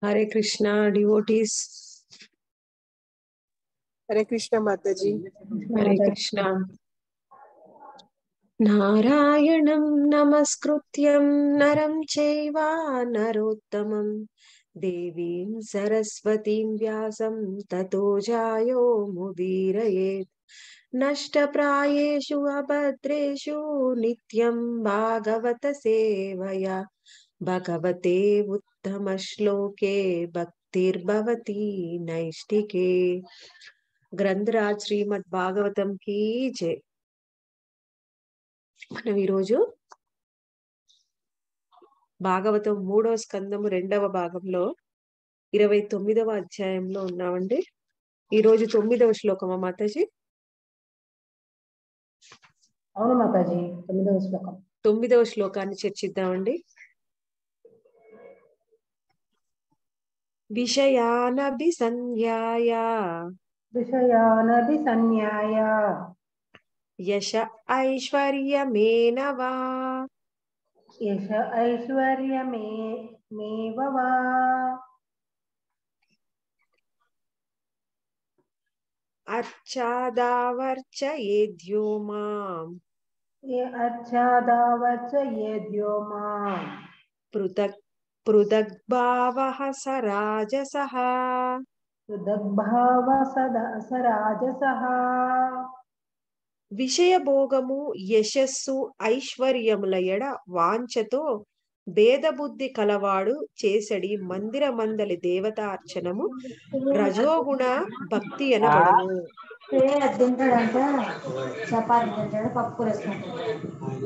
Hare Krishna, devotees. हरे कृष्ण माता जी Hare Krishna. नारायणं नमस्कृत्यं नरं चैव नरोत्तमं देवीं सरस्वतीं व्यासं ततो जायो मुदीरयेत् नष्टप्रायेषु अभद्रेषु नित्यं भागवत सेवया भगवते उत्तमश्लोके भक्तिर्भवति नैष्टिके గ్రంథరాజ్ శ్రీమద్ భాగవతం కి జై మనం ఈరోజు భాగవతం మూడవ స్కందము రెండవ భాగంలో ఇరవై తొమ్మిదవ అధ్యాయంలో ఉన్నామండి ఈరోజు తొమ్మిదవ శ్లోకమా మాతాజీ అవును మాతాజీ తొమ్మిదవ శ్లోకం తొమ్మిదవ శ్లోకాన్ని చర్చిద్దామండి విషయానభి సంధ్యాయ విషయానది సన్యాయ యశ ఐశ్వర్యమేనవా యశ ఐశ్వర్యమే మేవవా అర్చాదావర్చ ఏద్యో మాం ఏ అర్చాదావచ ఏద్యో మా పృథక్ పృథగ్భావః స రాజసః హృదగ్భావ సదా సరాజసః విషయభోగము యశస్సు ఐశ్వర్యముల ఎడ వాంఛతో భేదబుద్ధి కలవాడు చేసడి మందిర మందలి దేవతార్చనము రజోగుణ భక్తి అనబడును తింటాడంట చపాతి తింటాడు పప్పు వేసుకుంటాడు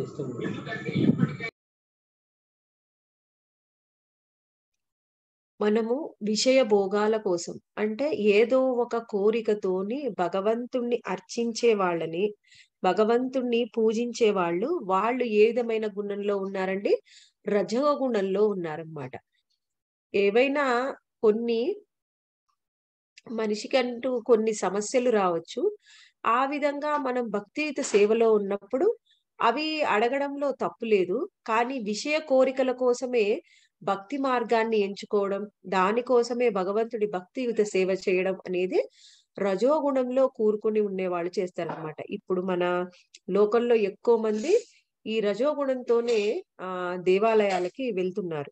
మనము విషయ భోగాల కోసం అంటే ఏదో ఒక కోరికతోని భగవంతుణ్ణి అర్చించే వాళ్ళని భగవంతుణ్ణి పూజించే వాళ్ళు వాళ్ళు ఏ విధమైన గుణంలో ఉన్నారండి రజోగుణంలో ఉన్నారన్నమాట ఏవైనా కొన్ని మనిషికంటూ కొన్ని సమస్యలు రావచ్చు ఆ విధంగా మనం భక్తియుత సేవలో ఉన్నప్పుడు అవి అడగడంలో తప్పు లేదు కానీ విషయ కోరికల కోసమే భక్తి మార్గాన్ని ఎంచుకోవడం దానికోసమే భగవంతుడి భక్తియుత సేవ చేయడం అనేది రజోగుణంలో కూరుకుని ఉండే వాళ్ళు చేస్తారనమాట ఇప్పుడు మన లోకంలో ఎక్కువ మంది ఈ రజోగుణంతోనే ఆ దేవాలయాలకి వెళ్తున్నారు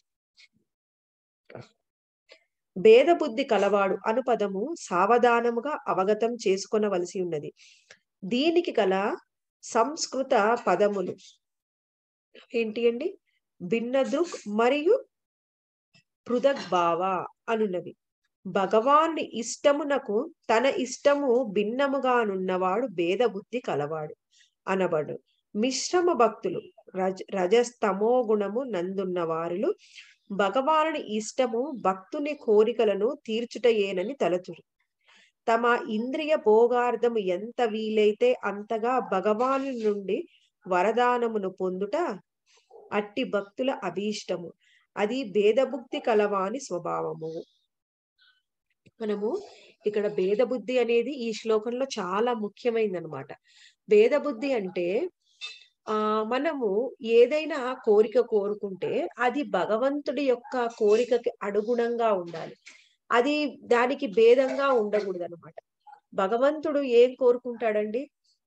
భేద బుద్ధి కలవాడు అను పదము సావధానముగా అవగతం చేసుకొనవలసి ఉన్నది దీనికి గల సంస్కృత పదములు ఏంటి అండి భిన్నదుక్ మరియు పృథగ్భావ అనున్నవి భగవాన్ని ఇష్టమునకు తన ఇష్టము భిన్నముగానున్నవాడు భేద బుద్ధి కలవాడు అనబడు మిశ్రమ భక్తులు రజ రజస్తమో గుణము నందున్న వారులు భగవానుని ఇష్టము భక్తుని కోరికలను తీర్చుటయేనని తలచుడు తమ ఇంద్రియ భోగార్థము ఎంత వీలైతే అంతగా భగవాను నుండి వరదానమును పొందుట అట్టి భక్తుల అభీష్టము అది భేదబుద్ధి కలవాని స్వభావము మనము ఇక్కడ భేదబుద్ధి అనేది ఈ శ్లోకంలో చాలా ముఖ్యమైనదన్నమాట భేదబుద్ధి అంటే ఆ మనము ఏదైనా కోరిక కోరుకుంటే అది భగవంతుడి యొక్క కోరికకి అనుగుణంగా ఉండాలి అది దానికి భేదంగా ఉండకూడదు అనమాట భగవంతుడు ఏం కోరుకుంటాడండి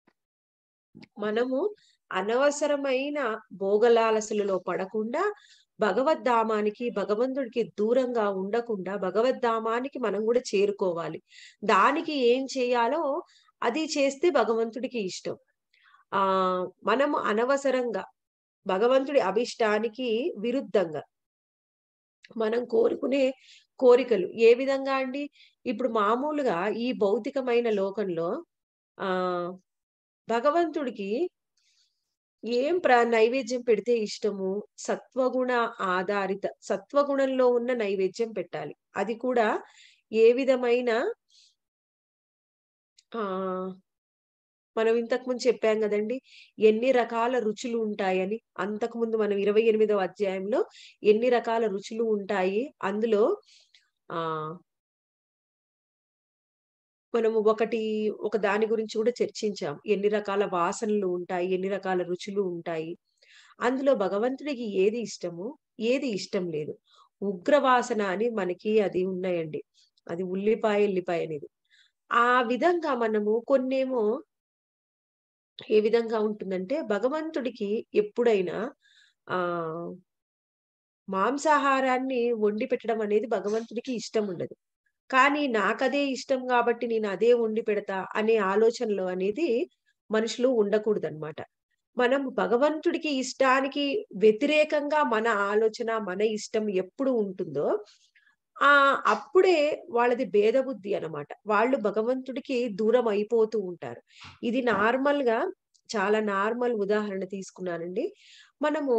మనము అనవసరమైన భోగలాలసలలో పడకుండా భగవద్ధామానికి భగవంతుడికి దూరంగా ఉండకుండా భగవద్ధామానికి మనం కూడా చేరుకోవాలి దానికి ఏం చేయాలో అది చేస్తే భగవంతుడికి ఇష్టం ఆ మనము అనవసరంగా భగవంతుడి అభిష్టానికి విరుద్ధంగా మనం కోరుకునే కోరికలు ఏ విధంగా అండి ఇప్పుడు మామూలుగా ఈ భౌతికమైన లోకంలో ఆ భగవంతుడికి ఏం ప్ర నైవేద్యం పెడితే ఇష్టము సత్వగుణ ఆధారిత సత్వగుణంలో ఉన్న నైవేద్యం పెట్టాలి అది కూడా ఏ విధమైన ఆ మనం ఇంతకు ముందు చెప్పాం కదండి ఎన్ని రకాల రుచులు ఉంటాయని అంతకు ముందు మనం ఇరవై ఎనిమిదవ అధ్యాయంలో ఎన్ని రకాల రుచులు ఉంటాయి అందులో ఆ మనము ఒకటి ఒక దాని గురించి కూడా చర్చించాం ఎన్ని రకాల వాసనలు ఉంటాయి ఎన్ని రకాల రుచులు ఉంటాయి అందులో భగవంతుడికి ఏది ఇష్టము ఏది ఇష్టం లేదు ఉగ్రవాసన అని మనకి అది ఉన్నాయండి అది ఉల్లిపాయ ఎల్లిపాయ అనేది ఆ విధంగా మనము కొన్నేమో ఏ విధంగా ఉంటుందంటే భగవంతుడికి ఎప్పుడైనా ఆ మాంసాహారాన్ని వండి పెట్టడం అనేది భగవంతుడికి ఇష్టం ఉండదు కానీ నాకదే ఇష్టం కాబట్టి నేను అదే వండి పెడతా అనే ఆలోచనలో అనేది మనుషులు ఉండకూడదన్నమాట మనం భగవంతుడికి ఇష్టానికి వ్యతిరేకంగా మన ఆలోచన మన ఇష్టం ఎప్పుడు ఉంటుందో ఆ అప్పుడే వాళ్ళది భేద బుద్ధి అనమాట వాళ్ళు భగవంతుడికి దూరం అయిపోతూ ఉంటారు ఇది నార్మల్ గా చాలా నార్మల్ ఉదాహరణ తీసుకున్నానండి మనము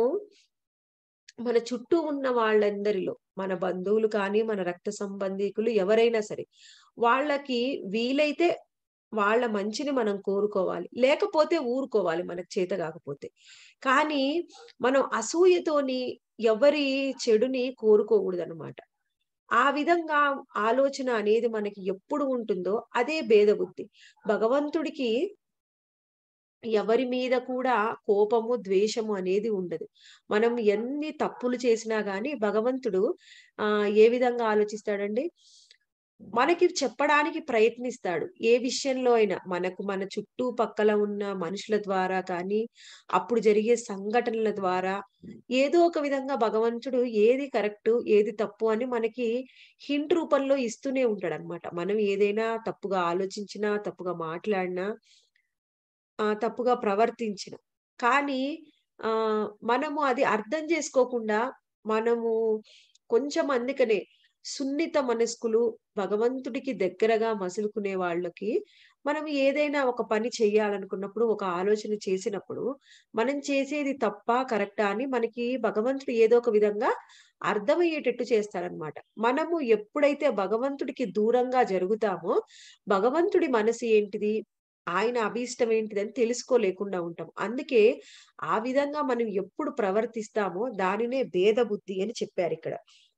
మన చుట్టూ ఉన్న వాళ్ళందరిలో మన బంధువులు కానీ మన రక్త సంబంధికులు ఎవరైనా సరే వాళ్ళకి వీలైతే వాళ్ళ మంచిని మనం కోరుకోవాలి లేకపోతే ఊరుకోవాలి మనకు చేత కాకపోతే కానీ మనం అసూయతోని ఎవరి చెడుని కోరుకోకూడదు అనమాట ఆ విధంగా ఆలోచన అనేది మనకి ఎప్పుడు ఉంటుందో అదే భేద బుద్ధి భగవంతుడికి ఎవరి మీద కూడా కోపము ద్వేషము అనేది ఉండదు మనం ఎన్ని తప్పులు చేసినా గాని భగవంతుడు ఆ ఏ విధంగా ఆలోచిస్తాడండి మనకి చెప్పడానికి ప్రయత్నిస్తాడు ఏ విషయంలో అయినా మనకు మన చుట్టూ పక్కల ఉన్న మనుషుల ద్వారా కానీ అప్పుడు జరిగే సంఘటనల ద్వారా ఏదో ఒక విధంగా భగవంతుడు ఏది కరెక్ట్ ఏది తప్పు అని మనకి హింట్ రూపంలో ఇస్తూనే ఉంటాడు అనమాట మనం ఏదైనా తప్పుగా ఆలోచించినా తప్పుగా మాట్లాడినా ఆ తప్పుగా ప్రవర్తించిన కానీ ఆ మనము అది అర్థం చేసుకోకుండా మనము కొంచెం అందుకనే సున్నిత మనస్కులు భగవంతుడికి దగ్గరగా మసులుకునే వాళ్ళకి మనం ఏదైనా ఒక పని చెయ్యాలనుకున్నప్పుడు ఒక ఆలోచన చేసినప్పుడు మనం చేసేది తప్ప కరెక్టా అని మనకి భగవంతుడు ఏదో ఒక విధంగా అర్థమయ్యేటట్టు చేస్తారనమాట మనము ఎప్పుడైతే భగవంతుడికి దూరంగా జరుగుతామో భగవంతుడి మనసు ఏంటిది ఆయన అభీష్టం ఏంటిదని తెలుసుకోలేకుండా ఉంటాం అందుకే ఆ విధంగా మనం ఎప్పుడు ప్రవర్తిస్తామో దానినే భేద బుద్ధి అని చెప్పారు ఇక్కడ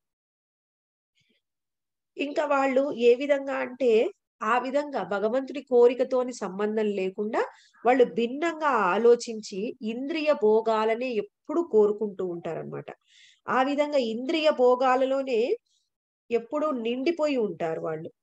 ఇంకా వాళ్ళు ఏ విధంగా అంటే ఆ విధంగా భగవంతుడి కోరికతోని సంబంధం లేకుండా వాళ్ళు భిన్నంగా ఆలోచించి ఇంద్రియ భోగాలనే ఎప్పుడు కోరుకుంటూ ఉంటారన్నమాట ఆ విధంగా ఇంద్రియ భోగాలలోనే ఎప్పుడు నిండిపోయి ఉంటారు వాళ్ళు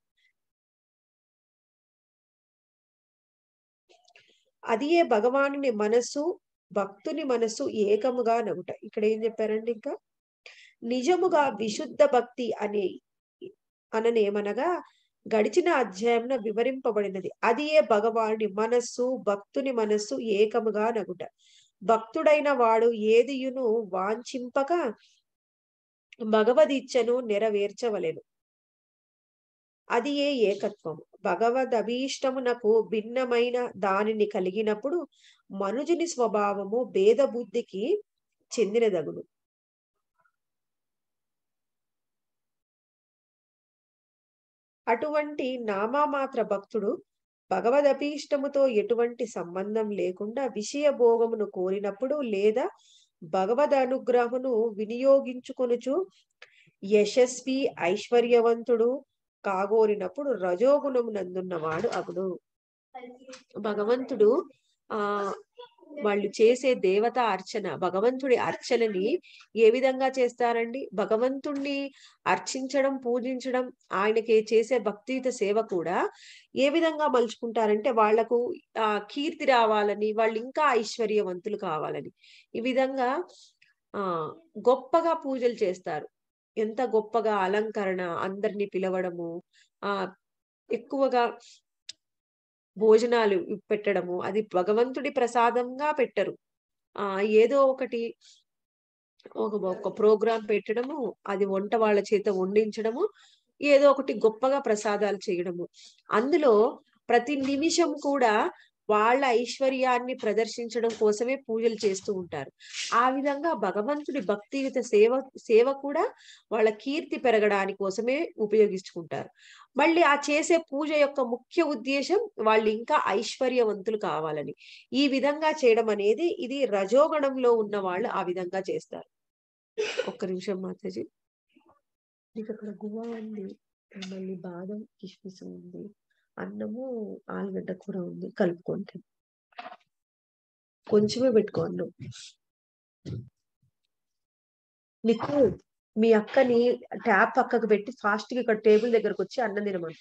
అదియే భగవానుని మనస్సు భక్తుని మనస్సు ఏకముగా నగుట ఇక్కడ ఏం చెప్పారండి ఇంకా నిజముగా విశుద్ధ భక్తి అనే అననేమనగా గడిచిన అధ్యాయంలో వివరింపబడినది అది ఏ భగవానుని మనస్సు భక్తుని మనస్సు ఏకముగా నగుట భక్తుడైన వాడు ఏదియును వాంఛింపక భగవదిచ్చను నెరవేర్చవలెను అది ఏ ఏకత్వము భగవద్ అభీష్టమునకు భిన్నమైన దానిని కలిగినప్పుడు మనుజుని స్వభావము భేద బుద్ధికి చెందినదగును అటువంటి నామామాత్ర భక్తుడు భగవదభీష్టముతో ఎటువంటి సంబంధం లేకుండా విషయ భోగమును కోరినప్పుడు లేదా భగవద్ అనుగ్రహమును వినియోగించుకొనుచు యశస్వి ఐశ్వర్యవంతుడు కాగోరినప్పుడు రజోగుణమునందున్నవాడు అగుడు భగవంతుడు ఆ వాళ్ళు చేసే దేవత అర్చన భగవంతుడి అర్చనని ఏ విధంగా చేస్తారండి భగవంతుణ్ణి అర్చించడం పూజించడం ఆయనకి చేసే భక్తియుత సేవ కూడా ఏ విధంగా మలుచుకుంటారంటే వాళ్లకు ఆ కీర్తి రావాలని వాళ్ళు ఇంకా ఐశ్వర్యవంతులు కావాలని ఈ విధంగా ఆ గొప్పగా పూజలు చేస్తారు ఎంత గొప్పగా అలంకరణ అందరినీ పిలవడము ఆ ఎక్కువగా భోజనాలు పెట్టడము అది భగవంతుడి ప్రసాదంగా పెట్టరు ఆ ఏదో ఒకటి ఒక ఒక ప్రోగ్రాం పెట్టడము అది వంట వాళ్ళ చేత వండించడము ఏదో ఒకటి గొప్పగా ప్రసాదాలు చేయడము అందులో ప్రతి నిమిషం కూడా వాళ్ళ ఐశ్వర్యాన్ని ప్రదర్శించడం కోసమే పూజలు చేస్తూ ఉంటారు ఆ విధంగా భగవంతుడి భక్తియుత సేవ సేవ కూడా వాళ్ళ కీర్తి పెరగడానికి కోసమే ఉపయోగించుకుంటారు మళ్ళీ ఆ చేసే పూజ యొక్క ముఖ్య ఉద్దేశం వాళ్ళు ఇంకా ఐశ్వర్యవంతులు కావాలని ఈ విధంగా చేయడం అనేది ఇది రజోగణంలో ఉన్న వాళ్ళు ఆ విధంగా చేస్తారు ఒక్క నిమిషం మాతాజీ మీకు అక్కడ గువా ఉంది మళ్ళీ బాదం కిష్మిస్ ఉంది అన్నము ఆలుగడ్డ కూర ఉంది కలుపుకోండి కొంచెమే పెట్టుకో అన్నం నీకు మీ అక్కని ట్యాప్ పక్కకు పెట్టి ఫాస్ట్ గా ఇక్కడ టేబుల్ దగ్గరకు వచ్చి అన్నం తినమని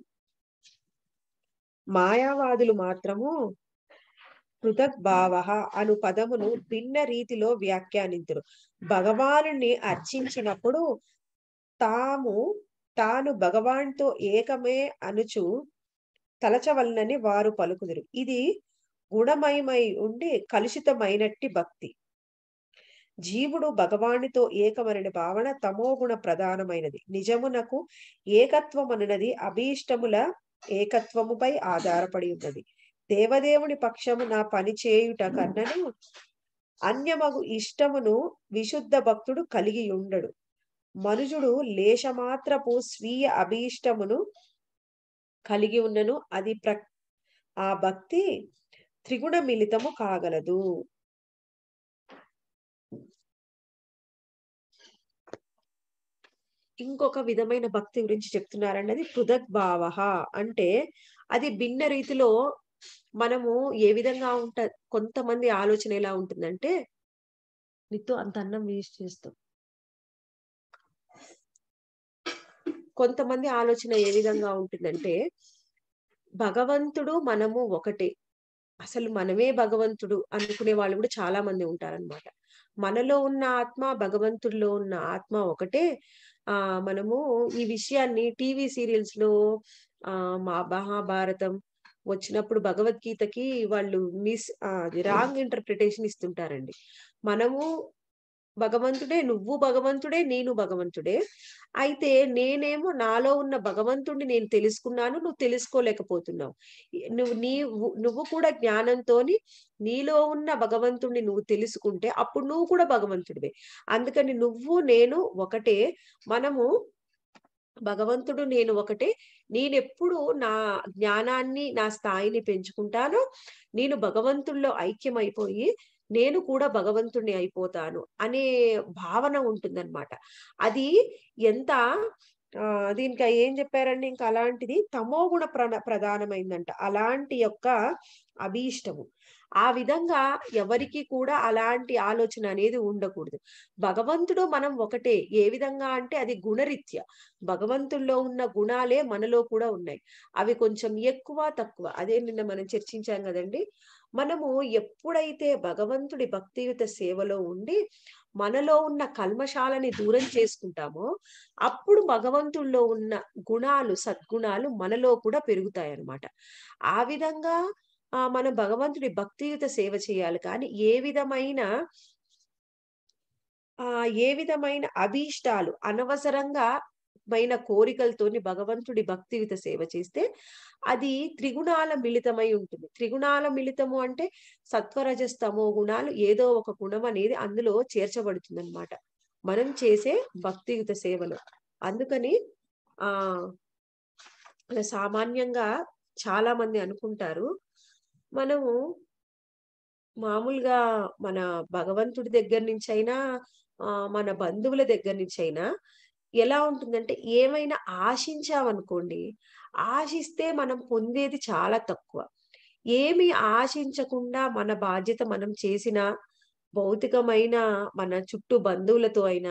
మాయావాదులు మాత్రము పృథక్ భావ అను పదమును భిన్న రీతిలో వ్యాఖ్యానింతురు భగవానుని అర్చించినప్పుడు తాము తాను భగవాన్తో ఏకమే అనుచు తలచవలనని వారు పలుకుదురు ఇది గుణమయమై ఉండి కలుషితమైనట్టి భక్తి జీవుడు భగవానుతో ఏకమనని భావన తమోగుణ ప్రధానమైనది నిజమునకు ఏకత్వం అనునది అభీష్టముల ఏకత్వముపై ఆధారపడి ఉన్నది దేవదేవుని పక్షము నా పని చేయుట కన్నను అన్యమగు ఇష్టమును విశుద్ధ భక్తుడు కలిగి ఉండడు మనుజుడు లేశమాత్రపు స్వీయ అభీష్టమును కలిగి ఉన్నను అది ప్ర ఆ భక్తి త్రిగుణ మిళితము కాగలదు ఇంకొక విధమైన భక్తి గురించి చెప్తున్నారన్నది పృథక్ భావ అంటే అది భిన్న రీతిలో మనము ఏ విధంగా ఉంట కొంతమంది ఆలోచన ఎలా ఉంటుందంటే నీతో అంత అన్నం వేస్ట్ చేస్తాం కొంతమంది ఆలోచన ఏ విధంగా ఉంటుందంటే భగవంతుడు మనము ఒకటే అసలు మనమే భగవంతుడు అనుకునే వాళ్ళు కూడా చాలా మంది ఉంటారన్నమాట మనలో ఉన్న ఆత్మ భగవంతుడిలో ఉన్న ఆత్మ ఒకటే ఆ మనము ఈ విషయాన్ని టీవీ సీరియల్స్ లో ఆ మా మహాభారతం వచ్చినప్పుడు భగవద్గీతకి వాళ్ళు మిస్ అది రాంగ్ ఇంటర్ప్రిటేషన్ ఇస్తుంటారండి మనము భగవంతుడే నువ్వు భగవంతుడే నేను భగవంతుడే అయితే నేనేమో నాలో ఉన్న భగవంతుడిని నేను తెలుసుకున్నాను నువ్వు తెలుసుకోలేకపోతున్నావు నువ్వు నీ నువ్వు కూడా జ్ఞానంతోని నీలో ఉన్న భగవంతుడిని నువ్వు తెలుసుకుంటే అప్పుడు నువ్వు కూడా భగవంతుడివే అందుకని నువ్వు నేను ఒకటే మనము భగవంతుడు నేను ఒకటే నేనెప్పుడు నా జ్ఞానాన్ని నా స్థాయిని పెంచుకుంటానో నేను భగవంతుల్లో ఐక్యమైపోయి నేను కూడా భగవంతుణ్ణి అయిపోతాను అనే భావన ఉంటుందన్నమాట అది ఎంత ఆ దీనికి ఏం చెప్పారండి ఇంకా అలాంటిది తమోగుణ ప్ర ప్రధానమైందంట అలాంటి యొక్క అభీష్టము ఆ విధంగా ఎవరికి కూడా అలాంటి ఆలోచన అనేది ఉండకూడదు భగవంతుడు మనం ఒకటే ఏ విధంగా అంటే అది గుణరీత్య భగవంతుల్లో ఉన్న గుణాలే మనలో కూడా ఉన్నాయి అవి కొంచెం ఎక్కువ తక్కువ అదే నిన్న మనం చర్చించాం కదండి మనము ఎప్పుడైతే భగవంతుడి భక్తియుత సేవలో ఉండి మనలో ఉన్న కల్మశాలని దూరం చేసుకుంటామో అప్పుడు భగవంతుల్లో ఉన్న గుణాలు సద్గుణాలు మనలో కూడా పెరుగుతాయి అన్నమాట ఆ విధంగా ఆ మనం భగవంతుడి భక్తియుత సేవ చేయాలి కానీ ఏ విధమైన ఆ ఏ విధమైన అభీష్టాలు అనవసరంగా మైన కోరికలతోని భగవంతుడి భక్తియుత సేవ చేస్తే అది త్రిగుణాల మిళితమై ఉంటుంది త్రిగుణాల మిళితము అంటే సత్వరజస్తమో గుణాలు ఏదో ఒక గుణం అనేది అందులో చేర్చబడుతుంది అనమాట మనం చేసే భక్తియుత సేవలో అందుకని ఆ సామాన్యంగా చాలా మంది అనుకుంటారు మనము మామూలుగా మన భగవంతుడి దగ్గర నుంచి అయినా ఆ మన బంధువుల దగ్గర నుంచి అయినా ఎలా ఉంటుందంటే ఏమైనా ఆశించామనుకోండి ఆశిస్తే మనం పొందేది చాలా తక్కువ ఏమి ఆశించకుండా మన బాధ్యత మనం చేసిన భౌతికమైన మన చుట్టూ బంధువులతో అయినా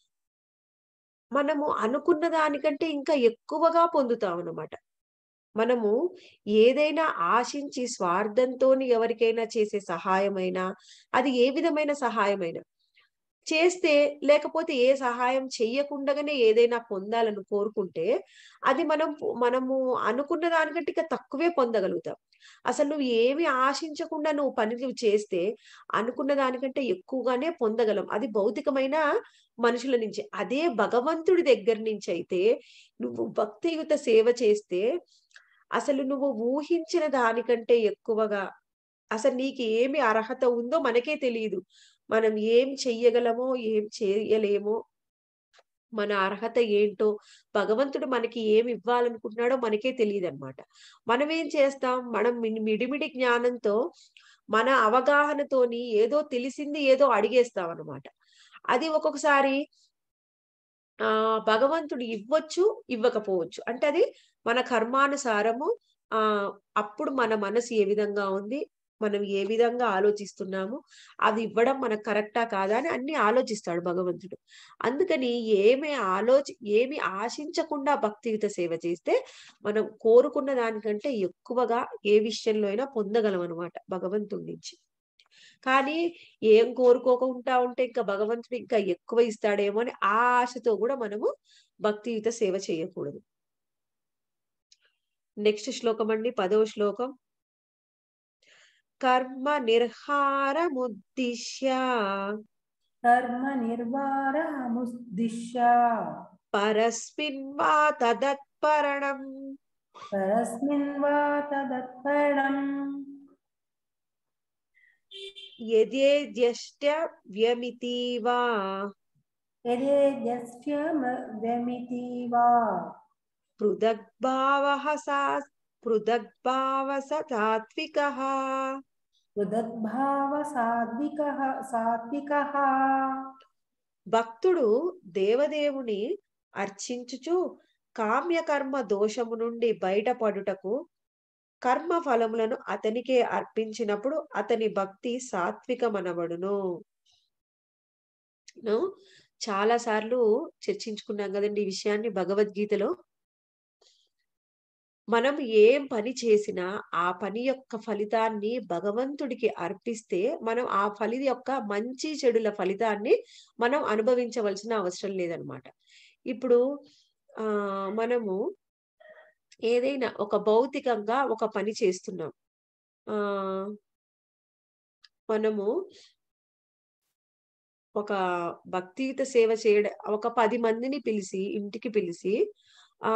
మనము అనుకున్న దానికంటే ఇంకా ఎక్కువగా పొందుతాం అన్నమాట మనము ఏదైనా ఆశించి స్వార్థంతో ఎవరికైనా చేసే సహాయమైనా అది ఏ విధమైన సహాయమైనా చేస్తే లేకపోతే ఏ సహాయం చెయ్యకుండానే ఏదైనా పొందాలని కోరుకుంటే అది మనం మనము అనుకున్న దానికంటే ఇక తక్కువే పొందగలుగుతాం అసలు నువ్వు ఏమి ఆశించకుండా నువ్వు పని నువ్వు చేస్తే అనుకున్న దానికంటే ఎక్కువగానే పొందగలం అది భౌతికమైన మనుషుల నుంచి అదే భగవంతుడి దగ్గర నుంచి అయితే నువ్వు భక్తియుత సేవ చేస్తే అసలు నువ్వు ఊహించిన దానికంటే ఎక్కువగా అసలు నీకు ఏమి అర్హత ఉందో మనకే తెలియదు మనం ఏం చెయ్యగలమో ఏం చేయలేమో మన అర్హత ఏంటో భగవంతుడు మనకి ఏమి ఇవ్వాలనుకుంటున్నాడో మనకే తెలియదు అనమాట మనం ఏం చేస్తాం మనం మిడిమిడి జ్ఞానంతో మన అవగాహనతోని ఏదో తెలిసింది ఏదో అడిగేస్తాం అనమాట అది ఒక్కొక్కసారి ఆ భగవంతుడు ఇవ్వచ్చు ఇవ్వకపోవచ్చు అంటే అది మన కర్మానుసారము ఆ అప్పుడు మన మనసు ఏ విధంగా ఉంది మనం ఏ విధంగా ఆలోచిస్తున్నాము అది ఇవ్వడం మనకు కరెక్టా కాదా అని అన్ని ఆలోచిస్తాడు భగవంతుడు అందుకని ఏమి ఆలోచి ఏమి ఆశించకుండా భక్తియుత సేవ చేస్తే మనం కోరుకున్న దానికంటే ఎక్కువగా ఏ విషయంలో అయినా పొందగలం అనమాట భగవంతుడి నుంచి కానీ ఏం కోరుకోకుండా ఉంటే ఇంకా భగవంతుడు ఇంకా ఎక్కువ ఇస్తాడేమో అని ఆ ఆశతో కూడా మనము భక్తియుత సేవ చేయకూడదు నెక్స్ట్ శ్లోకం అండి పదవ శ్లోకం కర్మ నిర్హారముద్దిశ్య కర్మ నిర్వారముద్దిశ్య పరస్మిన్ వా తదత్పరణం పరస్మిన్ వా తదత్పరం యదేద్యష్ట వ్యమితి వా యదేద్యస్య వ్యమితి వా పృథగ్భావః సా పృథగ్భావ సాత్వికః ఉదద్భావ సాత్విక సాత్విక భక్తుడు దేవదేవుని అర్చించుచు కామ్యకర్మ దోషము నుండి బయటపడుటకు కర్మ ఫలములను అతనికే అర్పించినప్పుడు అతని భక్తి సాత్వికమనబడును ను చాలా సార్లు చర్చించుకున్నాం కదండి ఈ విషయాన్ని భగవద్గీతలో మనం ఏం పని చేసినా ఆ పని యొక్క ఫలితాన్ని భగవంతుడికి అర్పిస్తే మనం ఆ ఫలి యొక్క మంచి చెడుల ఫలితాన్ని మనం అనుభవించవలసిన అవసరం లేదనమాట ఇప్పుడు ఆ మనము ఏదైనా ఒక భౌతికంగా ఒక పని చేస్తున్నాం ఆ మనము ఒక భక్తియుత సేవ చేయడం ఒక పది మందిని పిలిచి ఇంటికి పిలిచి ఆ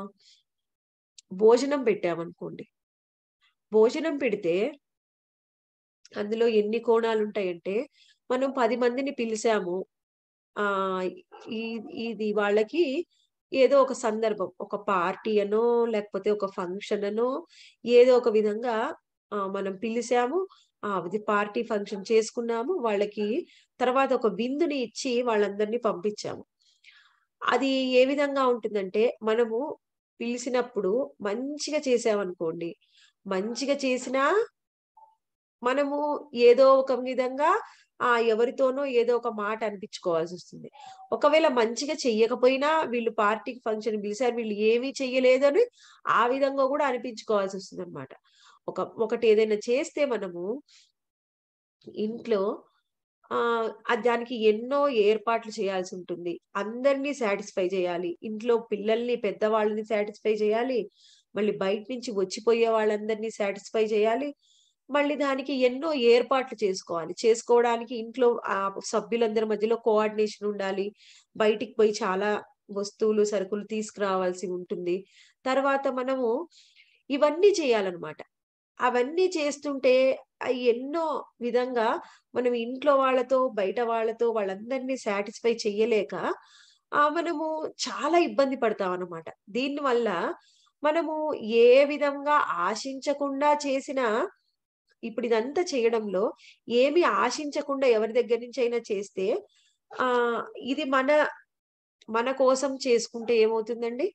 భోజనం పెట్టామనుకోండి భోజనం పెడితే అందులో ఎన్ని కోణాలు ఉంటాయంటే మనం పది మందిని పిలిచాము ఆ ఈ ఇది వాళ్ళకి ఏదో ఒక సందర్భం ఒక పార్టీ అనో లేకపోతే ఒక ఫంక్షన్ అనో ఏదో ఒక విధంగా ఆ మనం పిలిచాము ఆ అది పార్టీ ఫంక్షన్ చేసుకున్నాము వాళ్ళకి తర్వాత ఒక విందుని ఇచ్చి వాళ్ళందరినీ పంపించాము అది ఏ విధంగా ఉంటుందంటే మనము పిలిచినప్పుడు మంచిగా చేసామనుకోండి మంచిగా చేసినా మనము ఏదో ఒక విధంగా ఆ ఎవరితోనో ఏదో ఒక మాట అనిపించుకోవాల్సి వస్తుంది ఒకవేళ మంచిగా చెయ్యకపోయినా వీళ్ళు పార్టీకి ఫంక్షన్ పిలిచారు వీళ్ళు ఏమీ చెయ్యలేదని ఆ విధంగా కూడా అనిపించుకోవాల్సి వస్తుంది అనమాట ఒక ఒకటి ఏదైనా చేస్తే మనము ఇంట్లో ఆ దానికి ఎన్నో ఏర్పాట్లు చేయాల్సి ఉంటుంది అందరినీ సాటిస్ఫై చేయాలి ఇంట్లో పిల్లల్ని పెద్దవాళ్ళని సాటిస్ఫై చేయాలి మళ్ళీ బయట నుంచి వచ్చిపోయే వాళ్ళందరినీ సాటిస్ఫై చేయాలి మళ్ళీ దానికి ఎన్నో ఏర్పాట్లు చేసుకోవాలి చేసుకోవడానికి ఇంట్లో ఆ సభ్యులందరి మధ్యలో కోఆర్డినేషన్ ఉండాలి బయటికి పోయి చాలా వస్తువులు సరుకులు తీసుకురావాల్సి ఉంటుంది తర్వాత మనము ఇవన్నీ చేయాలన్నమాట అవన్నీ చేస్తుంటే ఎన్నో విధంగా మనం ఇంట్లో వాళ్ళతో బయట వాళ్ళతో వాళ్ళందరినీ సాటిస్ఫై చెయ్యలేక ఆ మనము చాలా ఇబ్బంది పడతాం అనమాట దీనివల్ల మనము ఏ విధంగా ఆశించకుండా చేసిన ఇప్పుడు ఇదంతా చేయడంలో ఏమి ఆశించకుండా ఎవరి దగ్గర నుంచి అయినా చేస్తే ఆ ఇది మన మన కోసం చేసుకుంటే ఏమవుతుందండి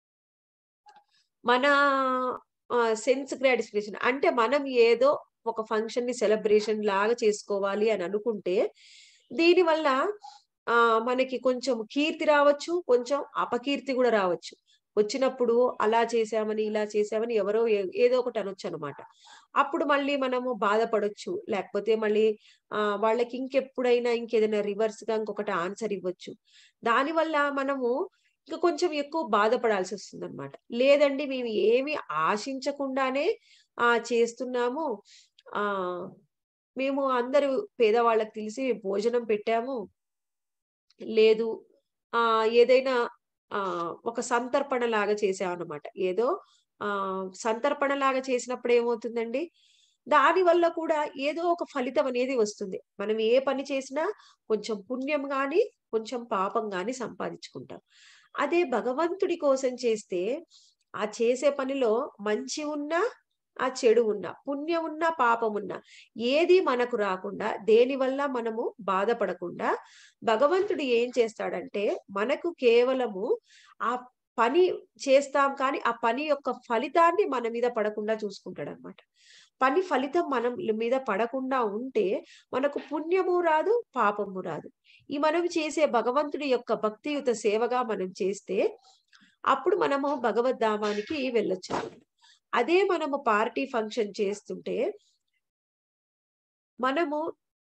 మన సెన్స్ గ్రాటిఫికేషన్ అంటే మనం ఏదో ఒక ఫంక్షన్ ని సెలబ్రేషన్ లాగా చేసుకోవాలి అని అనుకుంటే దీని వల్ల ఆ మనకి కొంచెం కీర్తి రావచ్చు కొంచెం అపకీర్తి కూడా రావచ్చు వచ్చినప్పుడు అలా చేసామని ఇలా చేసామని ఎవరో ఏదో ఒకటి అనొచ్చు అనమాట అప్పుడు మళ్ళీ మనము బాధపడొచ్చు లేకపోతే మళ్ళీ ఆ వాళ్ళకి ఇంకెప్పుడైనా ఇంకేదైనా రివర్స్ గా ఇంకొకటి ఆన్సర్ ఇవ్వచ్చు దానివల్ల మనము ఇంకా కొంచెం ఎక్కువ బాధపడాల్సి వస్తుంది అనమాట లేదండి మేము ఏమి ఆశించకుండానే ఆ చేస్తున్నాము ఆ మేము అందరూ పేదవాళ్ళకి తెలిసి భోజనం పెట్టాము లేదు ఆ ఏదైనా ఆ ఒక సంతర్పణ లాగా చేసామన్నమాట ఏదో ఆ సంతర్పణ లాగా చేసినప్పుడు ఏమవుతుందండి దాని వల్ల కూడా ఏదో ఒక ఫలితం అనేది వస్తుంది మనం ఏ పని చేసినా కొంచెం పుణ్యం గాని కొంచెం పాపం గాని సంపాదించుకుంటాం అదే భగవంతుడి కోసం చేస్తే ఆ చేసే పనిలో మంచి ఉన్నా ఆ చెడు ఉన్నా పుణ్యం ఉన్నా పాపం ఉన్నా ఏది మనకు రాకుండా దేని వల్ల మనము బాధపడకుండా భగవంతుడు ఏం చేస్తాడంటే మనకు కేవలము ఆ పని చేస్తాం కానీ ఆ పని యొక్క ఫలితాన్ని మన మీద పడకుండా చూసుకుంటాడు అనమాట పని ఫలితం మనం మీద పడకుండా ఉంటే మనకు పుణ్యము రాదు పాపము రాదు ఈ మనం చేసే భగవంతుడి యొక్క భక్తియుత సేవగా మనం చేస్తే అప్పుడు మనము భగవద్ధామానికి వెళ్ళొచ్చు అదే మనము పార్టీ ఫంక్షన్ చేస్తుంటే మనము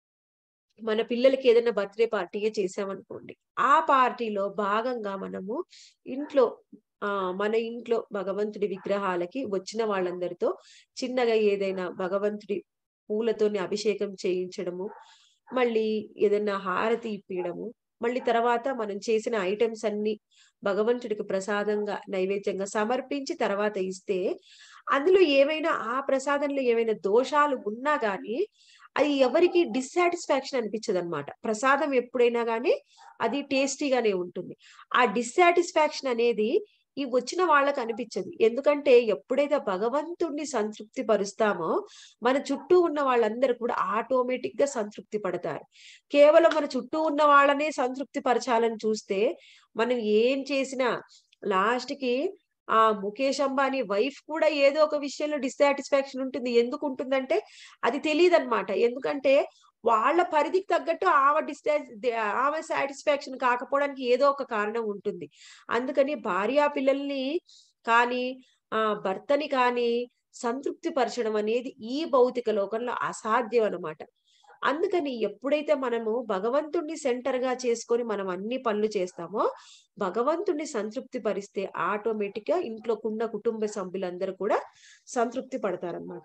మన పిల్లలకి ఏదైనా బర్త్డే పార్టీ చేసామనుకోండి ఆ పార్టీలో భాగంగా మనము ఇంట్లో ఆ మన ఇంట్లో భగవంతుడి విగ్రహాలకి వచ్చిన వాళ్ళందరితో చిన్నగా ఏదైనా భగవంతుడి పూలతోని అభిషేకం చేయించడము మళ్ళీ ఏదైనా హారతి ఇప్పించడము మళ్ళీ తర్వాత మనం చేసిన ఐటమ్స్ అన్ని భగవంతుడికి ప్రసాదంగా నైవేద్యంగా సమర్పించి తర్వాత ఇస్తే అందులో ఏమైనా ఆ ప్రసాదంలో ఏమైనా దోషాలు ఉన్నా గానీ అది ఎవరికి డిస్సాటిస్ఫాక్షన్ అనిపించదు అనమాట ప్రసాదం ఎప్పుడైనా గానీ అది టేస్టీగానే ఉంటుంది ఆ డిస్సాటిస్ఫాక్షన్ అనేది ఈ వచ్చిన వాళ్ళకి అనిపించదు ఎందుకంటే ఎప్పుడైతే భగవంతుణ్ణి సంతృప్తి పరుస్తామో మన చుట్టూ ఉన్న వాళ్ళందరూ కూడా ఆటోమేటిక్ గా సంతృప్తి పడతారు కేవలం మన చుట్టూ ఉన్న వాళ్ళనే సంతృప్తి పరచాలని చూస్తే మనం ఏం చేసినా లాస్ట్ కి ఆ ముఖేష్ అంబానీ వైఫ్ కూడా ఏదో ఒక విషయంలో డిస్సాటిస్ఫాక్షన్ ఉంటుంది ఎందుకు ఉంటుందంటే అది తెలియదు అనమాట ఎందుకంటే వాళ్ళ పరిధికి తగ్గట్టు ఆమె డిస్టా ఆమె సాటిస్ఫాక్షన్ కాకపోవడానికి ఏదో ఒక కారణం ఉంటుంది అందుకని భార్యా పిల్లల్ని కానీ ఆ భర్తని కానీ సంతృప్తి పరచడం అనేది ఈ భౌతిక లోకంలో అసాధ్యం అనమాట అందుకని ఎప్పుడైతే మనము భగవంతుణ్ణి సెంటర్ గా చేసుకొని మనం అన్ని పనులు చేస్తామో భగవంతుణ్ణి సంతృప్తి పరిస్తే ఆటోమేటిక్ గా ఇంట్లో ఉన్న కుటుంబ సభ్యులందరూ కూడా సంతృప్తి పడతారన్నమాట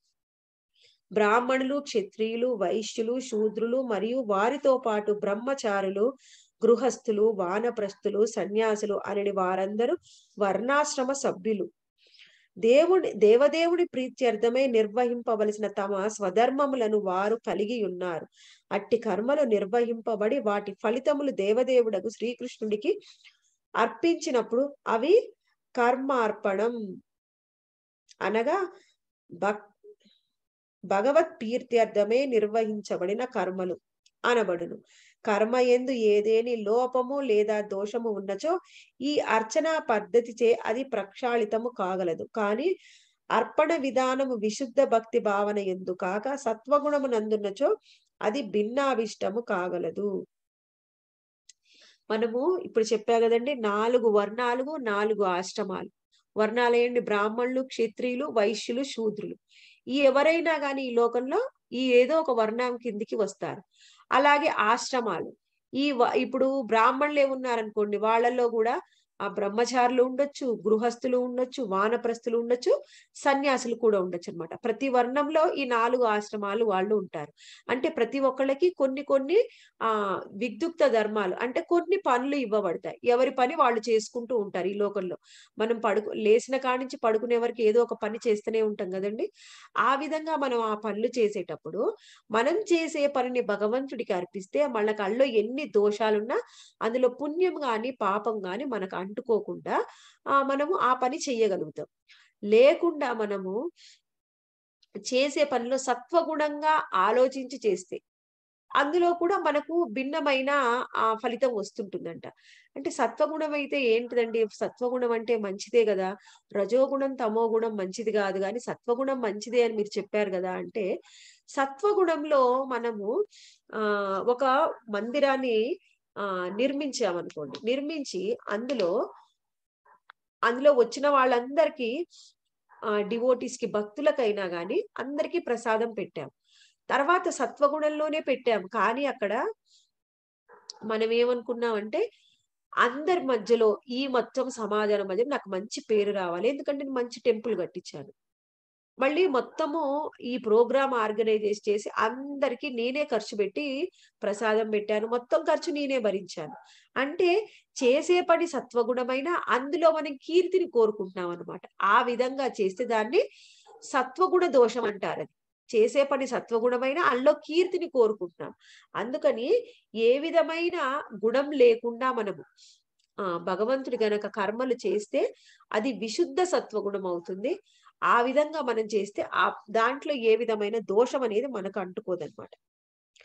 బ్రాహ్మణులు క్షత్రియులు వైశ్యులు శూద్రులు మరియు వారితో పాటు బ్రహ్మచారులు గృహస్థులు వానప్రస్థులు సన్యాసులు అని వారందరూ వర్ణాశ్రమ సభ్యులు దేవుడి దేవదేవుడి ప్రీత్యర్థమై నిర్వహింపవలసిన తమ స్వధర్మములను వారు కలిగి ఉన్నారు అట్టి కర్మలు నిర్వహింపబడి వాటి ఫలితములు దేవదేవుడకు శ్రీకృష్ణుడికి అర్పించినప్పుడు అవి కర్మార్పణం అనగా భక్ భగవత్ ప్రీత్యర్థమే నిర్వహించబడిన కర్మలు అనబడును కర్మ ఎందు ఏదేని లోపము లేదా దోషము ఉన్నచో ఈ అర్చనా పద్ధతిచే అది ప్రక్షాళితము కాగలదు కానీ అర్పణ విధానము విశుద్ధ భక్తి భావన ఎందు కాక సత్వగుణము నందున్నచో అది భిన్నావిష్టము కాగలదు మనము ఇప్పుడు చెప్పా కదండి నాలుగు వర్ణాలు నాలుగు ఆశ్రమాలు వర్ణాలు ఏంటి బ్రాహ్మణులు క్షత్రియులు వైశ్యులు శూద్రులు ఈ ఎవరైనా కానీ ఈ లోకంలో ఈ ఏదో ఒక వర్ణం కిందికి వస్తారు అలాగే ఆశ్రమాలు ఈ ఇప్పుడు బ్రాహ్మణులు ఏమున్నారనుకోండి వాళ్ళల్లో కూడా ఆ బ్రహ్మచారులు ఉండొచ్చు గృహస్థులు ఉండొచ్చు వానప్రస్థులు ఉండొచ్చు సన్యాసులు కూడా ఉండొచ్చు అనమాట ప్రతి వర్ణంలో ఈ నాలుగు ఆశ్రమాలు వాళ్ళు ఉంటారు అంటే ప్రతి ఒక్కళ్ళకి కొన్ని కొన్ని ఆ విద్యుక్త ధర్మాలు అంటే కొన్ని పనులు ఇవ్వబడతాయి ఎవరి పని వాళ్ళు చేసుకుంటూ ఉంటారు ఈ లోకంలో మనం పడుకు లేచిన కాడి నుంచి పడుకునే వరకు ఏదో ఒక పని చేస్తూనే ఉంటాం కదండి ఆ విధంగా మనం ఆ పనులు చేసేటప్పుడు మనం చేసే పనిని భగవంతుడికి అర్పిస్తే మన కళ్ళలో ఎన్ని దోషాలున్నా అందులో పుణ్యం గాని పాపం గాని మనకు అంటుకోకుండా ఆ మనము ఆ పని చెయ్యగలుగుతాం లేకుండా మనము చేసే పనిలో సత్వగుణంగా ఆలోచించి చేస్తే అందులో కూడా మనకు భిన్నమైన ఆ ఫలితం వస్తుంటుందంట అంటే సత్వగుణం అయితే ఏంటిదండి సత్వగుణం అంటే మంచిదే కదా రజోగుణం తమో గుణం మంచిది కాదు కానీ సత్వగుణం మంచిదే అని మీరు చెప్పారు కదా అంటే సత్వగుణంలో మనము ఆ ఒక మందిరాన్ని ఆ నిర్మించామనుకోండి నిర్మించి అందులో అందులో వచ్చిన వాళ్ళందరికీ ఆ డివోటీస్ కి భక్తులకైనా గాని అందరికీ ప్రసాదం పెట్టాం తర్వాత సత్వగుణంలోనే పెట్టాం కానీ అక్కడ మనం ఏమనుకున్నామంటే అందరి మధ్యలో ఈ మొత్తం సమాజం మధ్య నాకు మంచి పేరు రావాలి ఎందుకంటే నేను మంచి టెంపుల్ కట్టించాను మళ్ళీ మొత్తము ఈ ప్రోగ్రామ్ ఆర్గనైజ్ చేసి అందరికి నేనే ఖర్చు పెట్టి ప్రసాదం పెట్టాను మొత్తం ఖర్చు నేనే భరించాను అంటే చేసే పని సత్వగుణమైన అందులో మనం కీర్తిని కోరుకుంటున్నాం అనమాట ఆ విధంగా చేస్తే దాన్ని సత్వగుణ దోషం అంటారు అది చేసే పని సత్వగుణమైన అందులో కీర్తిని కోరుకుంటున్నాం అందుకని ఏ విధమైన గుణం లేకుండా మనము ఆ భగవంతుడి గనక కర్మలు చేస్తే అది విశుద్ధ సత్వగుణం అవుతుంది ఆ విధంగా మనం చేస్తే ఆ దాంట్లో ఏ విధమైన దోషం అనేది మనకు అంటుకోదన్నమాట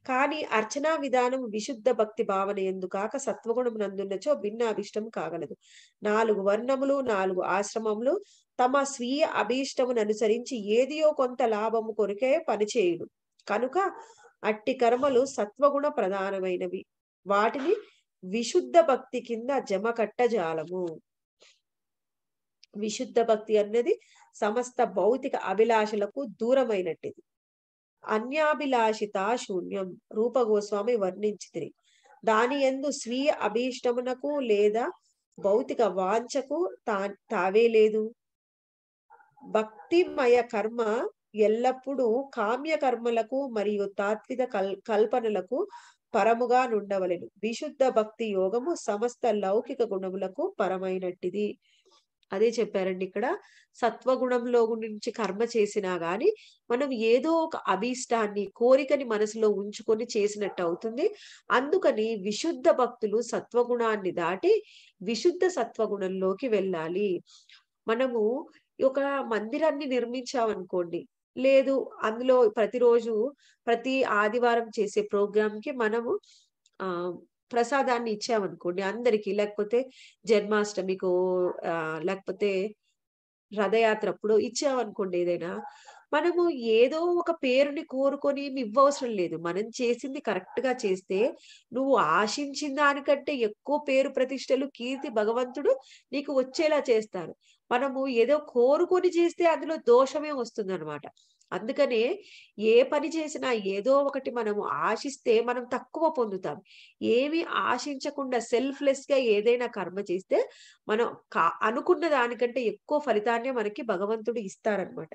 కానీ అర్చనా విధానం విశుద్ధ భక్తి భావన ఎందు కాక సత్వగుణం నందున్నచో భిన్న అభిష్టం కాగలదు నాలుగు వర్ణములు నాలుగు ఆశ్రమములు తమ స్వీయ అభీష్టమును అనుసరించి ఏదియో కొంత లాభము కొరికే పనిచేయుడు కనుక అట్టి కర్మలు సత్వగుణ ప్రధానమైనవి వాటిని విశుద్ధ భక్తి కింద జమ కట్టజాలము విశుద్ధ భక్తి అన్నది సమస్త భౌతిక అభిలాషలకు దూరమైనట్టిది అన్యాభిలాషిత శూన్యం రూపగోస్వామి వర్ణించితిరి దాని ఎందు స్వీయ అభీష్టమునకు లేదా భౌతిక వాంఛకు తా తావే లేదు భక్తిమయ కర్మ ఎల్లప్పుడూ కామ్య కర్మలకు మరియు తాత్విక కల్ కల్పనలకు పరముగా నుండవలెను విశుద్ధ భక్తి యోగము సమస్త లౌకిక గుణములకు పరమైనట్టిది అదే చెప్పారండి ఇక్కడ సత్వగుణంలో నుంచి కర్మ చేసినా గాని మనం ఏదో ఒక అభీష్టాన్ని కోరికని మనసులో ఉంచుకొని చేసినట్టు అవుతుంది అందుకని విశుద్ధ భక్తులు సత్వగుణాన్ని దాటి విశుద్ధ సత్వగుణంలోకి వెళ్ళాలి మనము ఒక మందిరాన్ని నిర్మించామనుకోండి లేదు అందులో ప్రతిరోజు ప్రతి ఆదివారం చేసే ప్రోగ్రామ్ కి మనము ఆ ప్రసాదాన్ని ఇచ్చామనుకోండి అందరికి లేకపోతే జన్మాష్టమికో ఆ లేకపోతే రథయాత్ర అప్పుడు ఇచ్చామనుకోండి ఏదైనా మనము ఏదో ఒక పేరుని కోరుకొని ఇవ్వవసరం లేదు మనం చేసింది కరెక్ట్ గా చేస్తే నువ్వు ఆశించిన దానికంటే ఎక్కువ పేరు ప్రతిష్టలు కీర్తి భగవంతుడు నీకు వచ్చేలా చేస్తారు మనము ఏదో కోరుకొని చేస్తే అందులో దోషమే వస్తుంది అనమాట అందుకనే ఏ పని చేసినా ఏదో ఒకటి మనము ఆశిస్తే మనం తక్కువ పొందుతాం ఏమి ఆశించకుండా సెల్ఫ్లెస్ గా ఏదైనా కర్మ చేస్తే మనం కా- అనుకున్న దానికంటే ఎక్కువ ఫలితాన్ని మనకి భగవంతుడు ఇస్తారనమాట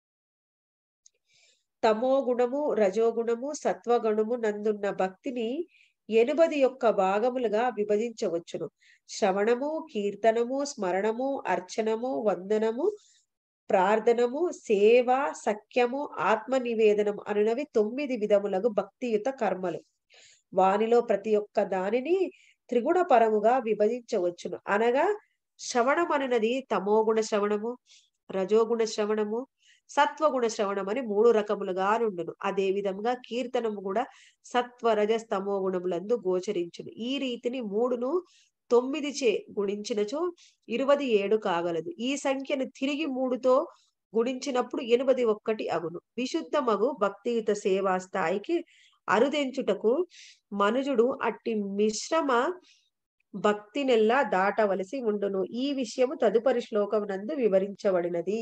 తమో గుణము రజోగుణము సత్వగుణము నందున్న భక్తిని ఎనుబది యొక్క భాగములుగా విభజించవచ్చును శ్రవణము కీర్తనము స్మరణము అర్చనము వందనము ప్రార్థనము సేవ సఖ్యము ఆత్మ నివేదనం అనునవి తొమ్మిది విధములకు భక్తియుత కర్మలు వానిలో ప్రతి ఒక్క దానిని త్రిగుణ పరముగా విభజించవచ్చును అనగా శ్రవణం అనునది తమోగుణ శ్రవణము రజోగుణ శ్రవణము సత్వగుణ శ్రవణం అని మూడు రకములుగా నుండును అదే విధంగా కీర్తనము కూడా సత్వ రజస్ తమో గుణములందు గోచరించును ఈ రీతిని మూడును తొమ్మిది చే గుణించినచో ఇరువది ఏడు కాగలదు ఈ సంఖ్యను తిరిగి మూడుతో గుణించినప్పుడు ఎనిమిది ఒక్కటి అగును విశుద్ధ మగు భక్తియుత సేవా స్థాయికి అరుదెంచుటకు మనుజుడు అట్టి మిశ్రమ భక్తి నెల్లా దాటవలసి ఉండును ఈ విషయము తదుపరి శ్లోకం నందు వివరించబడినది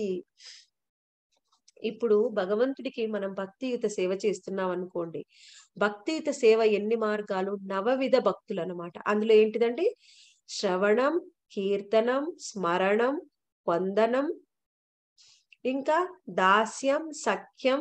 ఇప్పుడు భగవంతుడికి మనం భక్తియుత సేవ చేస్తున్నాం అనుకోండి భక్తియుత సేవ ఎన్ని మార్గాలు నవవిధ భక్తులు అన్నమాట అందులో ఏంటిదండి శ్రవణం కీర్తనం స్మరణం వందనం ఇంకా దాస్యం సఖ్యం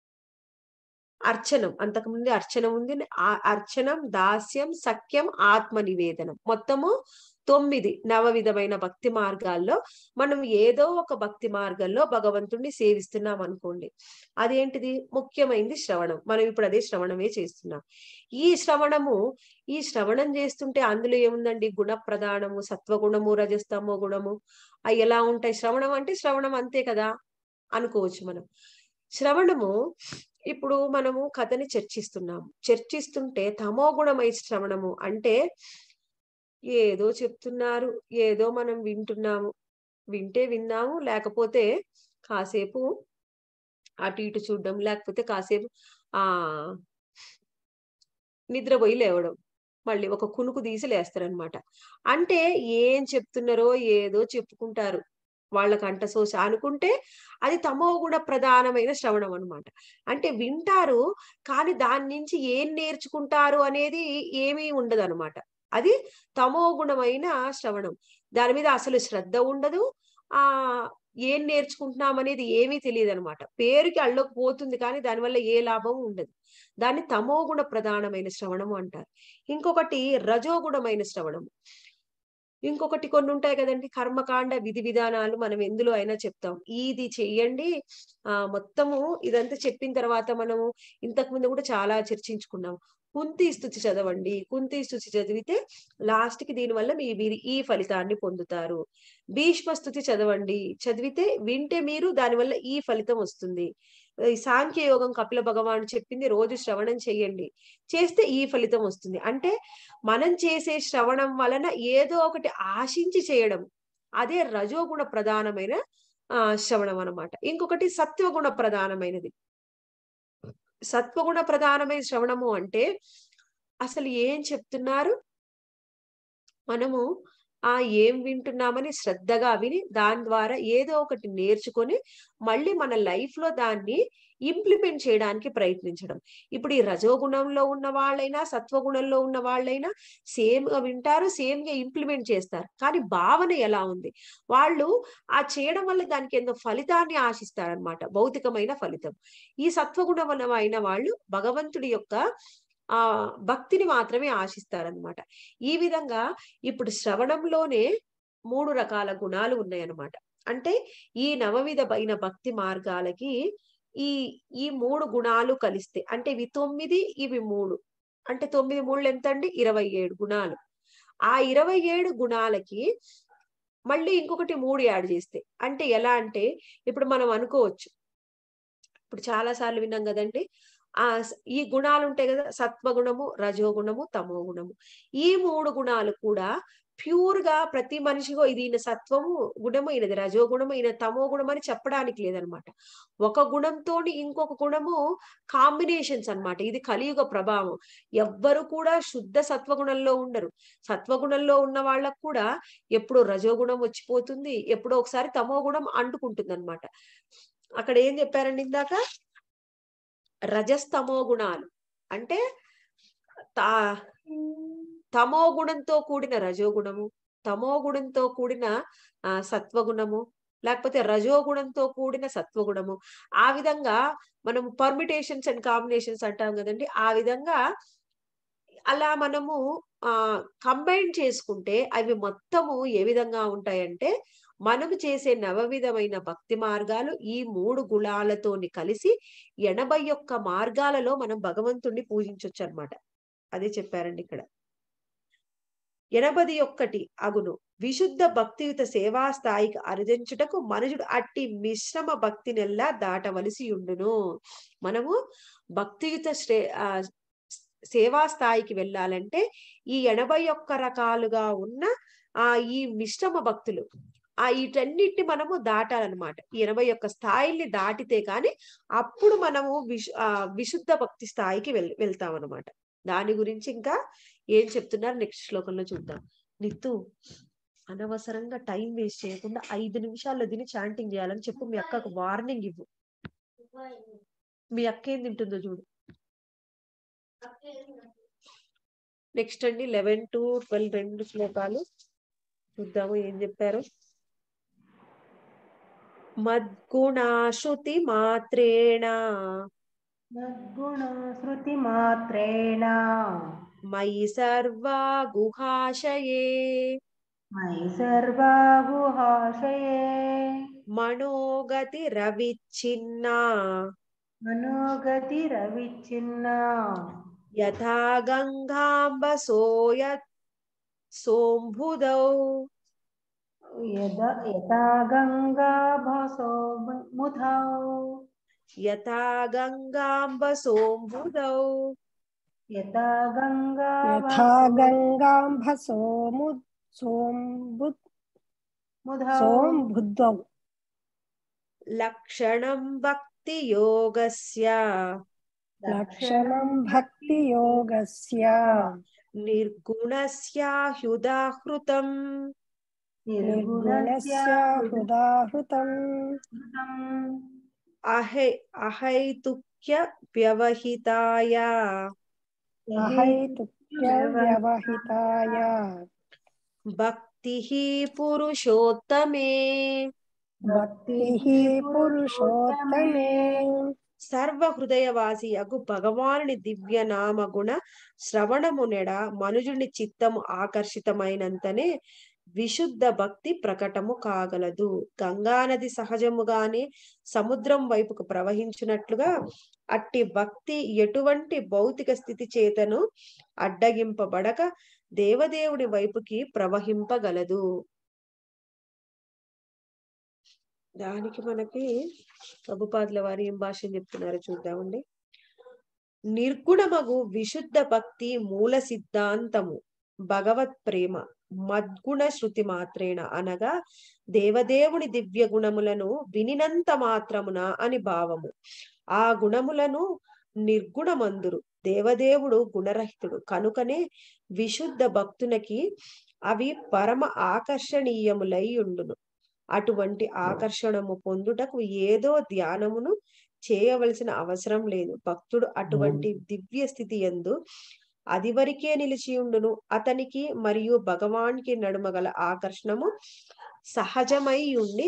అర్చనం అంతకుముందు అర్చనం ఉంది ఆ అర్చనం దాస్యం సఖ్యం ఆత్మ నివేదనం మొత్తము తొమ్మిది నవ విధమైన భక్తి మార్గాల్లో మనం ఏదో ఒక భక్తి మార్గంలో భగవంతుణ్ణి సేవిస్తున్నాం అనుకోండి అదేంటిది ముఖ్యమైనది శ్రవణం మనం ఇప్పుడు అదే శ్రవణమే చేస్తున్నాం ఈ శ్రవణము ఈ శ్రవణం చేస్తుంటే అందులో ఏముందండి గుణ ప్రధానము సత్వగుణము రజస్తమో గుణము అవి ఎలా ఉంటాయి శ్రవణం అంటే శ్రవణం అంతే కదా అనుకోవచ్చు మనం శ్రవణము ఇప్పుడు మనము కథని చర్చిస్తున్నాము చర్చిస్తుంటే తమో గుణమై శ్రవణము అంటే ఏదో చెప్తున్నారు ఏదో మనం వింటున్నాము వింటే విన్నాము లేకపోతే కాసేపు అటు ఇటు చూడడం లేకపోతే కాసేపు ఆ నిద్రపోయి లేవడం మళ్ళీ ఒక కునుకు తీసి లేస్తారనమాట అంటే ఏం చెప్తున్నారో ఏదో చెప్పుకుంటారు వాళ్ళ కంఠశోష అనుకుంటే అది తమో గుణ ప్రధానమైన శ్రవణం అన్నమాట అంటే వింటారు కానీ దాని నుంచి ఏం నేర్చుకుంటారు అనేది ఏమీ ఉండదు అనమాట అది తమో గుణమైన శ్రవణం దాని మీద అసలు శ్రద్ధ ఉండదు ఆ ఏం నేర్చుకుంటున్నాం అనేది ఏమీ తెలియదు అనమాట పేరుకి అళ్ళకు పోతుంది కానీ దానివల్ల ఏ లాభం ఉండదు దాన్ని తమో గుణ ప్రధానమైన శ్రవణము అంటారు ఇంకొకటి రజోగుణమైన శ్రవణము ఇంకొకటి కొన్ని ఉంటాయి కదండి కర్మకాండ విధి విధానాలు మనం ఎందులో అయినా చెప్తాం ఇది చెయ్యండి ఆ మొత్తము ఇదంతా చెప్పిన తర్వాత మనము ఇంతకు ముందు కూడా చాలా చర్చించుకున్నాం కుంతి స్థుతి చదవండి కుంతి స్థుతి చదివితే లాస్ట్ కి దీని వల్ల మీ వీరి ఈ ఫలితాన్ని పొందుతారు భీష్మ స్థుతి చదవండి చదివితే వింటే మీరు దానివల్ల ఈ ఫలితం వస్తుంది ఈ సాంఖ్య యోగం కపిల భగవాన్ చెప్పింది రోజు శ్రవణం చెయ్యండి చేస్తే ఈ ఫలితం వస్తుంది అంటే మనం చేసే శ్రవణం వలన ఏదో ఒకటి ఆశించి చేయడం అదే రజోగుణ ప్రధానమైన ఆ శ్రవణం అన్నమాట ఇంకొకటి సత్వగుణ ప్రధానమైనది సత్వగుణ ప్రధానమైన శ్రవణము అంటే అసలు ఏం చెప్తున్నారు మనము ఆ ఏం వింటున్నామని శ్రద్ధగా విని దాని ద్వారా ఏదో ఒకటి నేర్చుకొని మళ్ళీ మన లైఫ్ లో దాన్ని ఇంప్లిమెంట్ చేయడానికి ప్రయత్నించడం ఇప్పుడు ఈ రజోగుణంలో ఉన్న వాళ్ళైనా సత్వగుణంలో ఉన్న వాళ్ళైనా సేమ్ గా వింటారు సేమ్ గా ఇంప్లిమెంట్ చేస్తారు కానీ భావన ఎలా ఉంది వాళ్ళు ఆ చేయడం వల్ల దానికి ఎంతో ఫలితాన్ని ఆశిస్తారనమాట భౌతికమైన ఫలితం ఈ సత్వగుణం అయిన వాళ్ళు భగవంతుడి యొక్క ఆ భక్తిని మాత్రమే ఆశిస్తారనమాట ఈ విధంగా ఇప్పుడు శ్రవణంలోనే మూడు రకాల గుణాలు ఉన్నాయన్నమాట అంటే ఈ నవవిధమైన భక్తి మార్గాలకి ఈ ఈ మూడు గుణాలు కలిస్తే అంటే ఇవి తొమ్మిది ఇవి మూడు అంటే తొమ్మిది మూడు ఎంత అండి ఇరవై ఏడు గుణాలు ఆ ఇరవై ఏడు గుణాలకి మళ్ళీ ఇంకొకటి మూడు యాడ్ చేస్తే అంటే ఎలా అంటే ఇప్పుడు మనం అనుకోవచ్చు ఇప్పుడు చాలా సార్లు విన్నాం కదండి ఆ స- ఈ గుణాలు ఉంటాయి కదా సత్వగుణము రజోగుణము తమో గుణము ఈ మూడు గుణాలు కూడా ప్యూర్ గా ప్రతి మనిషిగో ఇది ఈయన సత్వము గుణము ఈయనది రజోగుణము ఈయన తమో గుణం అని చెప్పడానికి లేదనమాట ఒక గుణంతో ఇంకొక గుణము కాంబినేషన్స్ అన్నమాట ఇది కలియుగ ప్రభావం ఎవ్వరు కూడా శుద్ధ సత్వగుణంలో ఉండరు సత్వగుణంలో ఉన్న వాళ్ళకు కూడా ఎప్పుడో రజోగుణం వచ్చిపోతుంది ఎప్పుడో ఒకసారి తమో గుణం అంటుకుంటుంది అనమాట అక్కడ ఏం చెప్పారండి ఇందాక రజస్తమో గుణాలు అంటే తా తమో గుణంతో కూడిన రజోగుణము తమో గుణంతో కూడిన ఆ సత్వగుణము లేకపోతే రజోగుణంతో కూడిన సత్వగుణము ఆ విధంగా మనం పర్మిటేషన్స్ అండ్ కాంబినేషన్స్ అంటాం కదండి ఆ విధంగా అలా మనము ఆ కంబైన్ చేసుకుంటే అవి మొత్తము ఏ విధంగా ఉంటాయంటే మనము చేసే నవవిధమైన భక్తి మార్గాలు ఈ మూడు గుణాలతోని కలిసి ఎనభై ఒక్క మార్గాలలో మనం భగవంతుణ్ణి పూజించవచ్చు అనమాట అదే చెప్పారండి ఇక్కడ ఎనభది ఒక్కటి అగును విశుద్ధ భక్తియుత సేవా స్థాయికి అరుదించుటకు మనుషుడు అట్టి మిశ్రమ భక్తి నెల్లా దాటవలసి ఉండును మనము భక్తియుత శ్రే ఆ సేవా స్థాయికి వెళ్ళాలంటే ఈ ఎనభై ఒక్క రకాలుగా ఉన్న ఆ ఈ మిశ్రమ భక్తులు ఆ వీటన్నిటిని మనము దాటాలన్నమాట ఈ ఎనభై ఒక్క స్థాయిల్ని దాటితే కానీ అప్పుడు మనము విశు ఆ విశుద్ధ భక్తి స్థాయికి వెళ్ వెళ్తాం అనమాట దాని గురించి ఇంకా ఏం చెప్తున్నారు నెక్స్ట్ శ్లోకంలో చూద్దాం నిత్తు అనవసరంగా టైం వేస్ట్ చేయకుండా ఐదు నిమిషాల్లో దీన్ని చాంటింగ్ చేయాలని చెప్పు మీ అక్కకు వార్నింగ్ ఇవ్వు మీ అక్క ఏం తింటుందో చూడు నెక్స్ట్ అండి లెవెన్ టు ట్వెల్వ్ రెండు శ్లోకాలు చూద్దాము ఏం చెప్పారు మద్గుణాశ్రుతి మాత్రేణ मद्गुणश्रुतिमात्रेण మయి సర్వా గుహాశయే मयि सर्वागुहाशये మనోగతి రవిచ్ఛిన్నా मनोगतिरविच्छिन्ना యథా గంగాంబ సోయ సోంభుదౌ यदा यथा गङ्गा भसो मुधौ యథా గంగాంబ సోంభుదౌ यथा गङ्गा यथा गङ्गाम्भ सोमु सोम्बु मुधौ सोम्बुद्धौ లక్షణం భక్తి యోగస్య लक्षणं भक्तियोगस्य నిర్గుణస్యాహ్యుదాహృతం निर्गुणस्य हृदाहृतम् అహై అహైతుక్య వ్యవహితాయ अहैतुक्यव्यवहिताय భక్తి పురుషోత్తమే भक्तिः पुरुषोत्तमे సర్వ హృదయవాసి అగు భగవానుని దివ్య నామ గుణ శ్రవణమునెడ మనుజుని చిత్తము ఆకర్షితమైనంతనే విశుద్ధ భక్తి ప్రకటము కాగలదు గంగానది సహజముగానే సముద్రం వైపుకు ప్రవహించినట్లుగా అట్టి భక్తి ఎటువంటి భౌతిక స్థితి చేతను అడ్డగింపబడక దేవదేవుడి వైపుకి ప్రవహింపగలదు దానికి మనకి ప్రభుపాదుల వారు ఏం భాష చెప్తున్నారో చూద్దామండి నిర్గుణమగు విశుద్ధ భక్తి మూల సిద్ధాంతము భగవత్ ప్రేమ మద్గుణ శృతి మాత్రేణ అనగా దేవదేవుని దివ్య గుణములను వినినంత మాత్రమున అని భావము ఆ గుణములను నిర్గుణమందురు దేవదేవుడు గుణరహితుడు కనుకనే విశుద్ధ భక్తునకి అవి పరమ ఆకర్షణీయములై ఉండును అటువంటి ఆకర్షణము పొందుటకు ఏదో ధ్యానమును చేయవలసిన అవసరం లేదు భక్తుడు అటువంటి దివ్య స్థితి ఎందు అది వరకే నిలిచి ఉండును అతనికి మరియు భగవానికి నడుమ గల ఆకర్షణము సహజమై ఉండి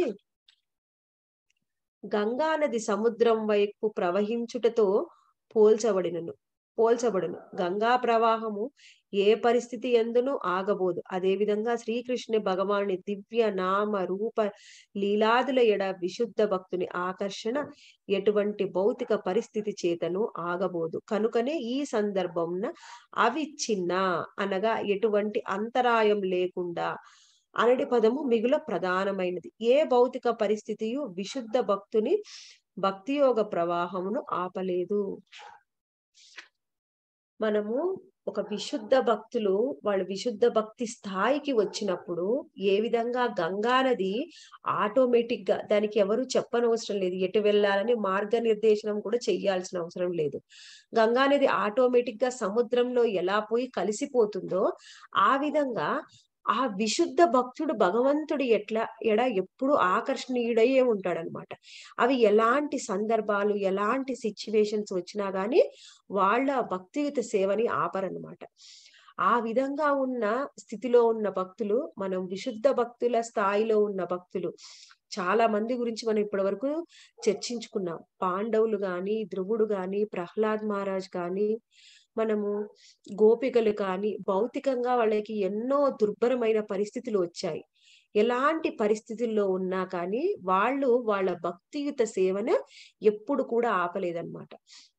గంగా నది సముద్రం వైపు ప్రవహించుటతో పోల్చబడినను పోల్చబడును గంగా ప్రవాహము ఏ పరిస్థితి ఎందును ఆగబోదు అదే విధంగా శ్రీకృష్ణ భగవాని దివ్య నామ రూప లీలాదుల ఎడ విశుద్ధ భక్తుని ఆకర్షణ ఎటువంటి భౌతిక పరిస్థితి చేతను ఆగబోదు కనుకనే ఈ సందర్భంన అవిచ్ఛిన్న అనగా ఎటువంటి అంతరాయం లేకుండా అనడి పదము మిగుల ప్రధానమైనది ఏ భౌతిక పరిస్థితియు విశుద్ధ భక్తుని భక్తి యోగ ప్రవాహమును ఆపలేదు మనము ఒక విశుద్ధ భక్తులు వాళ్ళు విశుద్ధ భక్తి స్థాయికి వచ్చినప్పుడు ఏ విధంగా గంగా నది ఆటోమేటిక్ గా దానికి ఎవరు చెప్పనవసరం లేదు ఎటు వెళ్ళాలని మార్గనిర్దేశనం కూడా చెయ్యాల్సిన అవసరం లేదు గంగా నది ఆటోమేటిక్ గా సముద్రంలో ఎలా పోయి కలిసిపోతుందో ఆ విధంగా ఆ విశుద్ధ భక్తుడు భగవంతుడి ఎట్లా ఎడ ఎప్పుడు ఆకర్షణీయుడయ్యే ఉంటాడనమాట అవి ఎలాంటి సందర్భాలు ఎలాంటి సిచ్యువేషన్స్ వచ్చినా గానీ వాళ్ళ భక్తియుత సేవని ఆపరనమాట ఆ విధంగా ఉన్న స్థితిలో ఉన్న భక్తులు మనం విశుద్ధ భక్తుల స్థాయిలో ఉన్న భక్తులు చాలా మంది గురించి మనం ఇప్పటి వరకు చర్చించుకున్నాం పాండవులు గాని ధ్రువుడు గాని ప్రహ్లాద్ మహారాజ్ గాని మనము గోపికలు కానీ భౌతికంగా వాళ్ళకి ఎన్నో దుర్భరమైన పరిస్థితులు వచ్చాయి ఎలాంటి పరిస్థితుల్లో ఉన్నా కానీ వాళ్ళు వాళ్ళ భక్తియుత సేవను ఎప్పుడు కూడా ఆపలేదన్నమాట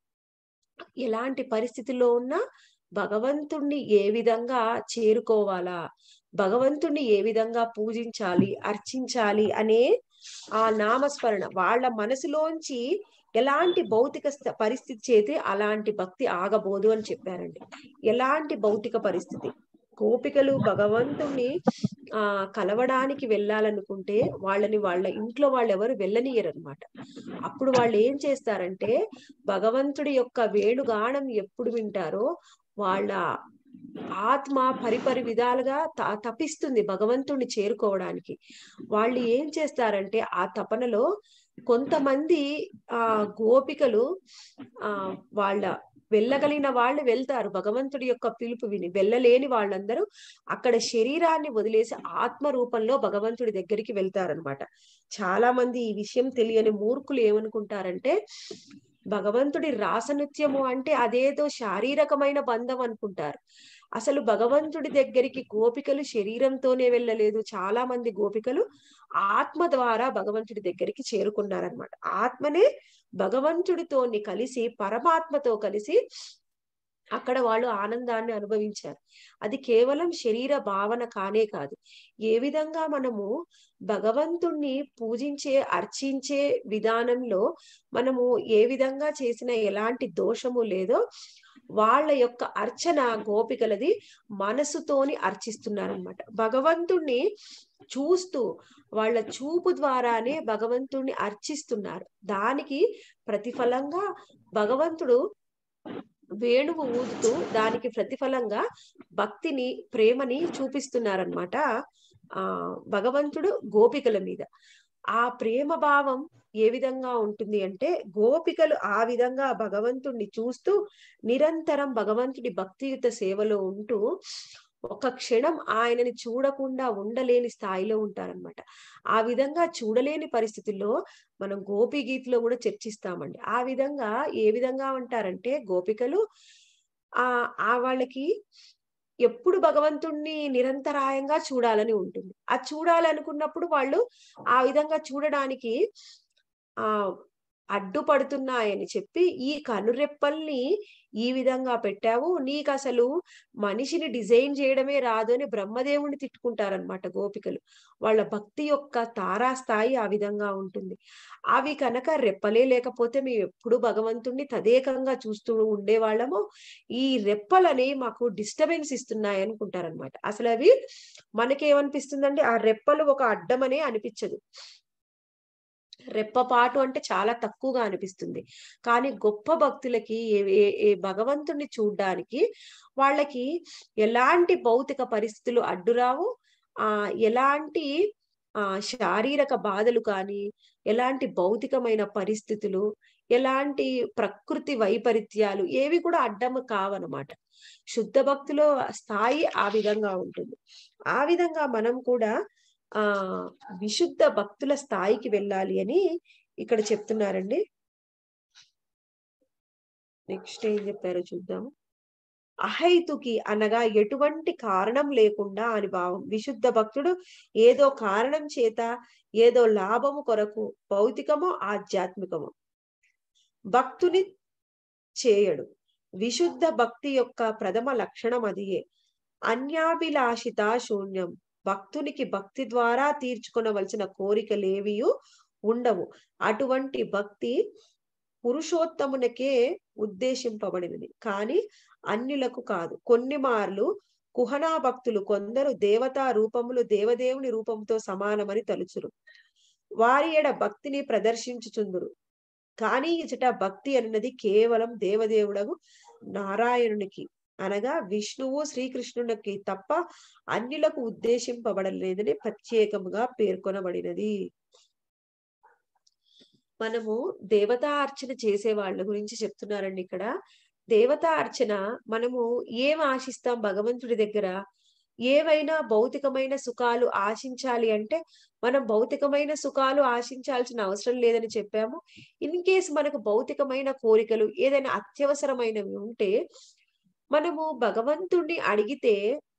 ఎలాంటి పరిస్థితుల్లో ఉన్నా భగవంతుణ్ణి ఏ విధంగా చేరుకోవాలా భగవంతుణ్ణి ఏ విధంగా పూజించాలి అర్చించాలి అనే ఆ నామస్మరణ వాళ్ళ మనసులోంచి ఎలాంటి భౌతిక స్థ- పరిస్థితి చేతి అలాంటి భక్తి ఆగబోదు అని చెప్పారండి ఎలాంటి భౌతిక పరిస్థితి గోపికలు భగవంతుణ్ణి ఆ కలవడానికి వెళ్ళాలనుకుంటే వాళ్ళని వాళ్ళ ఇంట్లో వాళ్ళు ఎవరు వెళ్ళనియరు అనమాట అప్పుడు వాళ్ళు ఏం చేస్తారంటే భగవంతుడి యొక్క వేణుగానం ఎప్పుడు వింటారో వాళ్ళ ఆత్మ పరిపరి విధాలుగా త- తపిస్తుంది భగవంతుణ్ణి చేరుకోవడానికి వాళ్ళు ఏం చేస్తారంటే ఆ తపనలో కొంతమంది ఆ గోపికలు ఆ వాళ్ళ వెళ్ళగలిగిన వాళ్ళు వెళ్తారు భగవంతుడి యొక్క పిలుపు విని వెళ్ళలేని వాళ్ళందరూ అక్కడ శరీరాన్ని వదిలేసి ఆత్మ రూపంలో భగవంతుడి దగ్గరికి వెళ్తారనమాట చాలా మంది ఈ విషయం తెలియని మూర్ఖులు ఏమనుకుంటారంటే భగవంతుడి రాసనృత్యము అంటే అదేదో శారీరకమైన బంధం అనుకుంటారు అసలు భగవంతుడి దగ్గరికి గోపికలు శరీరంతోనే వెళ్ళలేదు చాలా మంది గోపికలు ఆత్మ ద్వారా భగవంతుడి దగ్గరికి చేరుకున్నారనమాట ఆత్మనే భగవంతుడితోని కలిసి పరమాత్మతో కలిసి అక్కడ వాళ్ళు ఆనందాన్ని అనుభవించారు అది కేవలం శరీర భావన కానే కాదు ఏ విధంగా మనము భగవంతుణ్ణి పూజించే అర్చించే విధానంలో మనము ఏ విధంగా చేసిన ఎలాంటి దోషము లేదో వాళ్ళ యొక్క అర్చన గోపికలది మనసుతోని అర్చిస్తున్నారనమాట భగవంతుణ్ణి చూస్తూ వాళ్ళ చూపు ద్వారానే భగవంతుణ్ణి అర్చిస్తున్నారు దానికి ప్రతిఫలంగా భగవంతుడు వేణువు ఊదుతూ దానికి ప్రతిఫలంగా భక్తిని ప్రేమని చూపిస్తున్నారనమాట ఆ భగవంతుడు గోపికల మీద ఆ ప్రేమ భావం ఏ విధంగా ఉంటుంది అంటే గోపికలు ఆ విధంగా భగవంతుణ్ణి చూస్తూ నిరంతరం భగవంతుడి భక్తియుత సేవలో ఉంటూ ఒక క్షణం ఆయనని చూడకుండా ఉండలేని స్థాయిలో ఉంటారనమాట ఆ విధంగా చూడలేని పరిస్థితుల్లో మనం గోపి గీతలో కూడా చర్చిస్తామండి ఆ విధంగా ఏ విధంగా ఉంటారంటే గోపికలు ఆ ఆ వాళ్ళకి ఎప్పుడు భగవంతుణ్ణి నిరంతరాయంగా చూడాలని ఉంటుంది ఆ చూడాలనుకున్నప్పుడు వాళ్ళు ఆ విధంగా చూడడానికి ఆ అడ్డుపడుతున్నాయని చెప్పి ఈ కనురెప్పల్ని ఈ విధంగా పెట్టావు నీకు అసలు మనిషిని డిజైన్ చేయడమే రాదు అని బ్రహ్మదేవుని తిట్టుకుంటారనమాట గోపికలు వాళ్ళ భక్తి యొక్క తారాస్థాయి ఆ విధంగా ఉంటుంది అవి కనుక రెప్పలే లేకపోతే మేము ఎప్పుడు భగవంతుణ్ణి తదేకంగా చూస్తూ ఉండేవాళ్ళము ఈ రెప్పలని మాకు డిస్టర్బెన్స్ ఇస్తున్నాయి అనుకుంటారనమాట అసలు అవి మనకేమనిపిస్తుందంటే ఆ రెప్పలు ఒక అడ్డమనే అనిపించదు రెప్పపాటు అంటే చాలా తక్కువగా అనిపిస్తుంది కానీ గొప్ప భక్తులకి ఏ- ఏ- ఏ భగవంతుణ్ణి చూడ్డానికి వాళ్ళకి ఎలాంటి భౌతిక పరిస్థితులు అడ్డురావు ఆ ఎలాంటి ఆ శారీరక బాధలు కానీ ఎలాంటి భౌతికమైన పరిస్థితులు ఎలాంటి ప్రకృతి వైపరీత్యాలు ఏవి కూడా అడ్డం కావనమాట శుద్ధ భక్తిలో స్థాయి ఆ విధంగా ఉంటుంది ఆ విధంగా మనం కూడా ఆ విశుద్ధ భక్తుల స్థాయికి వెళ్ళాలి అని ఇక్కడ చెప్తున్నారండి నెక్స్ట్ ఏం చెప్పారో చూద్దాం అహైతుకి అనగా ఎటువంటి కారణం లేకుండా అని భావం విశుద్ధ భక్తుడు ఏదో కారణం చేత ఏదో లాభము కొరకు భౌతికమో ఆధ్యాత్మికమో భక్తుని చేయడు విశుద్ధ భక్తి యొక్క ప్రథమ లక్షణం అదియే అన్యాభిలాషిత శూన్యం భక్తునికి భక్తి ద్వారా తీర్చుకొనవలసిన కోరికలేవియు ఉండవు అటువంటి భక్తి పురుషోత్తమునకే ఉద్దేశింపబడినది కానీ అన్యులకు కాదు కొన్ని మార్లు కుహనా భక్తులు కొందరు దేవతా రూపములు దేవదేవుని రూపంతో సమానమని తలుచురు వారి ఎడ భక్తిని ప్రదర్శించుచుందురు కానీ ఇచట భక్తి అన్నది కేవలం దేవదేవుడగు నారాయణునికి అనగా విష్ణువు శ్రీకృష్ణునికి తప్ప అన్యులకు ఉద్దేశింపబడలేదని ప్రత్యేకముగా పేర్కొనబడినది మనము దేవతా అర్చన చేసే వాళ్ళ గురించి చెప్తున్నారండి ఇక్కడ దేవతా అర్చన మనము ఏం ఆశిస్తాం భగవంతుడి దగ్గర ఏవైనా భౌతికమైన సుఖాలు ఆశించాలి అంటే మనం భౌతికమైన సుఖాలు ఆశించాల్సిన అవసరం లేదని చెప్పాము ఇన్ కేస్ మనకు భౌతికమైన కోరికలు ఏదైనా అత్యవసరమైనవి ఉంటే మనము భగవంతుణ్ణి అడిగితే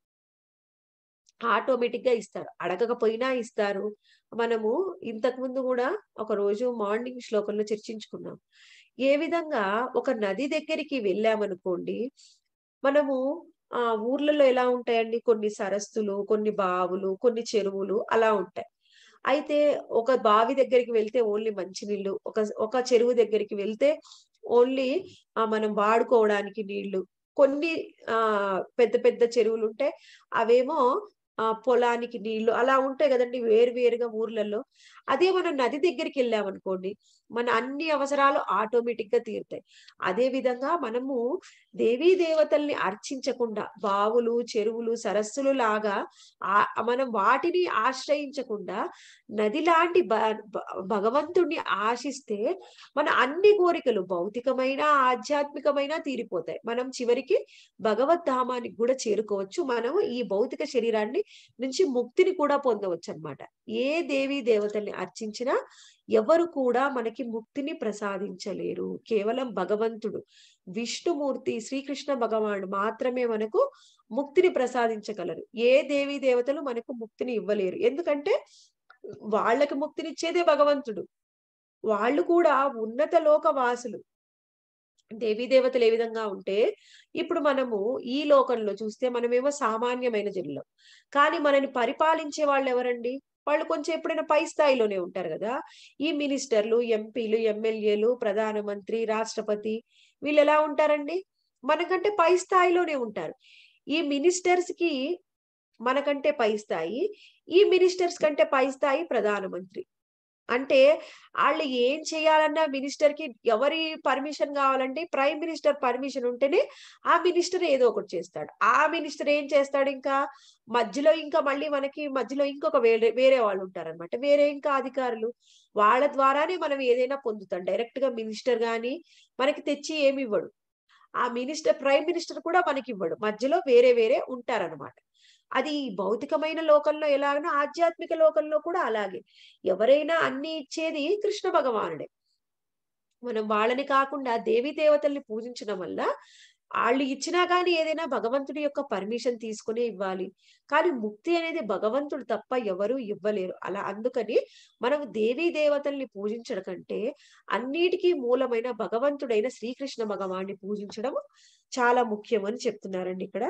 ఆటోమేటిక్ గా ఇస్తారు అడగకపోయినా ఇస్తారు మనము ఇంతకు ముందు కూడా ఒక రోజు మార్నింగ్ శ్లోకంలో చర్చించుకున్నాం ఏ విధంగా ఒక నది దగ్గరికి వెళ్ళామనుకోండి మనము ఆ ఊర్లలో ఎలా ఉంటాయండి కొన్ని సరస్సులు కొన్ని బావులు కొన్ని చెరువులు అలా ఉంటాయి అయితే ఒక బావి దగ్గరికి వెళ్తే ఓన్లీ మంచినీళ్ళు ఒక ఒక చెరువు దగ్గరికి వెళ్తే ఓన్లీ ఆ మనం వాడుకోవడానికి నీళ్లు కొన్ని ఆ పెద్ద పెద్ద చెరువులు ఉంటాయి అవేమో ఆ పొలానికి నీళ్లు అలా ఉంటాయి కదండి వేరు వేరుగా ఊర్లలో అదే మనం నది దగ్గరికి వెళ్ళామనుకోండి మన అన్ని అవసరాలు ఆటోమేటిక్ గా తీరుతాయి అదే విధంగా మనము దేవీ దేవతల్ని అర్చించకుండా బావులు చెరువులు సరస్సులు లాగా ఆ మనం వాటిని ఆశ్రయించకుండా నది లాంటి భ- భ- భగవంతుణ్ణి ఆశిస్తే మన అన్ని కోరికలు భౌతికమైన ఆధ్యాత్మికమైన తీరిపోతాయి మనం చివరికి భగవద్ ధామానికి కూడా చేరుకోవచ్చు మనం ఈ భౌతిక శరీరాన్ని నుంచి ముక్తిని కూడా పొందవచ్చు అన్నమాట ఏ దేవీ దేవతల్ని అర్చించినా ఎవరు కూడా మనకి ముక్తిని ప్రసాదించలేరు కేవలం భగవంతుడు విష్ణుమూర్తి శ్రీకృష్ణ భగవానుడు మాత్రమే మనకు ముక్తిని ప్రసాదించగలరు ఏ దేవీ దేవతలు మనకు ముక్తిని ఇవ్వలేరు ఎందుకంటే వాళ్ళకి ముక్తినిచ్చేదే భగవంతుడు వాళ్ళు కూడా ఉన్నత లోక వాసులు దేవీ దేవతలు ఏ విధంగా ఉంటే ఇప్పుడు మనము ఈ లోకంలో చూస్తే మనమేమో సామాన్యమైన జనులం కానీ మనని పరిపాలించే వాళ్ళు ఎవరండి వాళ్ళు కొంచెం ఎప్పుడైనా పై స్థాయిలోనే ఉంటారు కదా ఈ మినిస్టర్లు ఎంపీలు ఎమ్మెల్యేలు ప్రధానమంత్రి రాష్ట్రపతి వీళ్ళు ఎలా ఉంటారండి మనకంటే పై స్థాయిలోనే ఉంటారు ఈ మినిస్టర్స్ కి మనకంటే పై స్థాయి ఈ మినిస్టర్స్ కంటే పై స్థాయి ప్రధానమంత్రి అంటే వాళ్ళు ఏం చేయాలన్నా మినిస్టర్ కి ఎవరి పర్మిషన్ కావాలంటే ప్రైమ్ మినిస్టర్ పర్మిషన్ ఉంటేనే ఆ మినిస్టర్ ఏదో ఒకటి చేస్తాడు ఆ మినిస్టర్ ఏం చేస్తాడు ఇంకా మధ్యలో ఇంకా మళ్ళీ మనకి మధ్యలో ఇంకొక వేరే వేరే వాళ్ళు ఉంటారన్నమాట వేరే ఇంకా అధికారులు వాళ్ళ ద్వారానే మనం ఏదైనా పొందుతాం డైరెక్ట్ గా మినిస్టర్ గాని మనకి తెచ్చి ఏమి ఇవ్వడు ఆ మినిస్టర్ ప్రైమ్ మినిస్టర్ కూడా మనకి ఇవ్వడు మధ్యలో వేరే వేరే ఉంటారన్నమాట అది భౌతికమైన లోకంలో ఎలాగనో ఆధ్యాత్మిక లోకంలో కూడా అలాగే ఎవరైనా అన్ని ఇచ్చేది కృష్ణ భగవానుడే మనం వాళ్ళని కాకుండా దేవీ దేవతల్ని పూజించడం వల్ల వాళ్ళు ఇచ్చినా కానీ ఏదైనా భగవంతుడి యొక్క పర్మిషన్ తీసుకునే ఇవ్వాలి కానీ ముక్తి అనేది భగవంతుడు తప్ప ఎవరు ఇవ్వలేరు అలా అందుకని మనం దేవీ దేవతల్ని పూజించడం కంటే అన్నిటికీ మూలమైన భగవంతుడైన శ్రీకృష్ణ భగవాన్ని పూజించడం చాలా ముఖ్యం అని చెప్తున్నారండి ఇక్కడ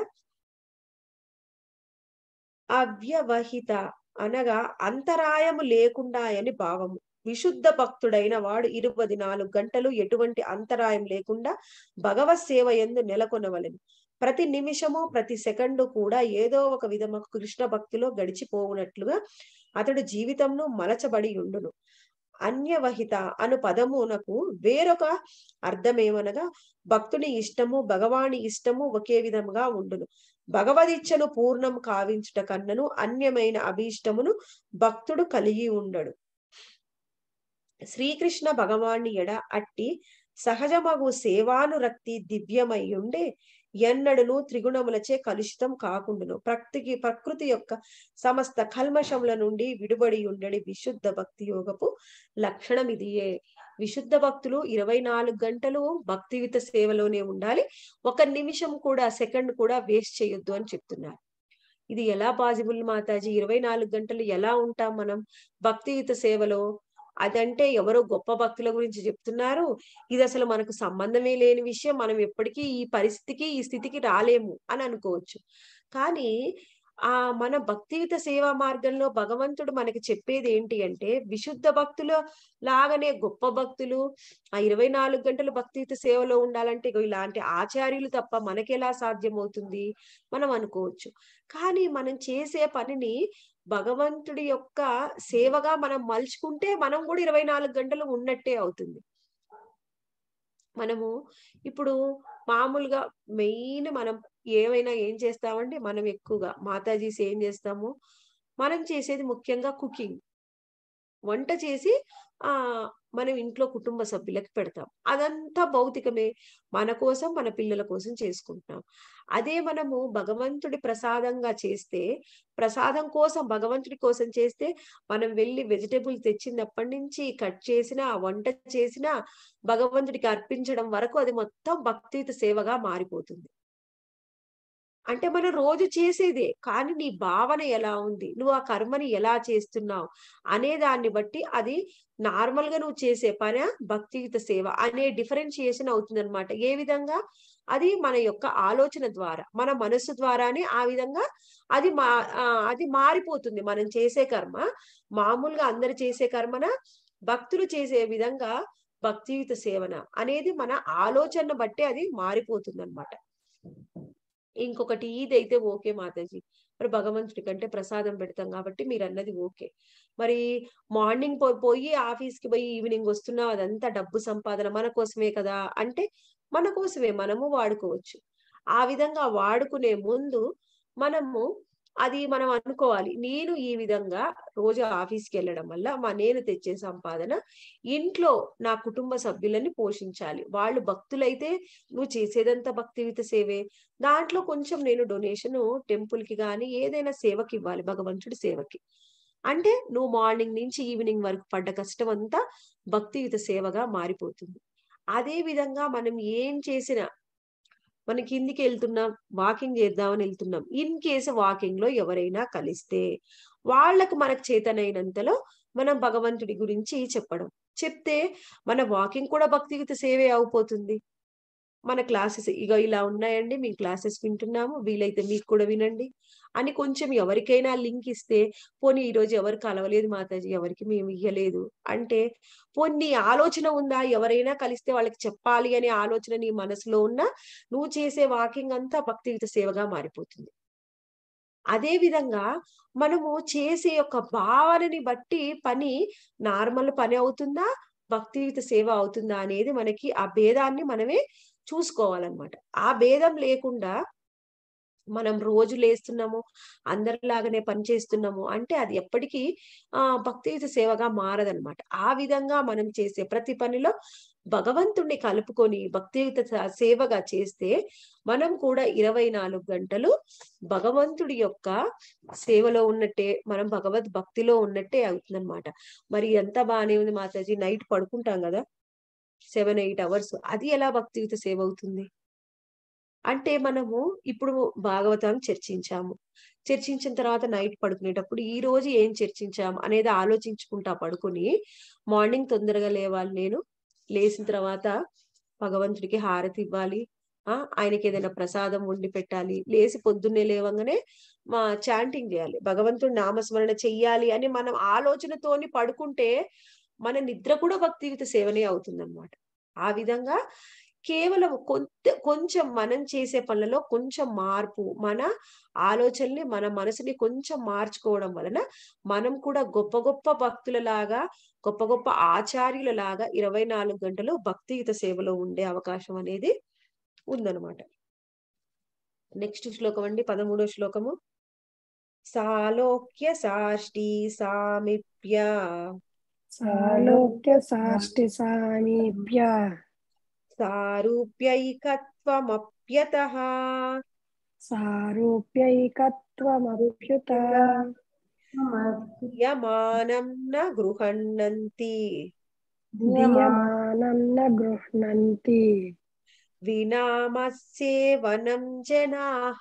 అవ్యవహిత అనగా అంతరాయము లేకుండా అని భావము విశుద్ధ భక్తుడైన వాడు ఇరవై నాలుగు గంటలు ఎటువంటి అంతరాయం లేకుండా భగవత్ సేవ ఎందు నెలకొనవలెను ప్రతి నిమిషము ప్రతి సెకండు కూడా ఏదో ఒక విధము కృష్ణ భక్తిలో గడిచిపోవునట్లుగా అతడు జీవితంను మలచబడి ఉండును అన్యవహిత అను పదమునకు వేరొక అర్థమేమనగా భక్తుని ఇష్టము భగవాని ఇష్టము ఒకే విధముగా ఉండును భగవదిచ్చను పూర్ణం కావించుట కన్నను అన్యమైన అభీష్టమును భక్తుడు కలిగి ఉండడు శ్రీకృష్ణ భగవాని ఎడ అట్టి సహజమగు సేవానురక్తి దివ్యమయ్యుండే ఎన్నడును త్రిగుణములచే కలుషితం కాకుండును ప్రకృతికి ప్రకృతి యొక్క సమస్త కల్మషముల నుండి విడుబడి ఉండడి విశుద్ధ భక్తి యోగపు లక్షణం ఇదియే విశుద్ధ భక్తులు ఇరవై నాలుగు గంటలు భక్తియుత సేవలోనే ఉండాలి ఒక నిమిషం కూడా సెకండ్ కూడా వేస్ట్ చేయొద్దు అని చెప్తున్నారు ఇది ఎలా పాసిబుల్ మాతాజీ ఇరవై నాలుగు గంటలు ఎలా ఉంటాం మనం భక్తియుత సేవలో అదంటే ఎవరో గొప్ప భక్తుల గురించి చెప్తున్నారు ఇది అసలు మనకు సంబంధమే లేని విషయం మనం ఎప్పటికీ ఈ పరిస్థితికి ఈ స్థితికి రాలేము అని అనుకోవచ్చు కానీ ఆ మన భక్తియుత సేవా మార్గంలో భగవంతుడు మనకి చెప్పేది ఏంటి అంటే విశుద్ధ భక్తుల లాగానే గొప్ప భక్తులు ఆ ఇరవై నాలుగు గంటలు భక్తియుత సేవలో ఉండాలంటే ఇగో ఇలాంటి ఆచార్యులు తప్ప మనకెలా సాధ్యమవుతుంది మనం అనుకోవచ్చు కానీ మనం చేసే పనిని భగవంతుడి యొక్క సేవగా మనం మలుచుకుంటే మనం కూడా ఇరవై నాలుగు గంటలు ఉన్నట్టే అవుతుంది మనము ఇప్పుడు మామూలుగా మెయిన్ మనం ఏమైనా ఏం చేస్తామంటే మనం ఎక్కువగా మాతాజీస్ ఏం చేస్తాము మనం చేసేది ముఖ్యంగా కుకింగ్ వంట చేసి ఆ మనం ఇంట్లో కుటుంబ సభ్యులకి పెడతాం అదంతా భౌతికమే మన కోసం మన పిల్లల కోసం చేసుకుంటున్నాం అదే మనము భగవంతుడి ప్రసాదంగా చేస్తే ప్రసాదం కోసం భగవంతుడి కోసం చేస్తే మనం వెళ్ళి వెజిటేబుల్ తెచ్చినప్పటి నుంచి కట్ చేసిన వంట చేసిన భగవంతుడికి అర్పించడం వరకు అది మొత్తం భక్తియుత సేవగా మారిపోతుంది అంటే మనం రోజు చేసేదే కానీ నీ భావన ఎలా ఉంది నువ్వు ఆ కర్మని ఎలా చేస్తున్నావు అనే దాన్ని బట్టి అది నార్మల్ గా నువ్వు చేసే పని భక్తియుత సేవ అనే డిఫరెన్షియేషన్ అవుతుంది అనమాట ఏ విధంగా అది మన యొక్క ఆలోచన ద్వారా మన మనస్సు ద్వారానే ఆ విధంగా అది మా అది మారిపోతుంది మనం చేసే కర్మ మామూలుగా అందరు చేసే కర్మన భక్తులు చేసే విధంగా భక్తియుత సేవన అనేది మన ఆలోచన బట్టి అది మారిపోతుంది అనమాట ఇంకొకటి ఇదైతే ఓకే మాతాజీ మరి భగవంతుడి కంటే ప్రసాదం పెడతాం కాబట్టి మీరు అన్నది ఓకే మరి మార్నింగ్ పోయి ఆఫీస్కి పోయి ఈవినింగ్ వస్తున్నావు అదంతా డబ్బు సంపాదన మన కోసమే కదా అంటే మన కోసమే మనము వాడుకోవచ్చు ఆ విధంగా వాడుకునే ముందు మనము అది మనం అనుకోవాలి నేను ఈ విధంగా రోజు ఆఫీస్కి వెళ్ళడం వల్ల మా నేను తెచ్చే సంపాదన ఇంట్లో నా కుటుంబ సభ్యులని పోషించాలి వాళ్ళు భక్తులైతే నువ్వు చేసేదంతా భక్తియుత సేవే దాంట్లో కొంచెం నేను డొనేషన్ టెంపుల్ కి కానీ ఏదైనా సేవకి ఇవ్వాలి భగవంతుడి సేవకి అంటే నువ్వు మార్నింగ్ నుంచి ఈవినింగ్ వరకు పడ్డ కష్టం అంతా భక్తియుత సేవగా మారిపోతుంది అదే విధంగా మనం ఏం చేసినా మన కిందికి వెళ్తున్నాం వాకింగ్ చేద్దామని వెళ్తున్నాం ఇన్ కేసు వాకింగ్ లో ఎవరైనా కలిస్తే వాళ్ళకు మనకు చేతనైనంతలో మనం భగవంతుడి గురించి చెప్పడం చెప్తే మన వాకింగ్ కూడా భక్తియుత సేవే అయిపోతుంది మన క్లాసెస్ ఇక ఇలా ఉన్నాయండి మీ క్లాసెస్ వింటున్నాము వీలైతే మీకు కూడా వినండి అని కొంచెం ఎవరికైనా లింక్ ఇస్తే పోనీ ఈ రోజు ఎవరు కలవలేదు మాతాజీ ఎవరికి మేము ఇయ్యలేదు అంటే పోనీ ఆలోచన ఉందా ఎవరైనా కలిస్తే వాళ్ళకి చెప్పాలి అనే ఆలోచన నీ మనసులో ఉన్నా నువ్వు చేసే వాకింగ్ అంతా భక్తియుత సేవగా మారిపోతుంది అదే విధంగా మనము చేసే యొక్క భావనని బట్టి పని నార్మల్ పని అవుతుందా భక్తియుత సేవ అవుతుందా అనేది మనకి ఆ భేదాన్ని మనమే చూసుకోవాలన్నమాట ఆ భేదం లేకుండా మనం రోజు లేస్తున్నాము అందరిలాగానే పని చేస్తున్నాము అంటే అది ఎప్పటికీ ఆ భక్తియుత సేవగా మారదనమాట ఆ విధంగా మనం చేసే ప్రతి పనిలో భగవంతుణ్ణి కలుపుకొని భక్తియుత సేవగా చేస్తే మనం కూడా ఇరవై నాలుగు గంటలు భగవంతుడి యొక్క సేవలో ఉన్నట్టే మనం భగవద్ భక్తిలో ఉన్నట్టే అవుతుందన్నమాట మరి ఎంత బాగానే ఉంది మాతాజీ నైట్ పడుకుంటాం కదా సెవెన్ ఎయిట్ అవర్స్ అది ఎలా భక్తియుత సేవ అవుతుంది అంటే మనము ఇప్పుడు భాగవతం చర్చించాము చర్చించిన తర్వాత నైట్ పడుకునేటప్పుడు ఈ రోజు ఏం చర్చించాము అనేది ఆలోచించుకుంటా పడుకుని మార్నింగ్ తొందరగా లేవాలి నేను లేచిన తర్వాత భగవంతుడికి హారతి ఇవ్వాలి ఆ ఆయనకి ఏదైనా ప్రసాదం వండి పెట్టాలి లేచి పొద్దున్నే లేవంగానే మా చాంటింగ్ చేయాలి భగవంతుడి నామస్మరణ చెయ్యాలి అని మనం ఆలోచనతోని పడుకుంటే మన నిద్ర కూడా భక్తియుత సేవనే అవుతుందన్నమాట ఆ విధంగా కేవలం కొంత కొంచెం మనం చేసే పనులలో కొంచెం మార్పు మన ఆలోచనని మన మనసుని కొంచెం మార్చుకోవడం వలన మనం కూడా గొప్ప గొప్ప భక్తులలాగా గొప్ప గొప్ప ఆచార్యులలాగా ఇరవై నాలుగు గంటలు భక్తియుత సేవలో ఉండే అవకాశం అనేది ఉందన్నమాట నెక్స్ట్ శ్లోకం అండి పదమూడో శ్లోకము సాలోక్య సాష్టి సామిప్య సాలోక్య సాష్టి సామీప్య సారూప్యైకత్వమప్యత సారూప్యైకత్వమప్యుత యమానం న గృహణంతి ధియమానం న గృహ్ణంతి వినామస్యేవనం జనాః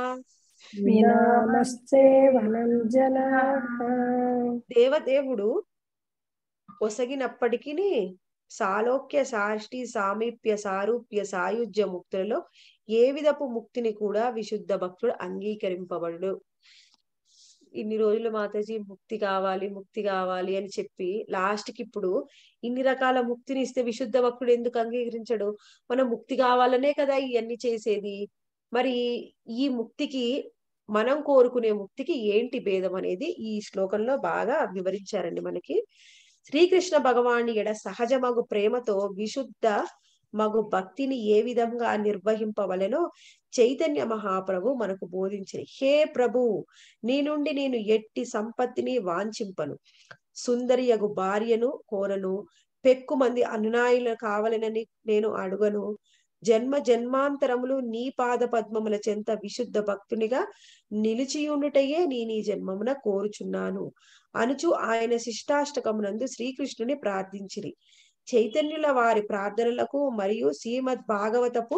వినామశ్చేవనం జనాః దేవదేవుడు ఒసగినప్పటికీ సాలోక్య సాష్టి సామీప్య సారూప్య సాయుధ్య ముక్తులలో ఏ విధపు ముక్తిని కూడా విశుద్ధ భక్తుడు అంగీకరింపబడు ఇన్ని రోజులు మాతాజీ ముక్తి కావాలి ముక్తి కావాలి అని చెప్పి లాస్ట్ కి ఇప్పుడు ఇన్ని రకాల ముక్తిని ఇస్తే విశుద్ధ భక్తుడు ఎందుకు అంగీకరించడు మనం ముక్తి కావాలనే కదా ఇవన్నీ చేసేది మరి ఈ ముక్తికి మనం కోరుకునే ముక్తికి ఏంటి భేదం అనేది ఈ శ్లోకంలో బాగా వివరించారండి మనకి శ్రీకృష్ణ భగవాని ఎడ సహజమగు ప్రేమతో విశుద్ధ మగు భక్తిని ఏ విధంగా నిర్వహింపవలెనో చైతన్య మహాప్రభు మనకు బోధించింది హే ప్రభు నీ నుండి నేను ఎట్టి సంపత్తిని వాంఛింపను సుందరియగు భార్యను కోరను పెక్కు మంది అనునాయులు కావాలనని నేను అడుగను జన్మ జన్మాంతరములు నీ పాద పద్మముల చెంత విశుద్ధ భక్తునిగా నిలిచియుండుటయే నీ నీ జన్మమున కోరుచున్నాను అనుచు ఆయన శిష్టాష్టకమునందు శ్రీకృష్ణుని ప్రార్థించిరి చైతన్యుల వారి ప్రార్థనలకు మరియు శ్రీమద్ భాగవతపు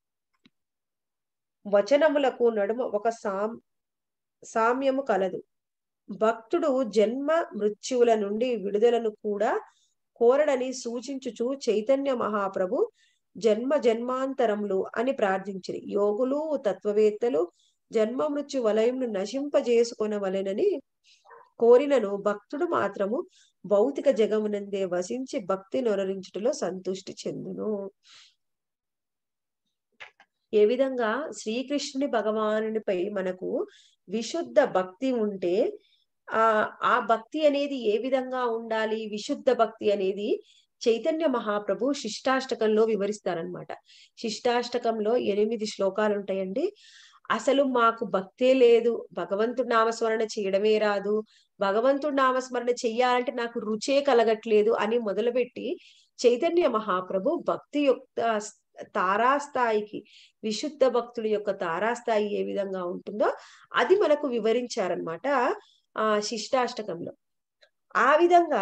వచనములకు నడుమ ఒక సాం సామ్యము కలదు భక్తుడు జన్మ మృత్యువుల నుండి విడుదలను కూడా కోరడని సూచించుచు చైతన్య మహాప్రభు జన్మ జన్మాంతరములు అని ప్రార్థించిరి యోగులు తత్వవేత్తలు జన్మ మృత్యు వలయంను నశింపజేసుకొనవలెనని కోరినను భక్తుడు మాత్రము భౌతిక జగమునందే వసించి భక్తి నొరరించుటలో సంతుష్టి చెందును ఏ విధంగా శ్రీకృష్ణుని భగవానునిపై మనకు విశుద్ధ భక్తి ఉంటే ఆ ఆ భక్తి అనేది ఏ విధంగా ఉండాలి విశుద్ధ భక్తి అనేది చైతన్య మహాప్రభు శిష్టాష్టకంలో వివరిస్తారనమాట శిష్టాష్టకంలో ఎనిమిది శ్లోకాలు ఉంటాయండి అసలు మాకు భక్తే లేదు భగవంతుడి నామస్మరణ చేయడమే రాదు భగవంతుడి నామస్మరణ చెయ్యాలంటే నాకు రుచే కలగట్లేదు అని మొదలుపెట్టి చైతన్య మహాప్రభు భక్తి యొక్క తారాస్థాయికి విశుద్ధ భక్తుడి యొక్క తారాస్థాయి ఏ విధంగా ఉంటుందో అది మనకు వివరించారనమాట ఆ శిష్టాష్టకంలో ఆ విధంగా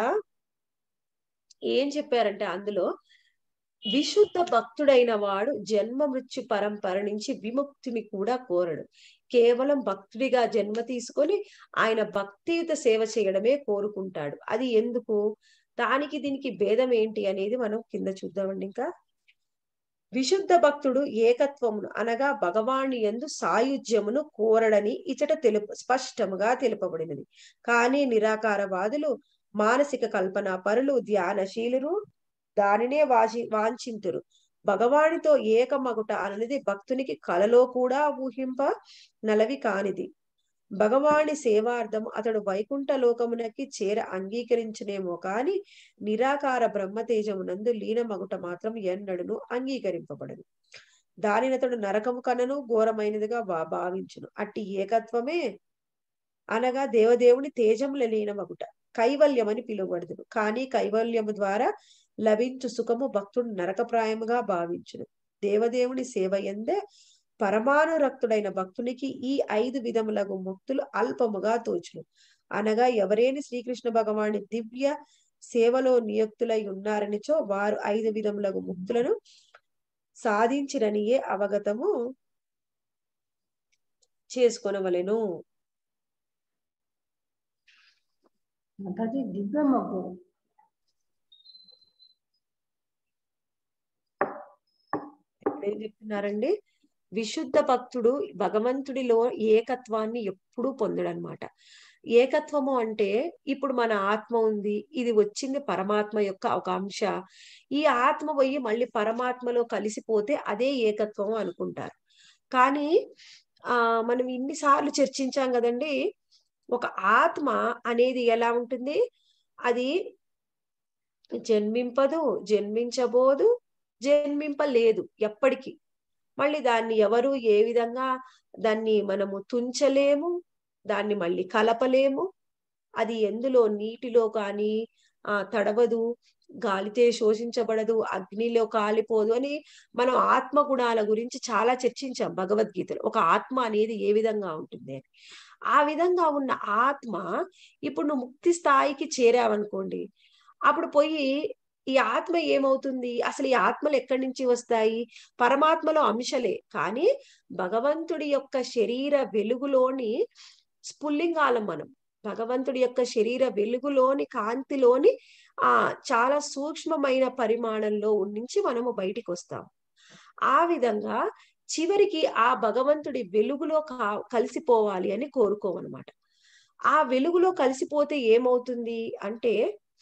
ఏం చెప్పారంటే అందులో విశుద్ధ భక్తుడైన వాడు జన్మ మృత్యు పరంపర నుంచి విముక్తిని కూడా కోరడు కేవలం భక్తుడిగా జన్మ తీసుకొని ఆయన భక్తియుత సేవ చేయడమే కోరుకుంటాడు అది ఎందుకు దానికి దీనికి భేదం ఏంటి అనేది మనం కింద చూద్దామండి ఇంకా విశుద్ధ భక్తుడు ఏకత్వమును అనగా భగవాని ఎందు సాయుధ్యమును కోరడని ఇచట తెలుపు స్పష్టముగా తెలుపబడినది కానీ నిరాకారవాదులు మానసిక కల్పన పరులు ధ్యానశీలురు దానినే వాచి వాంఛింతురు భగవానితో ఏకమగుట అనేది భక్తునికి కలలో కూడా ఊహింప నలవి కానిది భగవాని సేవార్థం అతడు వైకుంఠ లోకమునకి చేర అంగీకరించునేమో కాని నిరాకార బ్రహ్మతేజమునందు లీనమగుట మాత్రం ఎన్నడును అంగీకరింపబడదు దానిని అతడు నరకము కనను ఘోరమైనదిగా భావించును అట్టి ఏకత్వమే అనగా దేవదేవుని తేజముల లీనమగుట కైవల్యమని పిలువబడదు కానీ కైవల్యము ద్వారా లభించు సుఖము భక్తుడు నరకప్రాయముగా భావించును దేవదేవుని సేవ ఎందే పరమానురక్తుడైన భక్తునికి ఈ ఐదు విధములకు ముక్తులు అల్పముగా తోచును అనగా ఎవరేని శ్రీకృష్ణ భగవాని దివ్య సేవలో నియుక్తులై ఉన్నారనిచో వారు ఐదు విధములకు ముక్తులను సాధించిరనియే అవగతము చేసుకొనవలెను మాతాజీ దివ్య మగ్గు ఇక్కడ ఏం చెప్తున్నారండి విశుద్ధ భక్తుడు భగవంతుడిలో ఏకత్వాన్ని ఎప్పుడూ పొందడనమాట ఏకత్వము అంటే ఇప్పుడు మన ఆత్మ ఉంది ఇది వచ్చింది పరమాత్మ యొక్క ఒక అంశ ఈ ఆత్మ పోయి మళ్ళీ పరమాత్మలో కలిసిపోతే అదే ఏకత్వము అనుకుంటారు కానీ ఆ మనం ఇన్నిసార్లు చర్చించాం కదండి ఒక ఆత్మ అనేది ఎలా ఉంటుంది అది జన్మింపదు జన్మించబోదు జన్మింపలేదు ఎప్పటికీ మళ్ళీ దాన్ని ఎవరు ఏ విధంగా దాన్ని మనము తుంచలేము దాన్ని మళ్ళీ కలపలేము అది ఎందులో నీటిలో కానీ ఆ తడవదు గాలితే శోషించబడదు అగ్నిలో కాలిపోదు అని మనం ఆత్మ గుణాల గురించి చాలా చర్చించాం భగవద్గీతలో ఒక ఆత్మ అనేది ఏ విధంగా ఉంటుంది అని ఆ విధంగా ఉన్న ఆత్మ ఇప్పుడు నువ్వు ముక్తి స్థాయికి చేరావనుకోండి అప్పుడు పోయి ఈ ఆత్మ ఏమవుతుంది అసలు ఈ ఆత్మలు ఎక్కడి నుంచి వస్తాయి పరమాత్మలో అంశలే కానీ భగవంతుడి యొక్క శరీర వెలుగులోని స్ఫుల్లింగాలం మనం భగవంతుడి యొక్క శరీర వెలుగులోని కాంతిలోని ఆ చాలా సూక్ష్మమైన పరిమాణంలో నుంచి మనము బయటికి వస్తాం ఆ విధంగా చివరికి ఆ భగవంతుడి వెలుగులో కా కలిసిపోవాలి అని కోరుకోమన్నమాట ఆ వెలుగులో కలిసిపోతే ఏమవుతుంది అంటే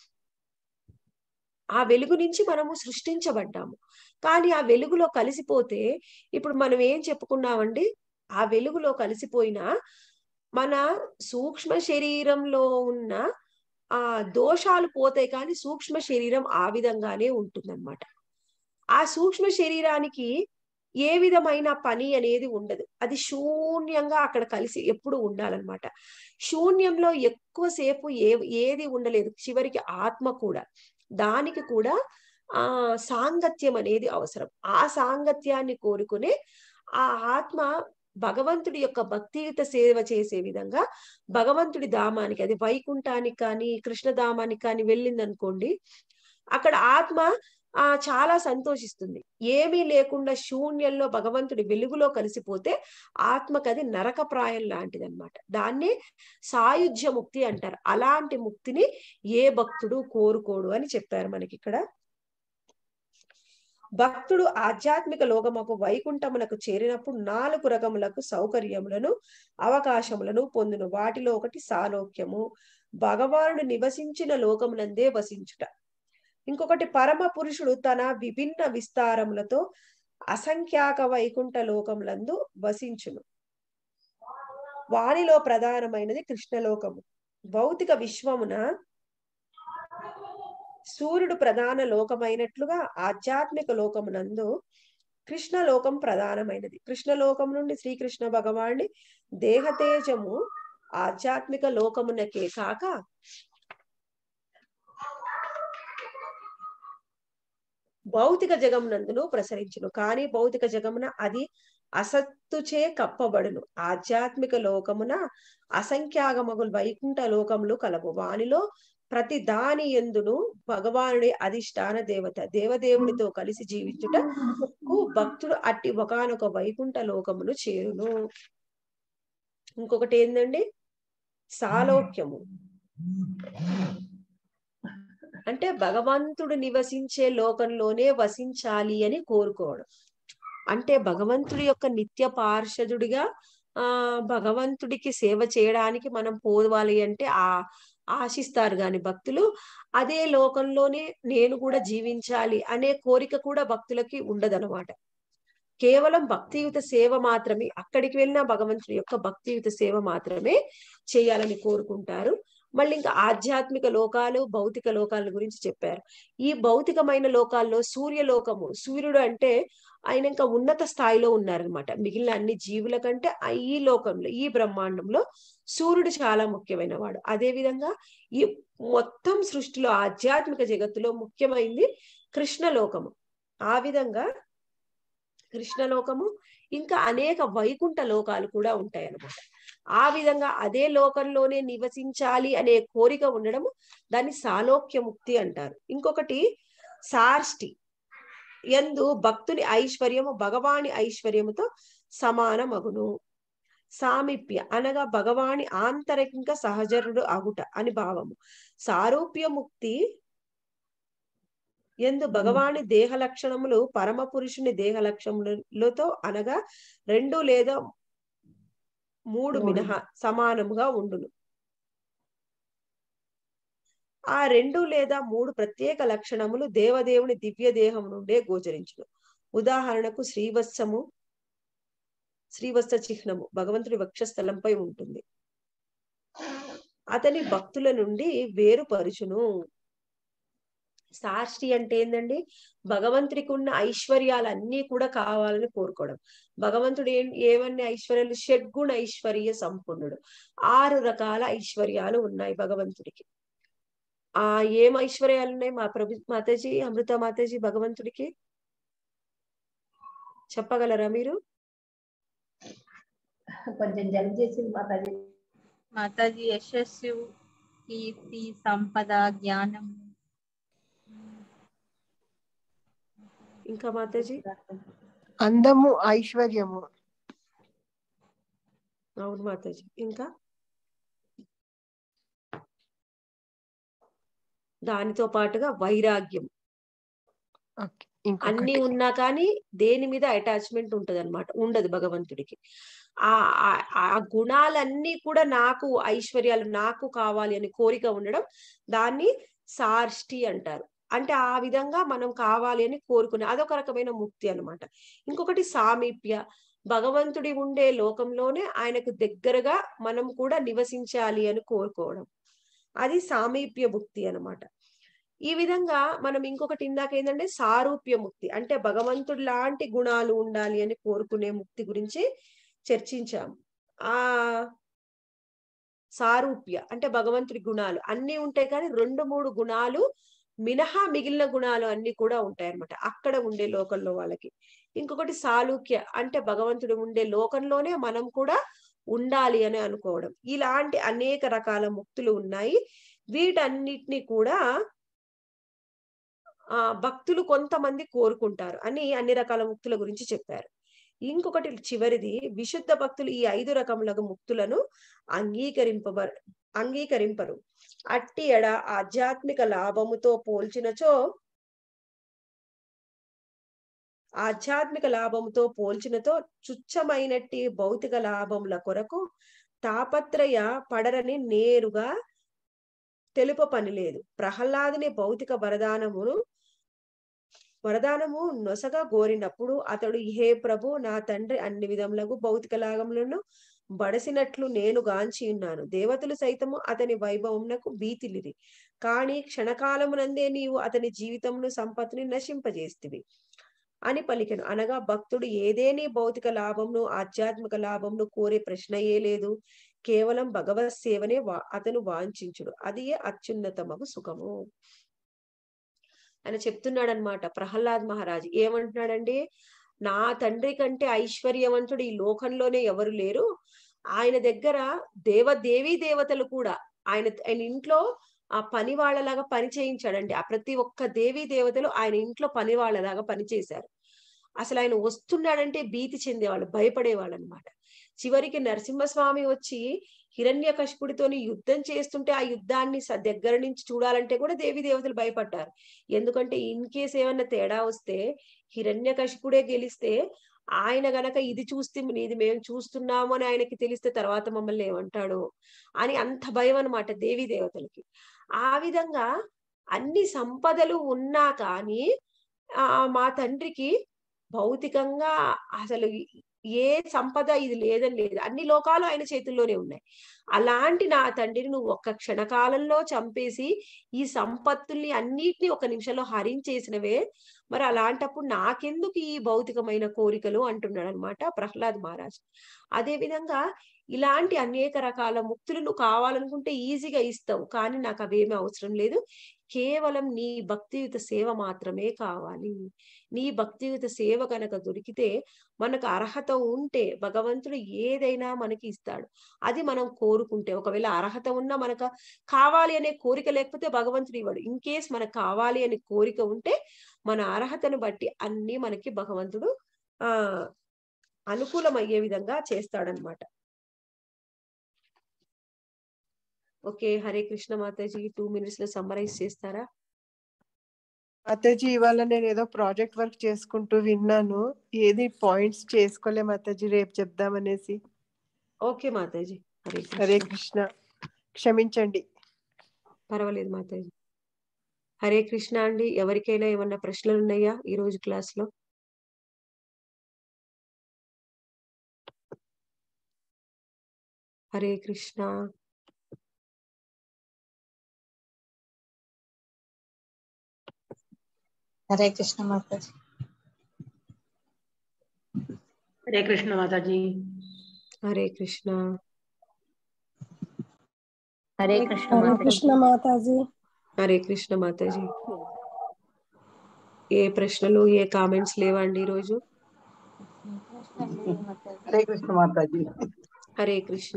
ఆ వెలుగు నుంచి మనము సృష్టించబడ్డాము కానీ ఆ వెలుగులో కలిసిపోతే ఇప్పుడు మనం ఏం చెప్పుకున్నామండి ఆ వెలుగులో కలిసిపోయినా మన సూక్ష్మ శరీరంలో ఉన్న ఆ దోషాలు పోతాయి కానీ సూక్ష్మ శరీరం ఆ విధంగానే ఉంటుందన్నమాట ఆ సూక్ష్మ శరీరానికి ఏ విధమైన పని అనేది ఉండదు అది శూన్యంగా అక్కడ కలిసి ఎప్పుడు ఉండాలన్నమాట శూన్యంలో ఎక్కువసేపు ఏ ఏది ఉండలేదు చివరికి ఆత్మ కూడా దానికి కూడా ఆ సాంగత్యం అనేది అవసరం ఆ సాంగత్యాన్ని కోరుకునే ఆ ఆత్మ భగవంతుడి యొక్క భక్తియుత సేవ చేసే విధంగా భగవంతుడి ధామానికి అది వైకుంఠానికి కానీ కృష్ణధామానికి కానీ వెళ్ళింది అనుకోండి అక్కడ ఆత్మ ఆ చాలా సంతోషిస్తుంది ఏమీ లేకుండా శూన్యంలో భగవంతుడి వెలుగులో కలిసిపోతే ఆత్మకి అది నరకప్రాయం లాంటిది అనమాట దాన్నే సాయుధ్య ముక్తి అంటారు అలాంటి ముక్తిని ఏ భక్తుడు కోరుకోడు అని చెప్పారు మనకి ఇక్కడ భక్తుడు ఆధ్యాత్మిక లోకముకు వైకుంఠమునకు చేరినప్పుడు నాలుగు రకములకు సౌకర్యములను అవకాశములను పొందును వాటిలో ఒకటి సాలోక్యము భగవానుడు నివసించిన లోకమునందే వసించుట ఇంకొకటి పరమ పురుషుడు తన విభిన్న విస్తారములతో అసంఖ్యాక వైకుంఠ లోకములందు వసించును వానిలో ప్రధానమైనది కృష్ణలోకము భౌతిక విశ్వమున సూర్యుడు ప్రధాన లోకమైనట్లుగా ఆధ్యాత్మిక లోకమునందు కృష్ణ లోకం ప్రధానమైనది కృష్ణలోకం నుండి శ్రీకృష్ణ భగవాన్ని దేహతేజము ఆధ్యాత్మిక లోకమునకే కాక భౌతిక జగమునందును ప్రసరించును కానీ భౌతిక జగమున అది అసత్తుచే కప్పబడును ఆధ్యాత్మిక లోకమున అసంఖ్యాగమగులు వైకుంఠ లోకములు కలవు వానిలో ప్రతి దాని ఎందును భగవానుడి అధిష్టాన దేవత దేవదేవుడితో కలిసి జీవించుటకు భక్తుడు అట్టి ఒకనొక వైకుంఠ లోకమును చేరును ఇంకొకటి ఏందండి సాలోక్యము అంటే భగవంతుడు నివసించే లోకంలోనే వసించాలి అని కోరుకోవడం అంటే భగవంతుడి యొక్క నిత్య పార్షదుడిగా ఆ భగవంతుడికి సేవ చేయడానికి మనం పోవాలి అంటే ఆ ఆశిస్తారు గాని భక్తులు అదే లోకంలోనే నేను కూడా జీవించాలి అనే కోరిక కూడా భక్తులకి ఉండదనమాట కేవలం భక్తియుత సేవ మాత్రమే అక్కడికి వెళ్ళిన భగవంతుడి యొక్క భక్తియుత సేవ మాత్రమే చేయాలని కోరుకుంటారు మళ్ళీ ఇంకా ఆధ్యాత్మిక లోకాలు భౌతిక లోకాల గురించి చెప్పారు ఈ భౌతికమైన లోకాల్లో సూర్యలోకము సూర్యుడు అంటే ఆయన ఇంకా ఉన్నత స్థాయిలో ఉన్నారనమాట మిగిలిన అన్ని జీవుల కంటే ఈ లోకంలో ఈ బ్రహ్మాండంలో సూర్యుడు చాలా ముఖ్యమైన వాడు అదే విధంగా ఈ మొత్తం సృష్టిలో ఆధ్యాత్మిక జగత్తులో ముఖ్యమైనది కృష్ణలోకము ఆ విధంగా కృష్ణలోకము ఇంకా అనేక వైకుంఠ లోకాలు కూడా ఉంటాయి అన్నమాట ఆ విధంగా అదే లోకంలోనే నివసించాలి అనే కోరిక ఉండడము దాన్ని సాలోక్య ముక్తి అంటారు ఇంకొకటి సార్ష్టి ఎందు భక్తుని ఐశ్వర్యము భగవాని ఐశ్వర్యముతో సమానమగును సామీప్య అనగా భగవాని ఆంతరిక సహచరుడు అగుట అని భావము సారూప్య ముక్తి ఎందు భగవాని దేహ లక్షణములు పరమ పురుషుని దేహ లక్షణములతో అనగా రెండు లేదా మూడు మూడు. మినహా సమానముగా ఉండును ఆ రెండు లేదా మూడు ప్రత్యేక లక్షణములు దేవదేవుని దివ్య దేహం నుండే గోచరించును ఉదాహరణకు శ్రీవత్సము శ్రీవత్స చిహ్నము భగవంతుడి వక్షస్థలంపై ఉంటుంది అతని భక్తుల నుండి వేరుపరుచును సాష్టి అంటే ఏందండి భగవంతుడికి ఉన్న ఐశ్వర్యాలన్నీ కూడా కావాలని కోరుకోవడం భగవంతుడు ఏం ఏమన్ని ఐశ్వర్యాలు షడ్గుణ ఐశ్వర్య సంపూర్ణుడు ఆరు రకాల ఐశ్వర్యాలు ఉన్నాయి భగవంతుడికి ఆ ఏం ఐశ్వర్యాలు ఉన్నాయి మా ప్రభు మాతాజీ అమృత మాతాజీ భగవంతుడికి చెప్పగలరా మీరు కొంచెం జల్ది చేసింది మాతాజీ మాతాజీ యశస్సు కీర్తి సంపద జ్ఞానం ఇంకా మాతాజీ అందము ఐశ్వర్యము అవును మాతాజీ ఇంకా దానితో పాటుగా వైరాగ్యం ఓకే అన్ని ఇంకొకటి ఉన్నా కానీ దేని మీద అటాచ్మెంట్ ఉంటది అనమాట ఉండదు భగవంతుడికి ఆ ఆ- ఆ గుణాలన్నీ కూడా నాకు ఐశ్వర్యాలు నాకు కావాలి అని కోరిక ఉండడం దాన్ని సార్ష్టి అంటారు అంటే ఆ విధంగా మనం కావాలి అని కోరుకునే అదొక రకమైన ముక్తి అన్నమాట ఇంకొకటి సామీప్య భగవంతుడి ఉండే లోకంలోనే ఆయనకు దగ్గరగా మనం కూడా నివసించాలి అని కోరుకోవడం అది సామీప్య ముక్తి అన్నమాట ఈ విధంగా మనం ఇంకొకటి ఇందాక ఏంటంటే సారూప్య ముక్తి అంటే భగవంతుడి లాంటి గుణాలు ఉండాలి అని కోరుకునే ముక్తి గురించి చర్చించాము ఆ సారూప్య అంటే భగవంతుడి గుణాలు అన్ని ఉంటాయి కానీ రెండు మూడు గుణాలు మినహా మిగిలిన గుణాలు అన్ని కూడా ఉంటాయి అన్నమాట అక్కడ ఉండే లోకంలో వాళ్ళకి ఇంకొకటి సాలూక్య అంటే భగవంతుడు ఉండే లోకంలోనే మనం కూడా ఉండాలి అని అనుకోవడం ఇలాంటి అనేక రకాల ముక్తులు ఉన్నాయి వీటన్నిటిని కూడా ఆ భక్తులు కొంతమంది కోరుకుంటారు అని అన్ని రకాల ముక్తుల గురించి చెప్పారు ఇంకొకటి చివరిది విశుద్ధ భక్తులు ఈ ఐదు రకముల ముక్తులను అంగీకరింపబ అంగీకరింపరు అట్టి ఎడ ఆధ్యాత్మిక లాభముతో పోల్చినచో ఆధ్యాత్మిక లాభముతో పోల్చినతో చుచ్చమైనట్టి భౌతిక లాభముల కొరకు తాపత్రయ పడరని నేరుగా తెలుప పని లేదు ప్రహ్లాదుని భౌతిక వరదానమును వరదానము నొసగా గోరినప్పుడు అతడు హే ప్రభు నా తండ్రి అన్ని విధములకు భౌతిక లాగములను బడసినట్లు నేను గాంచి ఉన్నాను దేవతలు సైతము అతని వైభవమునకు భీతిలిరి కాని క్షణకాలమునందే నీవు అతని జీవితమును సంపత్తిని నశింపజేస్తివి అని పలికెను అనగా భక్తుడు ఏదేని భౌతిక లాభంను ఆధ్యాత్మిక లాభంను కోరే ప్రశ్నయే లేదు కేవలం భగవత్ సేవనే వా అతను వాంఛించుడు అది అత్యున్నతమగు సుఖము ఆయన చెప్తున్నాడు అనమాట ప్రహ్లాద్ మహారాజ్ ఏమంటున్నాడండి నా తండ్రి కంటే ఐశ్వర్యవంతుడు ఈ లోకంలోనే ఎవరు లేరు ఆయన దగ్గర దేవ దేవీ దేవతలు కూడా ఆయన ఆయన ఇంట్లో ఆ పని వాళ్ళలాగా పని చేయించాడండి ఆ ప్రతి ఒక్క దేవీ దేవతలు ఆయన ఇంట్లో పని వాళ్ళలాగా పని చేశారు అసలు ఆయన వస్తున్నాడంటే భీతి చెందేవాళ్ళు భయపడేవాళ్ళు అనమాట చివరికి నరసింహస్వామి వచ్చి హిరణ్య కశిపుడితోని యుద్ధం చేస్తుంటే ఆ యుద్ధాన్ని స- దగ్గర నుంచి చూడాలంటే కూడా దేవీ దేవతలు భయపడ్డారు ఎందుకంటే ఇన్ కేస్ ఏమన్నా తేడా వస్తే హిరణ్య కశిపుడే గెలిస్తే ఆయన గనక ఇది చూస్తే ఇది మేము చూస్తున్నాము అని ఆయనకి తెలిస్తే తర్వాత మమ్మల్ని ఏమంటాడు అని అంత భయం అనమాట దేవీ దేవతలకి ఆ విధంగా అన్ని సంపదలు ఉన్నా కానీ ఆ మా తండ్రికి భౌతికంగా అసలు ఏ సంపద ఇది లేదని లేదు అన్ని లోకాలు ఆయన చేతుల్లోనే ఉన్నాయి అలాంటి నా తండ్రిని నువ్వు ఒక్క క్షణకాలంలో చంపేసి ఈ సంపత్తుల్ని అన్నిటిని ఒక నిమిషంలో హరించేసినవే మరి అలాంటప్పుడు నాకెందుకు ఈ భౌతికమైన కోరికలు అంటున్నాడు అనమాట ప్రహ్లాద్ మహారాజ్ అదే విధంగా ఇలాంటి అనేక రకాల ముక్తులు నువ్వు కావాలనుకుంటే ఈజీగా ఇస్తావు కానీ నాకు అవేమీ అవసరం లేదు కేవలం నీ భక్తియుత సేవ మాత్రమే కావాలి నీ భక్తియుత సేవ కనుక దొరికితే మనకు అర్హత ఉంటే భగవంతుడు ఏదైనా మనకి ఇస్తాడు అది మనం కోరుకుంటే ఒకవేళ అర్హత ఉన్నా మనకు కావాలి అనే కోరిక లేకపోతే భగవంతుడు ఇవ్వడు ఇన్ కేస్ మనకు కావాలి అనే కోరిక ఉంటే మన అర్హతను బట్టి అన్ని మనకి భగవంతుడు ఆ అనుకూలమయ్యే విధంగా చేస్తాడనమాట ఓకే హరే కృష్ణ మాతాజీ టూ మినిట్స్ లో సమ్మరైజ్ చేస్తారా మాతాజీ ఇవాళ నేను ఏదో ప్రాజెక్ట్ వర్క్ చేసుకుంటూ విన్నాను ఏది పాయింట్స్ చేసుకోలే మాతాజీ రేపు చెప్దామనేసి ఓకే మాతాజీ హరే హరే కృష్ణ కృష్ణ క్షమించండి పర్వాలేదు మాతాజీ హరే కృష్ణ అండి ఎవరికైనా ఏమన్నా ప్రశ్నలు ఉన్నాయా ఈ రోజు క్లాస్ లో హరే కృష్ణ హరే కృష్ణ మాతాజీ హరే కృష్ణ మాతాజీ హరే కృష్ణ హరే కృష్ణ హరే మాతాజీ కృష్ణ మాతాజీ హరే కృష్ణ మాతాజీ ఏ ప్రశ్నలు ఏ కామెంట్స్ లేవండి ఈ రోజు హరే కృష్ణ మాతాజీ హరే కృష్ణ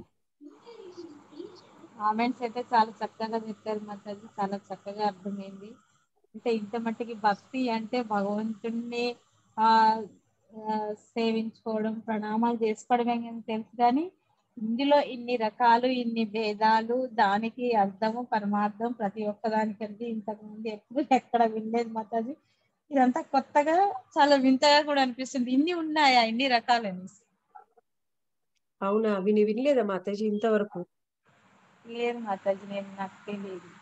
కామెంట్స్ అయితే చాలా చక్కగా చెప్పారు మాతాజీ చాలా చక్కగా అర్థమైంది అంటే ఇంత మట్టికి భక్తి అంటే భగవంతుణ్ణి ఆ ఆ, సేవించుకోవడం ప్రణామాలు చేసుకోవడమే కానీ తెలుసు కానీ ఇందులో ఇన్ని రకాలు ఇన్ని భేదాలు దానికి అర్థము పరమార్థం ప్రతి ఒక్కదానికంటే ఇంతకు ముందు ఎప్పుడు ఎక్కడ వినలేదు మాతాజీ ఇదంతా కొత్తగా చాలా వింతగా కూడా అనిపిస్తుంది ఇన్ని ఉన్నాయా ఇన్ని రకాలని అవునా విని వినలేదా మాతాజీ ఇంతవరకు లేదు మాతాజీ నేను నాకు తెలియదు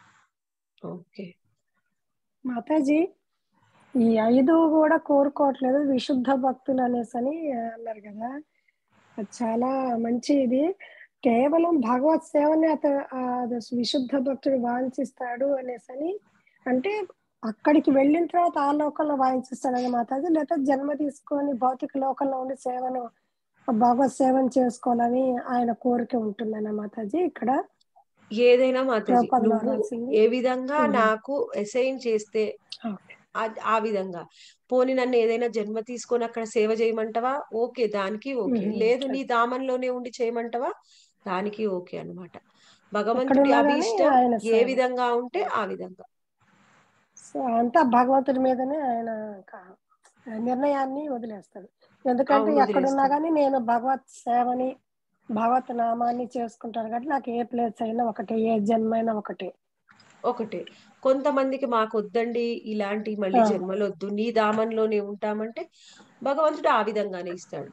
ఓకే మాతాజీ ఈ ఐదు కూడా కోరుకోవట్లేదు విశుద్ధ భక్తులు అనేసి అని అన్నారు కదా అది చాలా మంచి ఇది కేవలం భగవత్ సేవని అతను ఆ, అది విశుద్ధ భక్తుడు వాంఛిస్తాడు అనేసి అని అంటే అక్కడికి వెళ్ళిన తర్వాత ఆ లోకంలో వాయించిస్తాడని మాతాజీ లేకపోతే జన్మ తీసుకొని భౌతిక లోకంలో ఉండి సేవను భగవత్ సేవను చేసుకోవాలని ఆయన కోరిక ఉంటుందన్న మాతాజీ ఇక్కడ ఏదైనా మాతాజీ ప్రభుపాద నువ్వు మారాల్సింది ఏ విధంగా ఉమ్. నాకు అసైన్ చేస్తే ఓకే. ఆ- ఆ విధంగా పోనీ నన్ను ఏదైనా జన్మ తీసుకొని అక్కడ సేవ చేయమంటావా ఓకే దానికి ఓకే ఉహు. లేదు నీ దామంలోనే ఉండి చేయమంటావా దానికి ఓకే అన్నమాట ఎక్కడ భగవంతుడి ఉన్నా కానీ అభీష్టం ఆయన ఏ సేవ విధంగా ఉంటే ఆ విధంగా సో అంతా భగవంతుడి మీదనే ఆయన క- నిర్ణయాన్ని వదిలేస్తాడు ఎందుకంటే అవును ఎక్కడున్నా వదిలేస్తాడు కానీ నేను భగవత్ సేవని భగవత్ నామాన్ని చేసుకుంటాను కాబట్టి నాకు ఏ ప్లేస్ అయినా ఒకటే ఏ జన్మ అయినా ఒకటే ఒకటే కొంతమందికి మాకు వద్దండి ఇలాంటి మళ్ళీ ఆ. జన్మలు వద్దు నీ దామంలోనే ఉంటామంటే భగవంతుడు ఆ విధంగానే ఇస్తాడు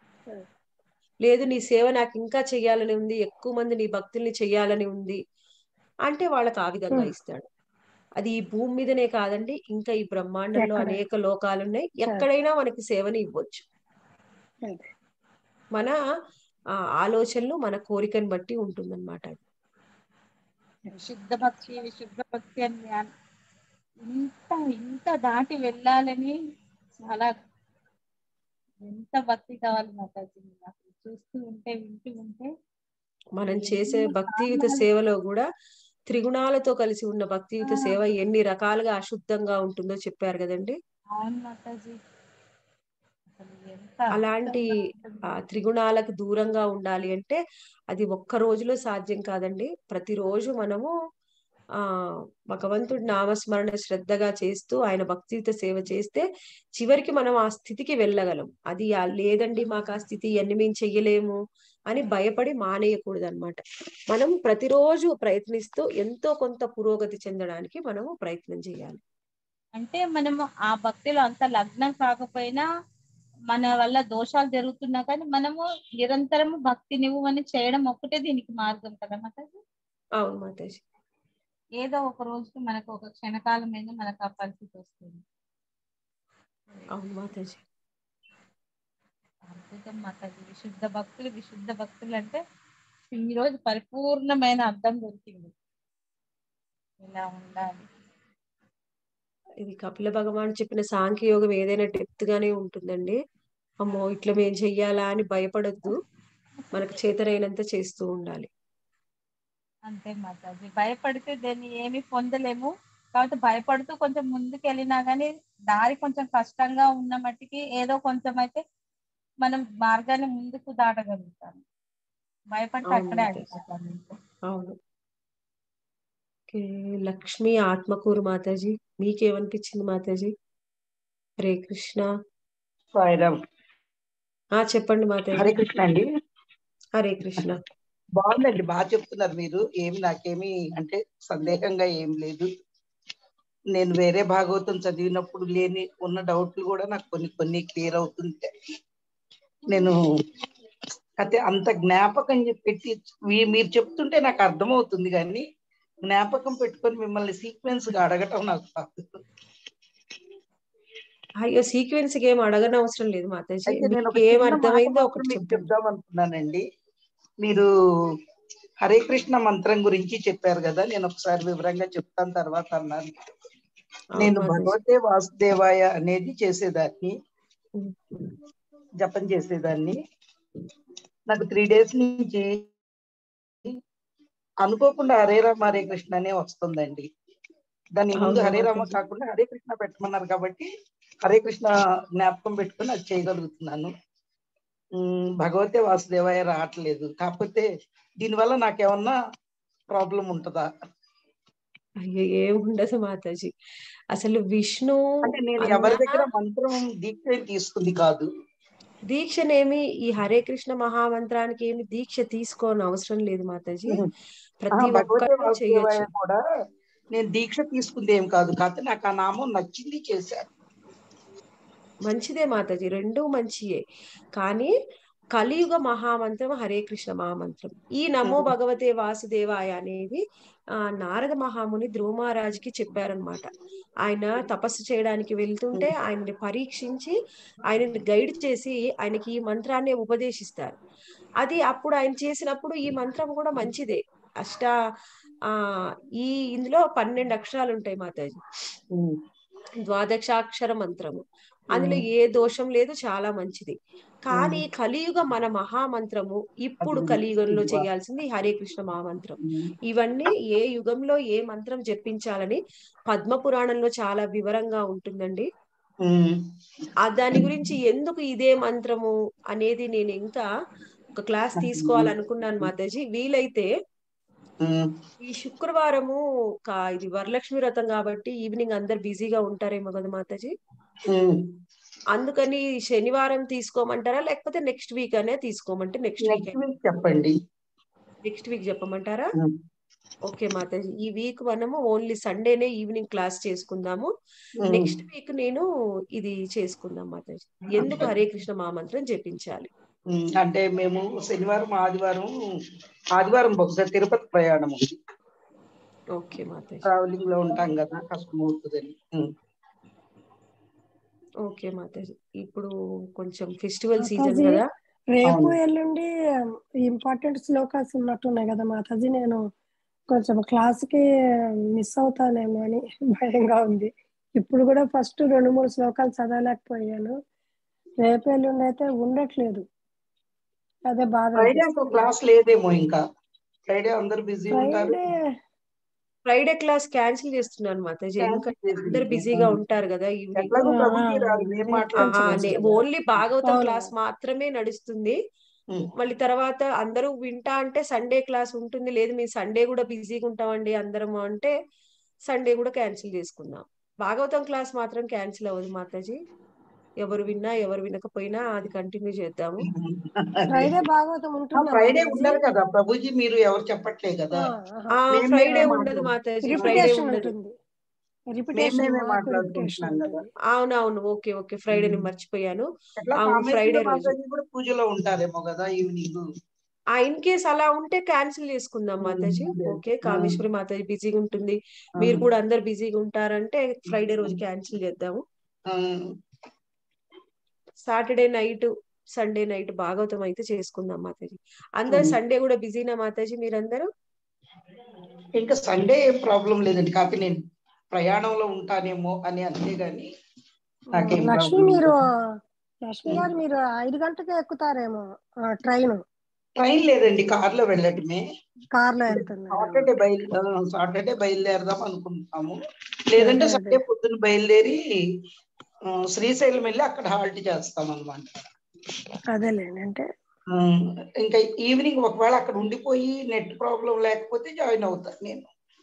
లేదు నీ సేవ నాకు ఇంకా చెయ్యాలని ఉంది ఎక్కువ మంది నీ భక్తుల్ని చెయ్యాలని ఉంది అంటే వాళ్ళకి ఆ విధంగా ఉమ్. ఇస్తాడు అది ఈ భూమి మీదనే కాదండి ఇంకా ఈ బ్రహ్మాండంలో ఎక్కడైనా. అనేక లోకాలు ఉన్నాయి ఎక్కడైనా మనకి సేవని ఇవ్వచ్చు అదే. మన ఆ, ఆలోచనలు మన కోరికను బట్టి ఉంటుందన్నమాట విశుద్ధ భక్తి విశుద్ధ భక్తి అని ధ్యానం. ఇంత ఇంత దాటి వెళ్ళాలని చాలా ఎంత భక్తి కావాలి మాతాజీ నాకు చూస్తూ ఉంటే వింటూ ఉంటే మనం చేసే ఎన్ని భక్తియుత కారణాలు- సేవలో కూడా త్రిగుణాలతో కలిసి ఉన్న భక్తియుత ఆ. సేవ ఎన్ని రకాలుగా అశుద్ధంగా ఉంటుందో చెప్పారు కదండి అవును మాతాజీ అసలు ఎంత అలాంటి అద్భుతంగా ఆ ఉంటుంది. త్రిగుణాలకు దూరంగా ఉండాలి అంటే అది ఒక్క రోజులో సాధ్యం కాదండి ప్రతిరోజు మనము ఆ భగవంతుడి నామస్మరణ శ్రద్ధగా చేస్తూ ఆయన భక్తియుత సేవ చేస్తే చివరికి మనం ఆ స్థితికి వెళ్ళగలం అది ఆ లేదండి మాకు ఆ స్థితి ఇవన్నీ మేము చెయ్యలేము అని భయపడి మానేయకూడదు అనమాట మనం ప్రతిరోజు ప్రయత్నిస్తూ ఎంతో కొంత పురోగతి చెందడానికి మనము ప్రయత్నం చేయాలి అంటే మనము ఆ భక్తిలో అంత లగ్నం కాకపోయినా మన వల్ల దోషాలు జరుగుతున్నా కానీ మనము నిరంతరము భక్తి నువ్వు అని చేయడం ఒక్కటే దీనికి మార్గం కదా మాతాజీ అవును మాతాజీ ఏదో ఒక రోజుకి మనకు ఒక క్షణకాలం మీద మనకు ఆ పరిస్థితి వస్తుంది అవును మాతాజీ అద్భుతం మాతాజీ విశుద్ధ భక్తులు విశుద్ధ భక్తులు అంటే ఈ రోజు పరిపూర్ణమైన అర్థం దొరికింది ఇలా ఉండాలి ఇది కపిల భగవాన్ చెప్పిన సాంఖ్యయోగం ఏదైనా డెప్త్ గానే ఉంటుందండి అమ్మో ఇట్లా మేం చెయ్యాలా అని భయపడొద్దు మనకు చేతనైనంత చేస్తూ ఉండాలి అంతే మాతాజీ భయపడితే దాన్ని ఏమి పొందలేము కాబట్టి భయపడుతూ కొంచెం ముందుకు వెళ్ళినా కానీ దారి కొంచెం కష్టంగా ఉన్న మట్టికి ఏదో కొంచెం అయితే మనం మార్గాన్ని ముందుకు దాటగలుగుతాం భయపడితే అవును అక్కడే మాతాజీ. ఆగిపోతాం ఇంకా. అవును ఓకే లక్ష్మి ఆత్మకూరు మాతాజీ మీకేమనిపించింది మాతాజీ హరే కృష్ణ సాయిరామ్ ఆ చెప్పండి హరే మాతాజీ కృష్ణ అండి హరే కృష్ణ బాగుందండి బాగా చెప్తున్నారు మీరు ఏమి నాకేమి అంటే సందేహంగా ఏం లేదు నేను వేరే భాగవతం చదివినప్పుడు లేని ఉన్న డౌట్లు కూడా నాకు కొన్ని కొన్ని క్లియర్ అవుతుంది నేను అయితే అంత జ్ఞాపకం చెప్పి పెట్టి మీ- మీరు చెప్తుంటే నాకు అర్థమవుతుంది కానీ జ్ఞాపకం పెట్టుకొని మిమ్మల్ని సీక్వెన్స్ గా అడగటం నాకు రాదు. అయ్యో సీక్వెన్స్ ఏం అడగని అవసరం లేదు మాతాజీ అయితే నేను ఒక మీకు ఏం చిన్న మాట అర్థమైందో మాత్రం ఒకటి మీకు చెప్పండి చెప్దాం అనుకున్నానండి మీరు హరే కృష్ణ మంత్రం గురించి చెప్పారు కదా నేను ఒకసారి వివరంగా చెప్తాను తర్వాత అన్నాను అవును నేను మాతాజీ భగవతే వాసుదేవాయ అనేది చేసేదాన్ని ఉమ్. జపం చేసేదాన్ని నాకు త్రీ డేస్ నుంచి అనుకోకుండా హరే రామ హరే కృష్ణ అనే వస్తుందండి దాని ముందు అవునా హరే రామ మాతాజీ కాకుండా హరే కృష్ణ పెట్టమన్నారు కాబట్టి హరే కృష్ణ జ్ఞాపకం పెట్టుకొని అది చేయగలుగుతున్నాను ఉమ్, భగవతే వాసుదేవాయ రావట్లేదు కాకపోతే దీనివల్ల నాకేమన్నా ప్రాబ్లం ఉంటుందా అయ్యో ఏం ఉండదు మాతాజీ అసలు విష్ణు అంటే నేను అన్న ఎవరి దగ్గర మంత్రం దీక్ష ఏం తీసుకుంది కాదు దీక్షనేమి ఈ హరే కృష్ణ మహామంత్రానికి ఏమి దీక్ష తీసుకోని అవసరం లేదు మాతాజీ ఆ, ప్రతి భగవతే ఒక్కళ్ళు వాసుదేవాయ చేయొచ్చు కూడా నేను దీక్ష తీసుకుంది ఏం కాదు కాకపోతే నాకు ఆ నామం నచ్చింది చేశాను మంచిదే మాతాజీ రెండూ మంచియే కానీ కలియుగ మహామంత్రం హరే కృష్ణ మహామంత్రం ఈ నమో ఉమ్, భగవతే వాసుదేవాయ అనేది ఆ నారద మహాముని ధ్రువ మహారాజుకి చెప్పారనమాట ఆయన తపస్సు చేయడానికి వెళ్తుంటే ఉమ్, ఆయన్ని పరీక్షించి ఆయనని గైడ్ చేసి ఆయనకి ఈ మంత్రాన్ని ఉపదేశిస్తారు అది అప్పుడు ఆయన చేసినప్పుడు ఈ మంత్రం కూడా మంచిదే అష్ట ఆ ఈ ఇందులో పన్నెండు అక్షరాలు ఉంటాయి మాతాజీ ఉమ్, ద్వాదశాక్షర మంత్రము అందులో ఉమ్. ఏ దోషం లేదు చాలా మంచిది కానీ ఉమ్. కలియుగ మన మహామంత్రము ఇప్పుడు అది కలియుగంలో ఇది వా- చేయాల్సింది హరే కృష్ణ మహామంత్రం ఉమ్, ఇవన్నీ ఏ యుగంలో ఏ మంత్రం జపించాలని పద్మ పురాణంలో చాలా వివరంగా ఉంటుందండి ఉమ్, ఆ దాని గురించి ఎందుకు ఇదే మంత్రము అనేది నేను ఇంకా ఒక క్లాస్ తీసుకోవాలనుకున్నాను మాతాజీ వీలైతే ఉమ్, ఈ శుక్రవారము కా- ఇది వరలక్ష్మి వ్రతం కాబట్టి ఈవినింగ్ అందరు బిజీగా ఉంటారేమో కదా మాతాజీ ఉమ్. అందుకని శనివారం తీసుకోమంటారా లేకపోతే నెక్స్ట్ వీక్ అనే తీసుకోమంటే నెక్స్ట్ వీక్ నెక్స్ట్ వీక్ చెప్పండి నెక్స్ట్ వీక్ చెప్పమంటారా ఉమ్, ఓకే మాతాజీ ఈ వీక్ మనము ఓన్లీ సండేనే ఈవినింగ్ క్లాస్ చేసుకుందాము ఉమ్. నెక్స్ట్ వీక్ నేను ఇది చేసుకుందాం మాతాజీ ఎందుకు హరే కృష్ణ మహామంత్రం జపించాలి ఉమ్, అంటే మేము శనివారం ఆదివారం ఆదివారం బహుశా తిరుపతి ప్రయాణం ఉంది ఓకే మాతాజీ ట్రావెలింగ్ లో ఉంటాం కదా కష్టం అవుతుందని ఉమ్, ఓకే మాతాజీ ఇప్పుడు కొంచెం ఫెస్టివల్ సీజన్ మాతాజీ కదా రేపు అవును ఎల్లుండి ఇంపార్టెంట్ శ్లోకాస్ ఉన్నట్టున్నాయి కదా మాతాజీ నేను కొంచెం క్లాస్ కి మిస్ అవుతానేమో అని భయంగా ఉంది ఇప్పుడు కూడా ఫస్ట్ రెండు మూడు శ్లోకాలు చదవలేకపోయాను రేపు ఎల్లుండి అయితే ఉండట్లేదు అదే బాధ ఫ్రైడే ఇంకో అనిపిస్తుంది క్లాస్ లేదేమో ఇంకా ఫ్రైడే అందరు బిజీ ఉంటారు ఫ్రైడే ఫ్రైడే క్లాస్ క్యాన్సిల్ చేస్తున్నాను మాతాజీ క్యాన్సిల్ ఎందుకంటే అందరు చేసింది బిజీగా ఉంటారు కదా ఈవినింగ్ ఎట్లాగో ప్రభుజీ రాదు మేము రేపు మాట్లాడుకోవచ్చు కదా ఓన్లీ భాగవతం అవును క్లాస్ మాత్రమే నడుస్తుంది ఉమ్, మళ్ళీ తర్వాత అందరూ వింటా అంటే సండే క్లాస్ ఉంటుంది లేదు మేము సండే కూడా బిజీగా ఉంటామండి అందరం అంటే సండే కూడా క్యాన్సిల్ చేసుకుందాం భాగవతం క్లాస్ మాత్రం క్యాన్సిల్ అవ్వదు మాతాజీ ఎవరు విన్నా ఎవరు వినకపోయినా అది కంటిన్యూ చేద్దాము ఫ్రైడే భాగవతం ఆ, ఉంటుందా ఫ్రైడే మాతాజీ ఉండరు కదా ప్రభుజీ మీరు ఎవరు చెప్పట్లే కదా ఆ మేము ఫ్రైడే మేమే ఉండదు మాట్లాడు మాతాజీ ఫ్రైడే రిపిటేషన్ ఉండదు ఉంటుంది మేము రిపిటేషన్ మేమే మాకు రిపిటేషన్ మాట్లాడుకుంటున్నాం కదా ఉంటుంది అవునవును ఓకే ఓకే ఫ్రైడేని మర్చిపోయాను ఎట్లా అవును కామేశ్వర ఫ్రైడే రోజు మాతాజీ కూడా పూజలో ఉంటారేమో కదా ఈవినింగ్ ఆ ఇన్ కేస్ అలా ఉంటే క్యాన్సిల్ చేసుకుందాం మాతాజీ ఓకే కామేశ్వరి మాతాజీ బిజీగా ఉంటుంది మీరు కూడా అందరు బిజీగా ఉంటారంటే ఫ్రైడే రోజు క్యాన్సిల్ చేద్దాము Saturday night Sunday night Bhagavatam అయితే చేసుకుందాం మాతాజీ అందరు ఉమ్. సండే కూడా బిజీనా మాతాజీ మీరందరూ ఇంకా సండే ఏం ప్రాబ్లం లేదండి కాకపోతే నేను ప్రయాణంలో ఉంటానేమో అని అంతే గాని నాకేం లక్ష్మి ప్రాబ్లం మీరు లేదు లక్ష్మి గారు మీరు ఐదు గంటలకే ఎక్కుతారేమో ట్రైన్ ట్రైన్ లేదండి కార్లో వెళ్ళటమే కార్ లో వెళ్తున్నారు సాటర్డే బయలు సాటర్డే బయలుదేరదాం అనుకుంటున్నాము లేదంటే అదే, సండే పొద్దున్న బయలుదేరి ఆ, శ్రీశైలం వెళ్ళి అక్కడ హాల్ట్ చేస్తాం అనమాట అదేలేండి అంటే ఇంకా ఈవినింగ్ ఒకవేళ అక్కడ ఉండిపోయి నెట్ ప్రాబ్లం లేకపోతే జాయిన్ అవుతాను నేను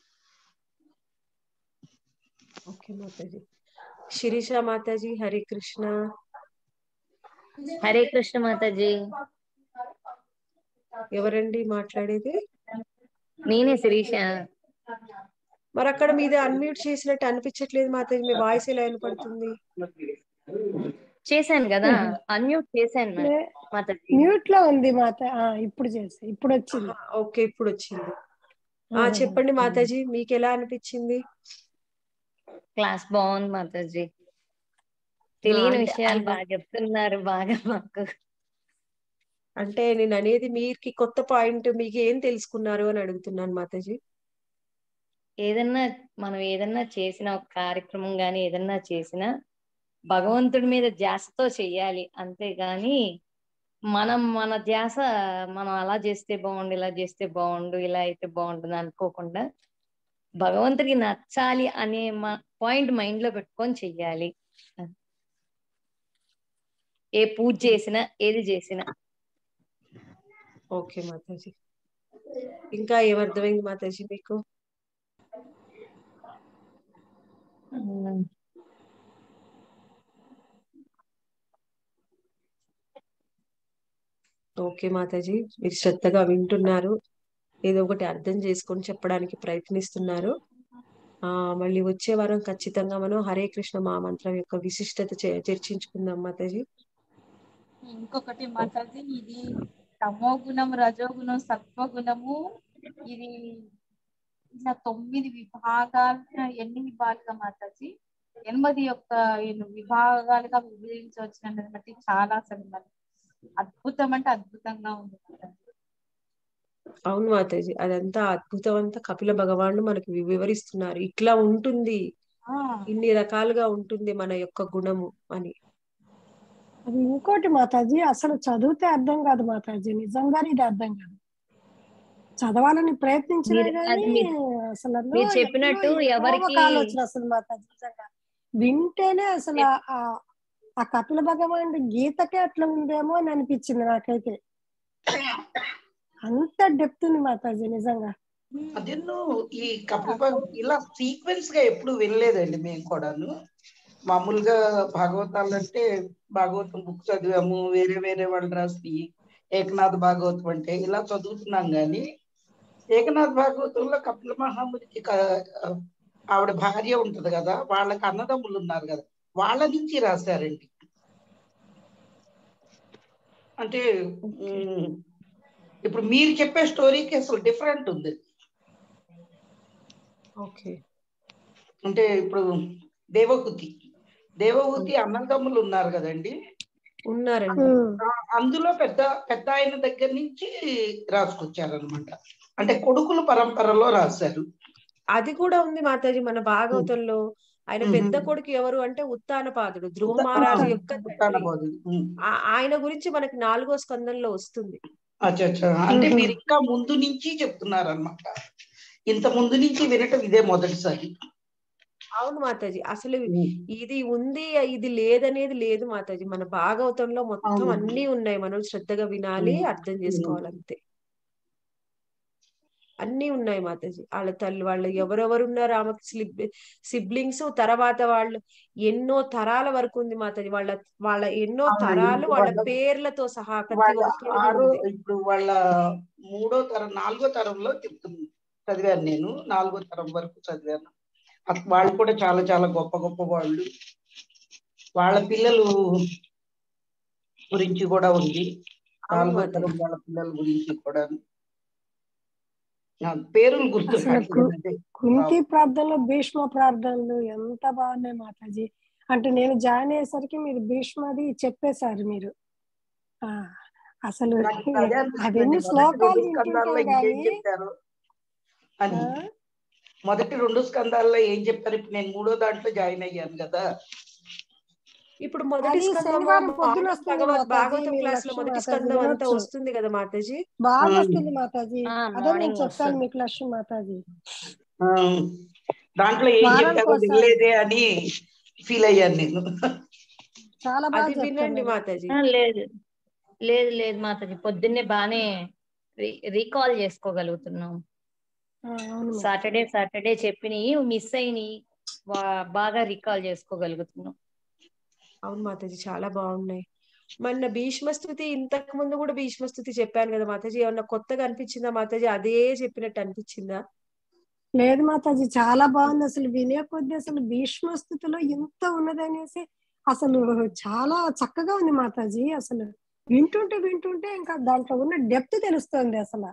ఓకే మాతాజీ శిరీష మాతాజీ హరే కృష్ణ హరే కృష్ణ మాతాజీ ఎవరండి మాట్లాడేది నేనే శిరీష మరి అక్కడ మీది అన్మ్యూట్ చేసినట్టు అనిపించట్లేదు మాతాజీ మీ వాయిస్ ఎలా వినపడుతుంది చేశాను కదా అన్మ్యూట్ చేశాను మేడం లే- మాతాజీ మ్యూట్ లో ఉంది మాత ఆ, ఇప్పుడు చేసి ఇప్పుడు వచ్చింది ఓకే ఇప్పుడు వచ్చింది ఆ చెప్పండి మాతాజీ మీకు ఎలా అనిపించింది క్లాస్ బాగుంది మాతాజీ తెలియని అంటే విషయాలు అలా- బాగా చెప్తున్నారు బాగా మాకు అంటే నేను అనేది మీకు కొత్త పాయింట్ మీకు ఏం తెలుసుకున్నారు అని అడుగుతున్నాను మాతాజీ ఏదన్నా మనం ఏదన్నా చేసిన ఒక కార్యక్రమం గాని ఏదన్నా చేసినా భగవంతుడి మీద ధ్యాసతో చెయ్యాలి అంతేగాని మనం మన ధ్యాస మనం అలా చేస్తే బాగుండు ఇలా చేస్తే బాగుండు ఇలా అయితే బాగుంటుంది అనుకోకుండా భగవంతుడికి నచ్చాలి అనే పాయింట్ మైండ్ లో పెట్టుకొని చెయ్యాలి ఏ పూజ చేసినా ఏది చేసినా ఓకే మాతాజీ ఇంకా ఏమర్థమైంది మాతాజీ మీకు ఉమ్, ఓకే మాతాజీ మీరు శ్రద్ధగా వింటున్నారు ఏదో ఒకటి అర్థం చేసుకొని చెప్పడానికి ప్రయత్నిస్తున్నారు ఆ మళ్ళీ వచ్చే వారం ఖచ్చితంగా మనం హరే కృష్ణ మహామంత్రం యొక్క విశిష్టత చే- చర్చించుకుందాం మాతాజీ ఇంకొకటి మాట్లాడితే ఇది తమో గుణం రజోగుణం సత్వగుణము ఇది ఇలా తొమ్మిది విభాగాలు ఎన్ని విభాగాలుగా మాతాజీ ఎనిమిది యొక్క విభాగాలుగా విభజించవచ్చు బట్టి చాలా అసలు మరి అద్భుతం అంటే అద్భుతంగా ఉంది మాతాజీ. అవును మాతాజీ అదంతా అద్భుతం అంతా కపిల భగవానుడు మనకి వి- వివరిస్తున్నారు ఇట్లా ఉంటుంది ఆ, ఇన్ని రకాలుగా ఉంటుంది మన యొక్క గుణము అని అది ఇంకోటి మాతాజీ అసలు చదివితే అర్థం కాదు మాతాజీ నిజంగానే ఇది అర్థం కాదు చదవాలని ప్రయత్నించినా మీరు- అది కానీ మీరు- అసలు అందులో మీరు చెప్పినట్టు ఎక్కడో ఏవో ఒక ఎవరికి- ఆలోచన అసలు మాతాజీ నిజంగా వింటేనే అసలు ఆ- ఆ- ఆ కపిల భగవానుడి గీతకే అట్లా ఉందేమో అని అనిపించింది నాకైతే అంత డెప్త్ ఉంది మాతాజీ నిజంగా అదెన్నో ఈ కపిల ఇలా సీక్వెన్స్ గా ఎప్పుడు వినలేదండి మేము కూడాను మామూలుగా భాగవతాలు అంటే భాగవతం బుక్ చదివాము వేరే వేరే వాళ్ళు రాసి ఏకనాథ్ భాగవతం అంటే ఇలా చదువుతున్నాం గాని ఏకనాథ్ భాగవతంలో కపిల మహామునికి క- ఆవిడ భార్య ఉంటది కదా వాళ్ళకి అన్నదమ్ములు ఉన్నారు కదా వాళ్ళ నుంచి రాశారండి అంటే ఉమ్, ఇప్పుడు మీరు చెప్పే స్టోరీకి అసలు డిఫరెంట్ ఉంది ఓకే అంటే ఇప్పుడు దేవహుతి దేవహుతి అన్నదమ్ములు ఉన్నారు కదండి ఉన్నారండి ఉమ్. ఆ, అందులో పెద్ద పెద్ద ఆయన దగ్గర నుంచి రాసుకొచ్చారనమాట అంటే కొడుకుల పరంపరలో రాశారు అది కూడా ఉంది మాతాజీ మన భాగవతంలో ఆయన మ్మ్. పెద్ద కొడుకు ఎవరు అంటే ఉత్తానపాదుడు ధ్రువ మహారాజు యొక్క తండ్రి. ఉత్తానపాదుడు. ఉమ్. ఆ- ఆయన గురించి మనకి నాలుగో స్కందంలో వస్తుంది అచ్చా అచ్చా అంటే మ్మ్. మీరు ఇంకా ముందు నుంచి చెప్తున్నారన్నమాట ఇంత ముందు నుంచి వినటం ఇదే మొదటిసారి అవును మాతాజీ అసలు ఉమ్. ఇది ఉంది ఇది లేదనేది లేదు మాతాజీ మన భాగవతంలో మొత్తం అవును. అన్ని ఉన్నాయి మనం శ్రద్ధగా వినాలి ఉమ్. అర్థం చేసుకోవాలంతే అన్ని ఉన్నాయి మాతాజీ వాళ్ళ తల్లి వాళ్ళు ఎవరెవరు ఉన్నారు ఆమెకి సిబ్లింగ్స్ తర్వాత వాళ్ళు ఎన్నో తరాల వరకు ఉంది మాతాజీ వాళ్ళ వాళ్ళ ఎన్నో అవునండి. తరాలు వాళ్ళ వాళ్ళ- పేర్లతో సహా ప్రతి వాళ్ళ ఒక్కరిది ఆరో ఉంది ఇప్పుడు వాళ్ళ మూడో తరం నాలుగో తరంలో చెప్తుంది చదివాను నేను నాలుగో తరం వరకు చదివాను అక్- వాళ్ళు కూడా చాలా చాలా గొప్ప గొప్ప వాళ్ళు వాళ్ళ పిల్లలు గురించి కూడా ఉంది అవును నాలుగో మాతాజీ తరం వాళ్ళ పిల్లల గురించి కూడా నా పేరులు గుర్తు అసలు రావట్లేదు. కు- అదే. కుంతి ప్రార్థనలు భీష్మ ప్రార్థనలు ఎంత బాగున్నాయి మాతాజీ అంటే నేను జాయిన్ అయ్యేసరికి మీరు భీష్మది చెప్పేశారు మీరు ఆ అసలు నాకు ఇప్పుడు అదే అనిపిస్తుంది. అవన్నీ మొదటి శ్లోకాలు రెండు స్కందాల్లో వింటుంటాం ఇంకేం కానీ చెప్పారు అని ఆ, మొదటి రెండు స్కందాల్లో ఏం చెప్పారు ఇప్పుడు నేను మూడో దాంట్లో జాయిన్ అయ్యాను కదా ఇప్పుడు మొదటి అది స్కందము శనివారం పొద్దున మామూలు వస్తుంది భగవద్ మాతాజీ భాగవతం మీరు క్లాస్ లో లక్ష్మీ మొదటి మాతాజీ స్కందం అంతా వినొచ్చు వస్తుంది కదా మాతాజీ బాగా ఉమ్. వస్తుంది మాతాజీ ఆ, అదే నేను మార్నింగ్ చెప్తాను వస్తుంది మీకు లక్ష్మీ మాతాజీ ఆ, దాంట్లో ఏం వారానికి చెప్పారో ఒకసారి. వినలేదే అని ఫీల్ అయ్యాను నేను చాలా బాగా అది వినండి చెప్తున్నారు మాతాజీ ఆ, లేదు లేదు లేదు మాతాజీ పొద్దున్నే బాగానే రీకాల్ చేసుకోగలుగుతున్నాం ఆ, అవును మాతాజీ. సాటర్డే సాటర్డే చెప్పినవి మిస్ అయినవి బాగా రికాల్ చేసుకోగలుగుతున్నాం అవును మాతాజీ చాలా బాగున్నాయి మొన్న భీష్మస్తుతి ఇంతకు ముందు కూడా భీష్మస్తుతి చెప్పాను కదా మాతాజీ ఏమన్నా కొత్తగా అనిపించిందా మాతాజీ అదే చెప్పినట్టు అనిపించిందా లేదు మాతాజీ చాలా బాగుంది అసలు వినే కొద్ది అసలు భీష్మ స్థితిలో ఇంత ఉన్నదనేసి అసలు చాలా చక్కగా ఉంది మాతాజీ అసలు వింటుంటే వింటుంటే ఇంకా దాంట్లో ఉన్న డెప్త్ తెలుస్తుంది అసలు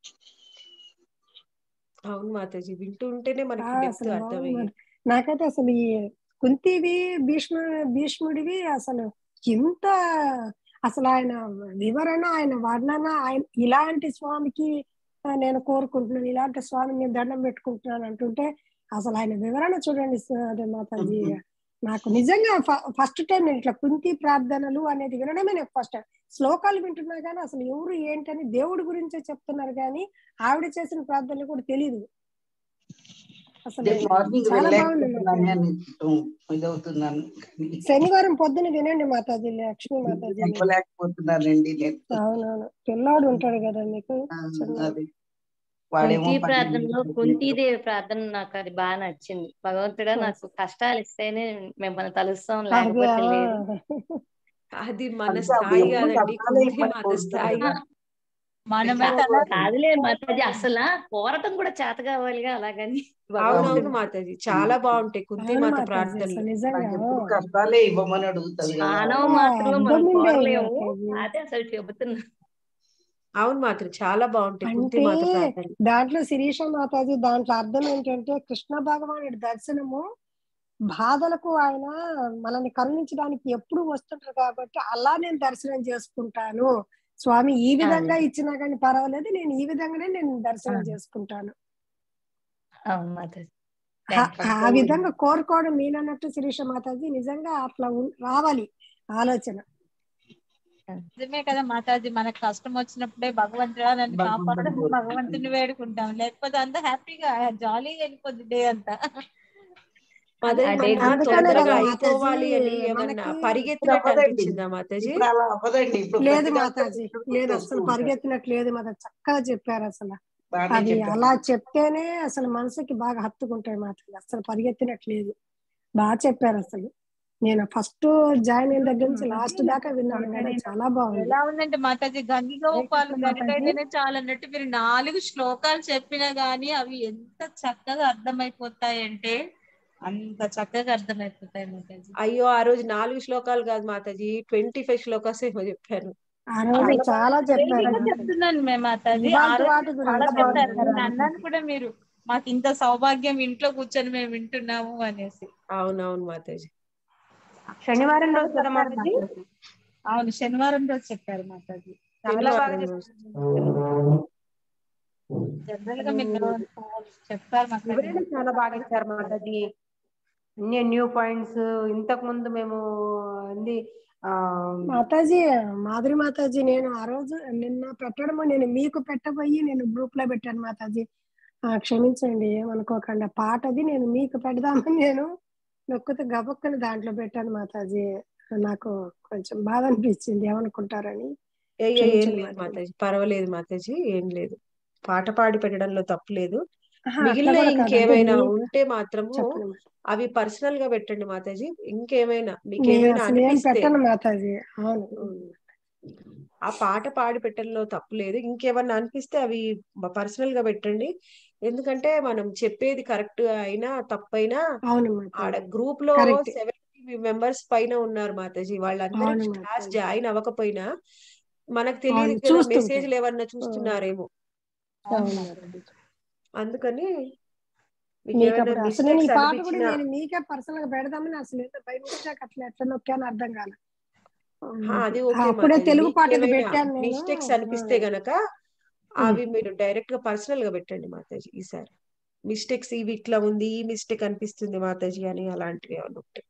అవును మాతాజీ వింటూ ఉంటేనే మనకి ఆ, డెప్త్ అసలు అర్థమయ్యేది బాగుంది. నాకైతే అసలు ఈ కుంతివి భీష్మ భీష్ముడివి అసలు ఇంత అసలు ఆయన వివరణ ఆయన వర్ణన ఆయన ఇలాంటి స్వామికి ఆ, నేను కోరుకుంటున్నాను ఇలాంటి స్వామిని నేను దండం పెట్టుకుంటున్నాను అంటుంటే అసలు ఆయన వివరణ చూడండి స- అదే మాతాజీ నాకు నిజంగా ఫస్ట్ టైం నేను ఇట్లా కుంతి ప్రార్థనలు అనేది వినడమే నేను ఫస్ట్ టైం శ్లోకాలు వింటున్నా కానీ అసలు ఎవరు ఏంటని దేవుడి గురించే చెప్తున్నారు కానీ ఆవిడ చేసిన ప్రార్థనలు కూడా తెలియదు అసలు రేపు మార్నింగ్ చాలా బాగుంది వెళ్ళలేకపోతున్నాను మాతాజీ. అని కొంచెం ఇదవుతున్నాను కానీ శనివారం పొద్దున వినండి మాతాజీ లక్ష్మీ మాతాజీ చెప్పలేకపోతున్నానండి నేను అవునవును పిల్లాడు ఉంటాడు కదా మీకు ఆ, చిన్న- అది వాడేమో కుంతి పని ప్రార్థనలో చేసి కుంతీదేవి ప్రార్థన నాకు అది బాగా నచ్చింది భగవంతుడా నాకు కష్టాలు ఇస్తేనే మిమ్మల్ని తలుస్తాం అదే లేకపోతే ఆ. లేదు అది మన అంటే స్థాయి అవి ఎప్పుడు కాదండి కష్టాలే కుంతి ఇవ్వని మన స్థాయి కోరుకుంటున్నాను. మనమైతే అలా కాదులే మాతాజీ అసలు కోరటం కూడా చేత కావాలిగా అలాగని అవునవును భగవంతుడు మాతాజీ చాలా బాగుంటాయి కుంతి అవును మాత మాతాజీ ప్రార్థనలు అసలు నిజంగా నాకు ఎప్పుడు కష్టాలే ఇవ్వమని అడుగుతుంది కదా మానవ ఆ, మాటలు మనం అర్థం ఉండేది కోరలేము మాతాజీ. అదే అసలు చెబుతున్నా అవును మాత్రం చాలా బాగుంటాయి కుంతి అంటే మాత ప్రార్థనలు దాంట్లో శిరీష మాతాజీ దాంట్లో అర్థం ఏంటంటే కృష్ణ భగవానుడి దర్శనము బాధలకు ఆయన మనల్ని కరుణించడానికి ఎప్పుడు వస్తుంటారు కాబట్టి అలా నేను దర్శనం చేసుకుంటాను స్వామి ఈ విధంగా ఇచ్చినా కానీ పర్వాలేదు నేను ఈ విధంగానే నేను దర్శనం ఆ. చేసుకుంటాను అవును మాతాజీ ఆ- ఆ విధంగా కోరుకోవడం నేనన్నట్టు శిరీష మాతాజీ నిజంగా అట్లా ఉన్- రావాలి ఆలోచన నిజమే కదా మాతాజీ మనకు కష్టం వచ్చినప్పుడే భగవంతుడా నన్ను భగవంతుని కాపాడడం కోరుకుంటాం. భగవంతుని వేడుకుంటాం లేకపోతే అంత హ్యాపీగా జాలీగా వెళ్ళిపోద్ది డే అంతా మాతాజీ అదే మొన్న అందుకనే తొందరగా కదా అయిపోవాలి అని మాతాజీ ఏమన్నా మనకి పరిగెత్తినట్టు అవ్వదండి. అనిపించిందా మాతాజీ ఇప్పుడు అలా అవ్వదండి ఇప్పుడు లేదు ప్రతి దాంట్లో మాతాజీ కృష్ణుడు లేదు చేస్తూ అసలు ఉంటారు. పరిగెత్తినట్టు లేదు మాత చక్కగా చెప్పారు అసలు బాగానే అది చెప్పారు. అలా చెప్తేనే అసలు మనసుకి బాగా హత్తుకుంటాయి మాత్రం అసలు పరిగెత్తినట్టు లేదు బాగా చెప్పారు అసలు నేను ఫస్ట్ జాయిన్ అయిన దగ్గర నుంచి లాస్ట్ దాకా విన్నాను కదా చాలా బాగుంది ఎలా ఉందంటే మాతాజీ గంగిగోవు పాలు గరిటైతేనే చాలు అన్నట్టు మీరు నాలుగు శ్లోకాలు చెప్పినా గానీ అవి ఎంత చక్కగా అర్థమైపోతాయంటే అంత చక్కగా అర్థమైపోతాయి మాతాజీ అయ్యో ఆ రోజు నాలుగు శ్లోకాలు కాదు మాతాజీ ట్వంటీ ఫైవ్ శ్లోకాస్ ఏమో చెప్పాను ఆ రోజు చాలా చెప్పారు క్రేజీగా మాతాజీ. చెప్తున్నాను మేము మాతాజీ ఆ ఇవాల్టి రోజు వాటి మీరు గురించి చాలా బాగుంది చెప్పారు కదా నేను అన్నాను కూడా మీరు మాకు ఇంత సౌభాగ్యం ఇంట్లో కూర్చొని మేము వింటున్నాము అనేసి అవునవును మాతాజీ శనివారం రోజు కదా చెప్పారు మాతాజీ మాతాజీ. అవును శనివారం రోజు చెప్పారు మాతాజీ చాలా బాగా శనివారం రోజు. చెప్పారు. జనరల్ గా మీరు చెప్పారు వివరణ మాతాజీ చాలా బాగా ఇచ్చారు మాతాజీ అన్ని న్యూ పాయింట్స్ ఇంతకు ముందు మేము అన్ని ఆ మాతాజీ మాధురి మాతాజీ నేను ఆ రోజు నిన్న పెట్టడము నేను మీకు పెట్టబోయి నేను గ్రూప్ లో పెట్టాను మాతాజీ ఆ, క్షమించండి ఏమనుకోకండి ఆ పాటది నేను మీకు పెడదామని నేను నొక్కుతూ గబుక్కని దాంట్లో పెట్టాను మాతాజీ నాకు కొంచెం బాధ అనిపించింది ఏమనుకుంటారని ఏ ఏ, ఏం క్షమించండి లేదు మాతాజీ మాతాజీ పర్వాలేదు మాతాజీ ఏం లేదు పాట పాడి పెట్టడంలో తప్పు లేదు ఆహా, అట్లా మిగిలిన కూడా కాదు. అదే ఇంకేమైనా మీ- ఉంటే మాత్రము చెప్పండి మాతాజీ. అవి పర్సనల్ గా పెట్టండి మాతాజీ ఇంకేమైనా మీకు నేను ఏమైనా అసలు ఏం అనిపిస్తే పెట్టను మాతాజీ అవును ఆ పాట పాడి పెట్టడంలో తప్పు లేదు ఇంకేమన్నా అనిపిస్తే అవి పర్సనల్ గా పెట్టండి ఎందుకంటే మనం చెప్పేది కరెక్ట్ అయినా తప్పైనా అవును ఆడ మాతాజీ గ్రూప్ లో Correct. సెవెంటీ మెంబర్స్ పైన ఉన్నారు మాతాజీ వాళ్ళందరూ అవును క్లాస్ మాతాజీ జాయిన్ అవ్వకపోయినా మనకు తెలియదు అవును, కదా చూస్తుంటారు. మెసేజ్లు ఏమన్నా చూస్తున్నారేమో అవును మాతాజీ అందుకని మీకు మీకు ఏమైనా అప్పుడు అసలు నేను ఈ మిస్టేక్స్ పాట కూడా అనిపించినా నేను మీకే పర్సనల్ గా పెడదామని అసలు ఏదో బై మిస్టేక్ అట్లా ఎట్లా నొక్కాను అర్థం కాల హా, అది ఓకే అప్పుడే మాతాజీ తెలుగు పాటది మీకేమైనా పెట్టాను నేను మిస్టేక్స్ అనిపిస్తే గనక అవి మీరు డైరెక్ట్ గా పర్సనల్ గా పెట్టండి మాతాజీ ఈసారి మిస్టేక్స్ ఇవి ఇట్లా ఉంది ఈ మిస్టేక్ అనిపిస్తుంది మాతాజీ అని అలాంటివి ఏమైనా ఉంటాయి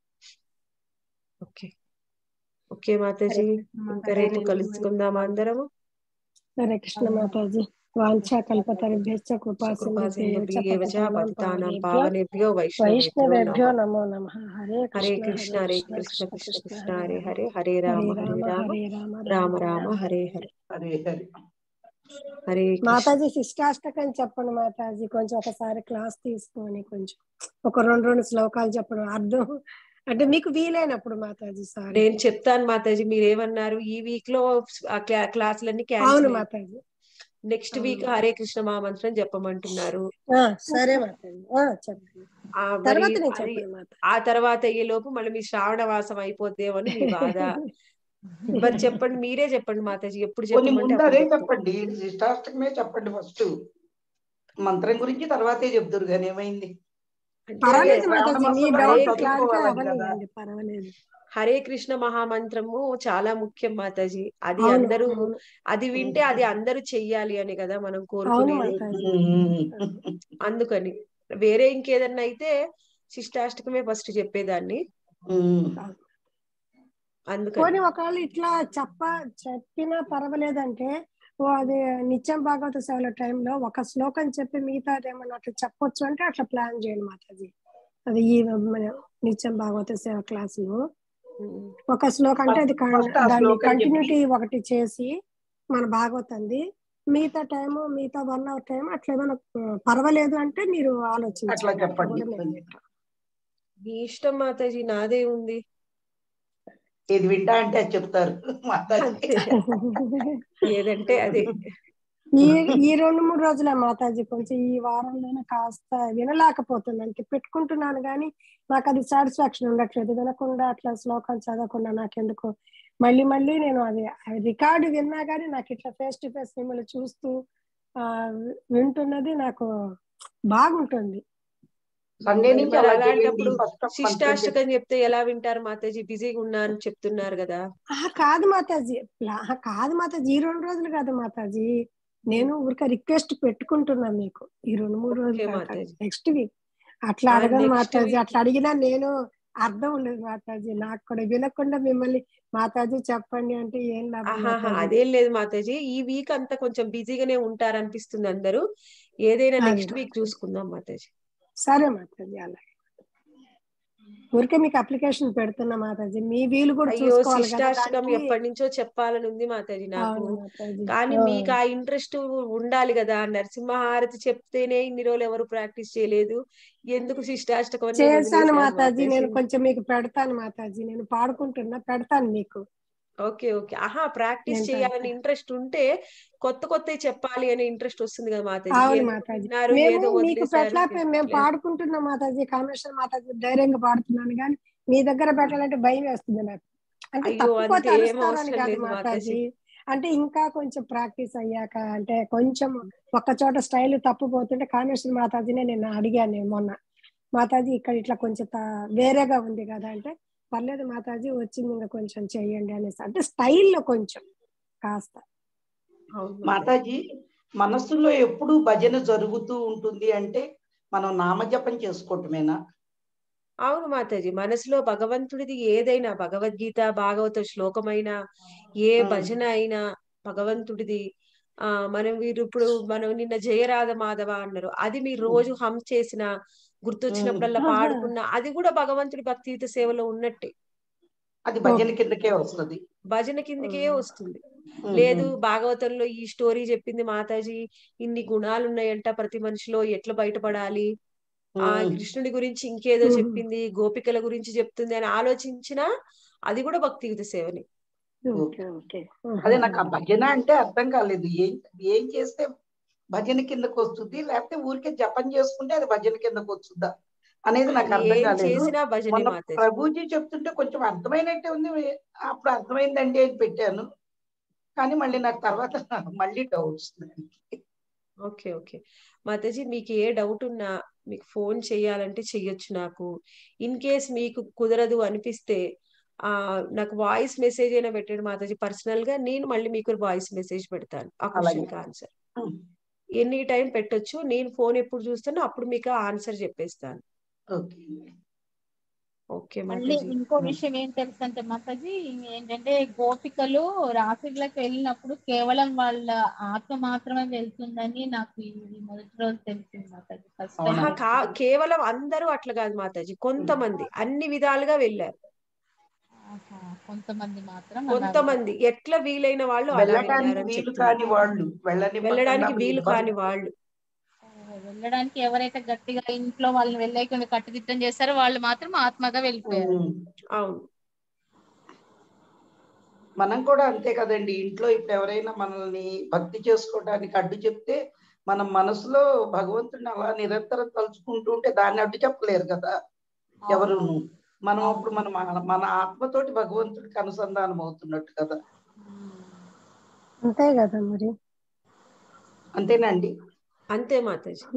ఓకే ఓకే మాతాజీ ఇంకా రేపు కలుసుకుందాం అందరము హరే కృష్ణ మాతాజీ వాంఛా కల్పతరుభ్యశ్చ కృపా కృపా సింధుభ్యేవచ సింధుభ్యేవ చ పతితానాం పతితానాం పావనేభ్యో పావనేభ్యో వైష్ణవేభ్యో వైష్ణవేభ్యో నమః నమో నమ హరే హరే కృష్ణ కృష్ణ హరే హరే కృష్ణ కృష్ణ కృష్ణ కృష్ణ కృష్ణ కృష్ణ హరే హరే హరే హరే హరే రామ హరే హరే రామ రామ హరే రామ రామ రామ రామ హరే హరే హరే హరే హరే కృష్ణ మాతాజీ శిష్టాష్టకం చెప్పండి మాతాజీ కొంచెం ఒకసారి క్లాస్ తీసుకొని కొంచెం ఒక రెండు రెండు శ్లోకాలు చెప్పడం అర్థం అంటే మీకు వీలైనప్పుడు మాతాజీ సారీ నేను చెప్తాను మాతాజీ మీరు ఏమన్నారు ఈ వీక్ లో ఆ క్లా- క్లాసులన్నీ అవును క్యాన్సిల్ మాతాజీ నెక్స్ట్ అవును వీక్ హరే కృష్ణ మహామంత్రం చెప్పమంటున్నారు ఆ, సరే మాతాజీ ఆ, చెప్పండి ఆ మరి తర్వాత నేను అది చెప్పను మాతాజీ ఆ తర్వాత అయ్యే లోపు మళ్ళీ మీ శ్రావణ వాసం అయిపోద్దేమో అని మీ బాధ మరి చెప్పండి మీరే చెప్పండి మాతాజీ ఎప్పుడు కొన్ని చెప్పమంటే ముందు అప్పుడు అదే చెప్తాను చెప్పండి శిష్టాష్టకమే చెప్పండి ఫస్ట్ మంత్రం గురించి తర్వాతే చెప్తురు కానీ ఏమైంది అంటే అదే పర్వాలేదు శ్రావణ మాతాజీ మీ మాసంలో హరే డౌట్ క్లారిఫై చదువుకోవాలి కదా అవ్వనివ్వండి పర్వాలేదు హరే కృష్ణ మహామంత్రము చాలా ముఖ్యం మాతాజీ అది అవును అందరూ అవును అది వింటే అది అందరూ చెయ్యాలి అని కదా మనం అవును కోరుకునేది మాతాజీ అవును. అందుకని వేరే ఇంకేదన్నా అయితే శిష్టాష్టకమే ఫస్ట్ చెప్పేదాన్ని అందుకని పోనీ ఒకవేళ ఇట్లా చెప్ప చెప్పినా పర్వాలేదంటే ఓ అది నిత్యం భాగవత సేవల టైంలో ఒక శ్లోకం చెప్పి మిగతాది ఏమన్నా అట్లా చెప్పొచ్చు అంటే అట్లా ప్లాన్ చేయండి మాతాజీ అది ఈ మన నిత్యం భాగవత సేవ క్లాస్ లో ఉమ్. ఒక శ్లోకం అంటే అది కన్- ఫస్ట్ ఆ దాన్ని శ్లోకం చెప్పి కంటిన్యూటీ ఒకటి చేసి మన భాగవతంది మిగతా టైము మిగతా వన్ అవర్ టైం అట్లా ఏమైనా ఆ, పర్వాలేదు అంటే మీరు అట్లా ఆలోచించండి అట్లా చెప్పండి కూడా మేము వింటాం మీ ఇష్టం మాతాజీ నాదే ఉంది ఏది వింటా అంటే అది చెప్తారు మాతాజీ అంతే ఏదంటే అదే ఈ ఈ రెండు మూడు రోజులే మాతాజీ కొంచెం ఈ వారంలోనే కాస్త వినలేకపోతున్నాను అంటే పెట్టుకుంటున్నాను కానీ నాకు అది సాటిస్ఫాక్షన్ ఉండట్లేదు వినకుండా అట్లా శ్లోకాలు చదవకుండా నాకెందుకు మళ్ళీ మళ్ళీ నేను అది రికార్డు విన్నా కానీ నాకు ఇట్లా ఫేస్ టు ఫేస్ మిమ్మల్ని చూస్తూ ఆ వింటున్నది నాకు బాగుంటుంది సండే మరి నుంచి మరి అలా చేయండి అలాంటప్పుడు ఫస్ట్ మంత్రం చెప్పి శిష్టాష్టకం చెప్తే ఎలా వింటారు మాతాజీ బిజీగా ఉన్నాను చెప్తున్నారు కదా ఆహా, కాదు మాతాజీ ప్లా- ఆహా, కాదు మాతాజీ ఈ రెండు రోజులు కాదు మాతాజీ నేను ఊరికే రిక్వెస్ట్ పెట్టుకుంటున్నా మీకు ఈ రెండు మూడు రోజులు ఓకే కాదు మాతాజీ నెక్స్ట్ వీక్ అట్లా ఆ అడగను నెక్స్ట్ మాతాజీ వీక్ అట్లా అడిగినా నేను అర్థం ఉండదు మాతాజీ నాకు కూడా వినకుండా మిమ్మల్ని మాతాజీ చెప్పండి అంటే ఏం లాభం ఆహాహా మాతాజీ అదేం లేదు మాతాజీ ఈ వీక్ అంతా కొంచెం బిజీగానే ఉంటారనిపిస్తుంది అందరూ ఏదైనా అది నెక్స్ట్ వీక్ మాతాజీ చూసుకుందాం మాతాజీ సరే మాతాజీ అలాగే ఊరికే మీకు అప్లికేషన్ పెడుతున్నా మాతాజీ మీ వీలు కూడా అయ్యో చూసుకోవాలి కదా శిష్టాష్టకం దానికి ఎప్పటి నుంచో చెప్పాలని ఉంది మాతాజీ నాకు అవును మాతాజీ కానీ ఆ. మీకు ఆ ఇంట్రెస్ట్ ఉండాలి కదా నరసింహహారతి చెప్తేనే ఇన్ని రోజులు ఎవరు ప్రాక్టీస్ చేయలేదు ఎందుకు శిష్టాష్టకం అని నేను చేశాను వదిలేశాను మాతాజీ నేను మాతాజీ కొంచెం మీకు పెడతాను మాతాజీ నేను పాడుకుంటున్నా పెడతాను మీకు ఓకే ఓకే ఆహా ప్రాక్టీస్ నేను చేయాలని పెడతాను ఇంట్రెస్ట్ ఉంటే కొత్త కొత్త చెప్పాలి అనే ఇంట్రెస్ట్ వస్తుంది కదా మాతాజీ అవును ఏదో మాతాజీ విన్నారు మేము ఏదో మీకు వదిలేశారు పెట్టలేకపోయాం మేము లేదు పాడుకుంటున్నాం మాతాజీ కామేశ్వర మాతాజీ ధైర్యంగా పాడుతున్నాను కానీ మీ దగ్గర పెట్టాలంటే భయం వేస్తుంది నాకు అంటే అయ్యో తప్పిపోతే అంతే ఏం అరుస్తారని అవసరం కాదు లేదు మాతాజీ మాతాజీ అంటే ఇంకా కొంచెం ప్రాక్టీస్ అయ్యాక అంటే కొంచెం ఒక్క చోట స్టైల్ తప్పిపోతుంటే కామేశ్వర మాతాజీనే నేను అడిగాను నేను మొన్న మాతాజీ ఇక్కడ ఇట్లా కొంచెం త- వేరేగా ఉంది కదా అంటే పర్లేదు మాతాజీ వచ్చింది ఇంకా కొంచెం చెయ్యండి అనేసి అంటే స్టైల్లో కొంచెం కాస్త అవును మాతాజీ మాతాజీ మనస్సులో ఎప్పుడు భజన జరుగుతూ ఉంటుంది అంటే మనం నామజపం చేసుకోవటమేనా అవును మాతాజీ మనసులో భగవంతుడిది ఏదైనా భగవద్గీత భాగవత శ్లోకమైనా ఏ ఉమ్, భజన అయినా భగవంతుడిది ఆ మనం వీరు ఇప్పుడు మనం నిన్న జయరాధ మాధవ అన్నారు అది మీరు రోజు హమ్ చేసిన ఉమ్. గుర్తొచ్చినప్పుడల్లా ఆహా. పాడుకున్న అది కూడా భగవంతుడి భక్తియుత సేవలో ఉన్నట్టే అది భజన ఓకే కిందకే వస్తుంది భజన కిందకే వస్తుంది ఉమ్, లేదు ఉమ్, భాగవతంలో ఈ స్టోరీ చెప్పింది మాతాజీ ఇన్ని గుణాలు ఉన్నాయంట ప్రతి మనిషిలో ఎట్లా బయటపడాలి ఆ ఉమ్. కృష్ణుడి గురించి ఇంకేదో ఉహు. చెప్పింది గోపికల గురించి చెప్తుంది అని ఆలోచించినా అది కూడా భక్తియుత సేవనే ఓకే ఓకే అదే నాకు ఆ భజన అంటే అర్థం కాలేదు ఏం ఏం చేస్తే భజన కిందకు వస్తుంది లేకపోతే ఊరికే జపం చేసుకుంటే అది భజన కిందకు వస్తుందా అనేది నాకు అది అర్థం ఏం కాలేదు చేసినా భజనే మొన్న మాతాజీ ప్రభుజీ చెప్తుంటే కొంచెం అర్థమైనట్టే ఉంది అప్పుడు అర్థమైందండి అని పెట్టాను కానీ మళ్ళీ నాకు తర్వాత మళ్ళీ డౌట్స్ ఓకే ఓకే మాతాజీ మీకు ఏ డౌట్ ఉన్నా మీకు ఫోన్ చేయాలంటే చెయ్యొచ్చు నాకు ఇన్ కేస్ మీకు కుదరదు అనిపిస్తే ఆ నాకు వాయిస్ మెసేజ్ అయినా పెట్టండి మాతాజీ పర్సనల్ గా నేను మళ్ళీ మీకు వాయిస్ మెసేజ్ పెడతాను ఆ అలాగే క్వశ్చన్ కి ఆన్సర్ ఎనీ టైం పెట్టొచ్చు నేను ఫోన్ ఎప్పుడు చూస్తానో అప్పుడు మీకు ఆన్సర్ చెప్పేస్తాను ఓకే ఓకే మళ్ళీ మాతాజీ ఇంకో విషయం ఏం తెలుసు అంటే మాతాజీ ఏంటంటే గోపికలు రాత్రిళ్ళకి వెళ్ళినప్పుడు కేవలం వాళ్ళ ఆత్మ మాత్రమే వెళ్తుందని నాకు ఇది మొదటి రోజు తెలిసింది మాతాజీ ఫస్ట్ టైం ఆహా కా తెలిసింది కేవలం అందరూ అట్లా కాదు మాతాజీ కొంతమంది అన్ని విధాలుగా వెళ్ళారు ఆహా, కొంతమంది మాత్రం అలా కొంతమంది ఎట్లా వీలైన వాళ్ళు అలా వెళ్ళటానికి వెళ్ళారని వీలు చెప్తున్నారు కాని వాళ్ళు వెళ్ళనివ్వకుండా వెళ్ళడానికి మీ వీలు ఇబ్బంది కాని వాళ్ళు వెళ్ళడానికి ఎవరైతే గట్టిగా ఇంట్లో వాళ్ళని వెళ్ళేకుండా కట్టుదిట్టం చేస్తారో వాళ్ళు మాత్రం ఆత్మగా వెళ్ళిపోయారు ఉమ్. అవును మనం కూడా అంతే కదండి ఇంట్లో ఇప్పుడు ఎవరైనా మనల్ని భక్తి చేసుకోవడానికి అడ్డు చెప్తే మనం మనసులో భగవంతుడిని అలా నిరంతరం తలుచుకుంటూ ఉంటే దాన్ని అడ్డు చెప్పలేరు కదా ఎవరును మనం అప్పుడు మన మన- మన ఆత్మతోటి భగవంతుడికి అనుసంధానం అవుతున్నట్టు కదా అంతే కదా మరి అంతేనండి అంతే మాతాజీ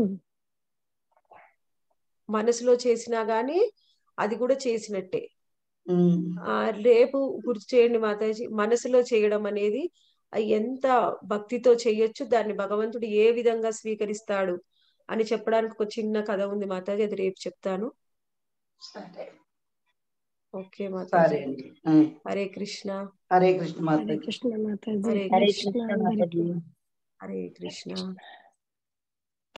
మనసులో చేసినా గానీ అది కూడా చేసినట్టే ఉమ్. ఆ రేపు గుర్తు చేయండి మాతాజీ మనసులో చేయడం అనేది ఆ ఎంత భక్తితో చేయొచ్చు దాన్ని భగవంతుడు ఏ విధంగా స్వీకరిస్తాడు అని చెప్పడానికి ఒక చిన్న కథ ఉంది మాతాజీ అది రేపు చెప్తాను సరే ఓకే సరే మాతాజీ అండి ఉమ్. హరే కృష్ణ హరే కృష్ణ హరే మాతాజీ కృష్ణ మాతాజీ హరే హరే కృష్ణ కృష్ణ మాతాజీ హరే కృష్ణ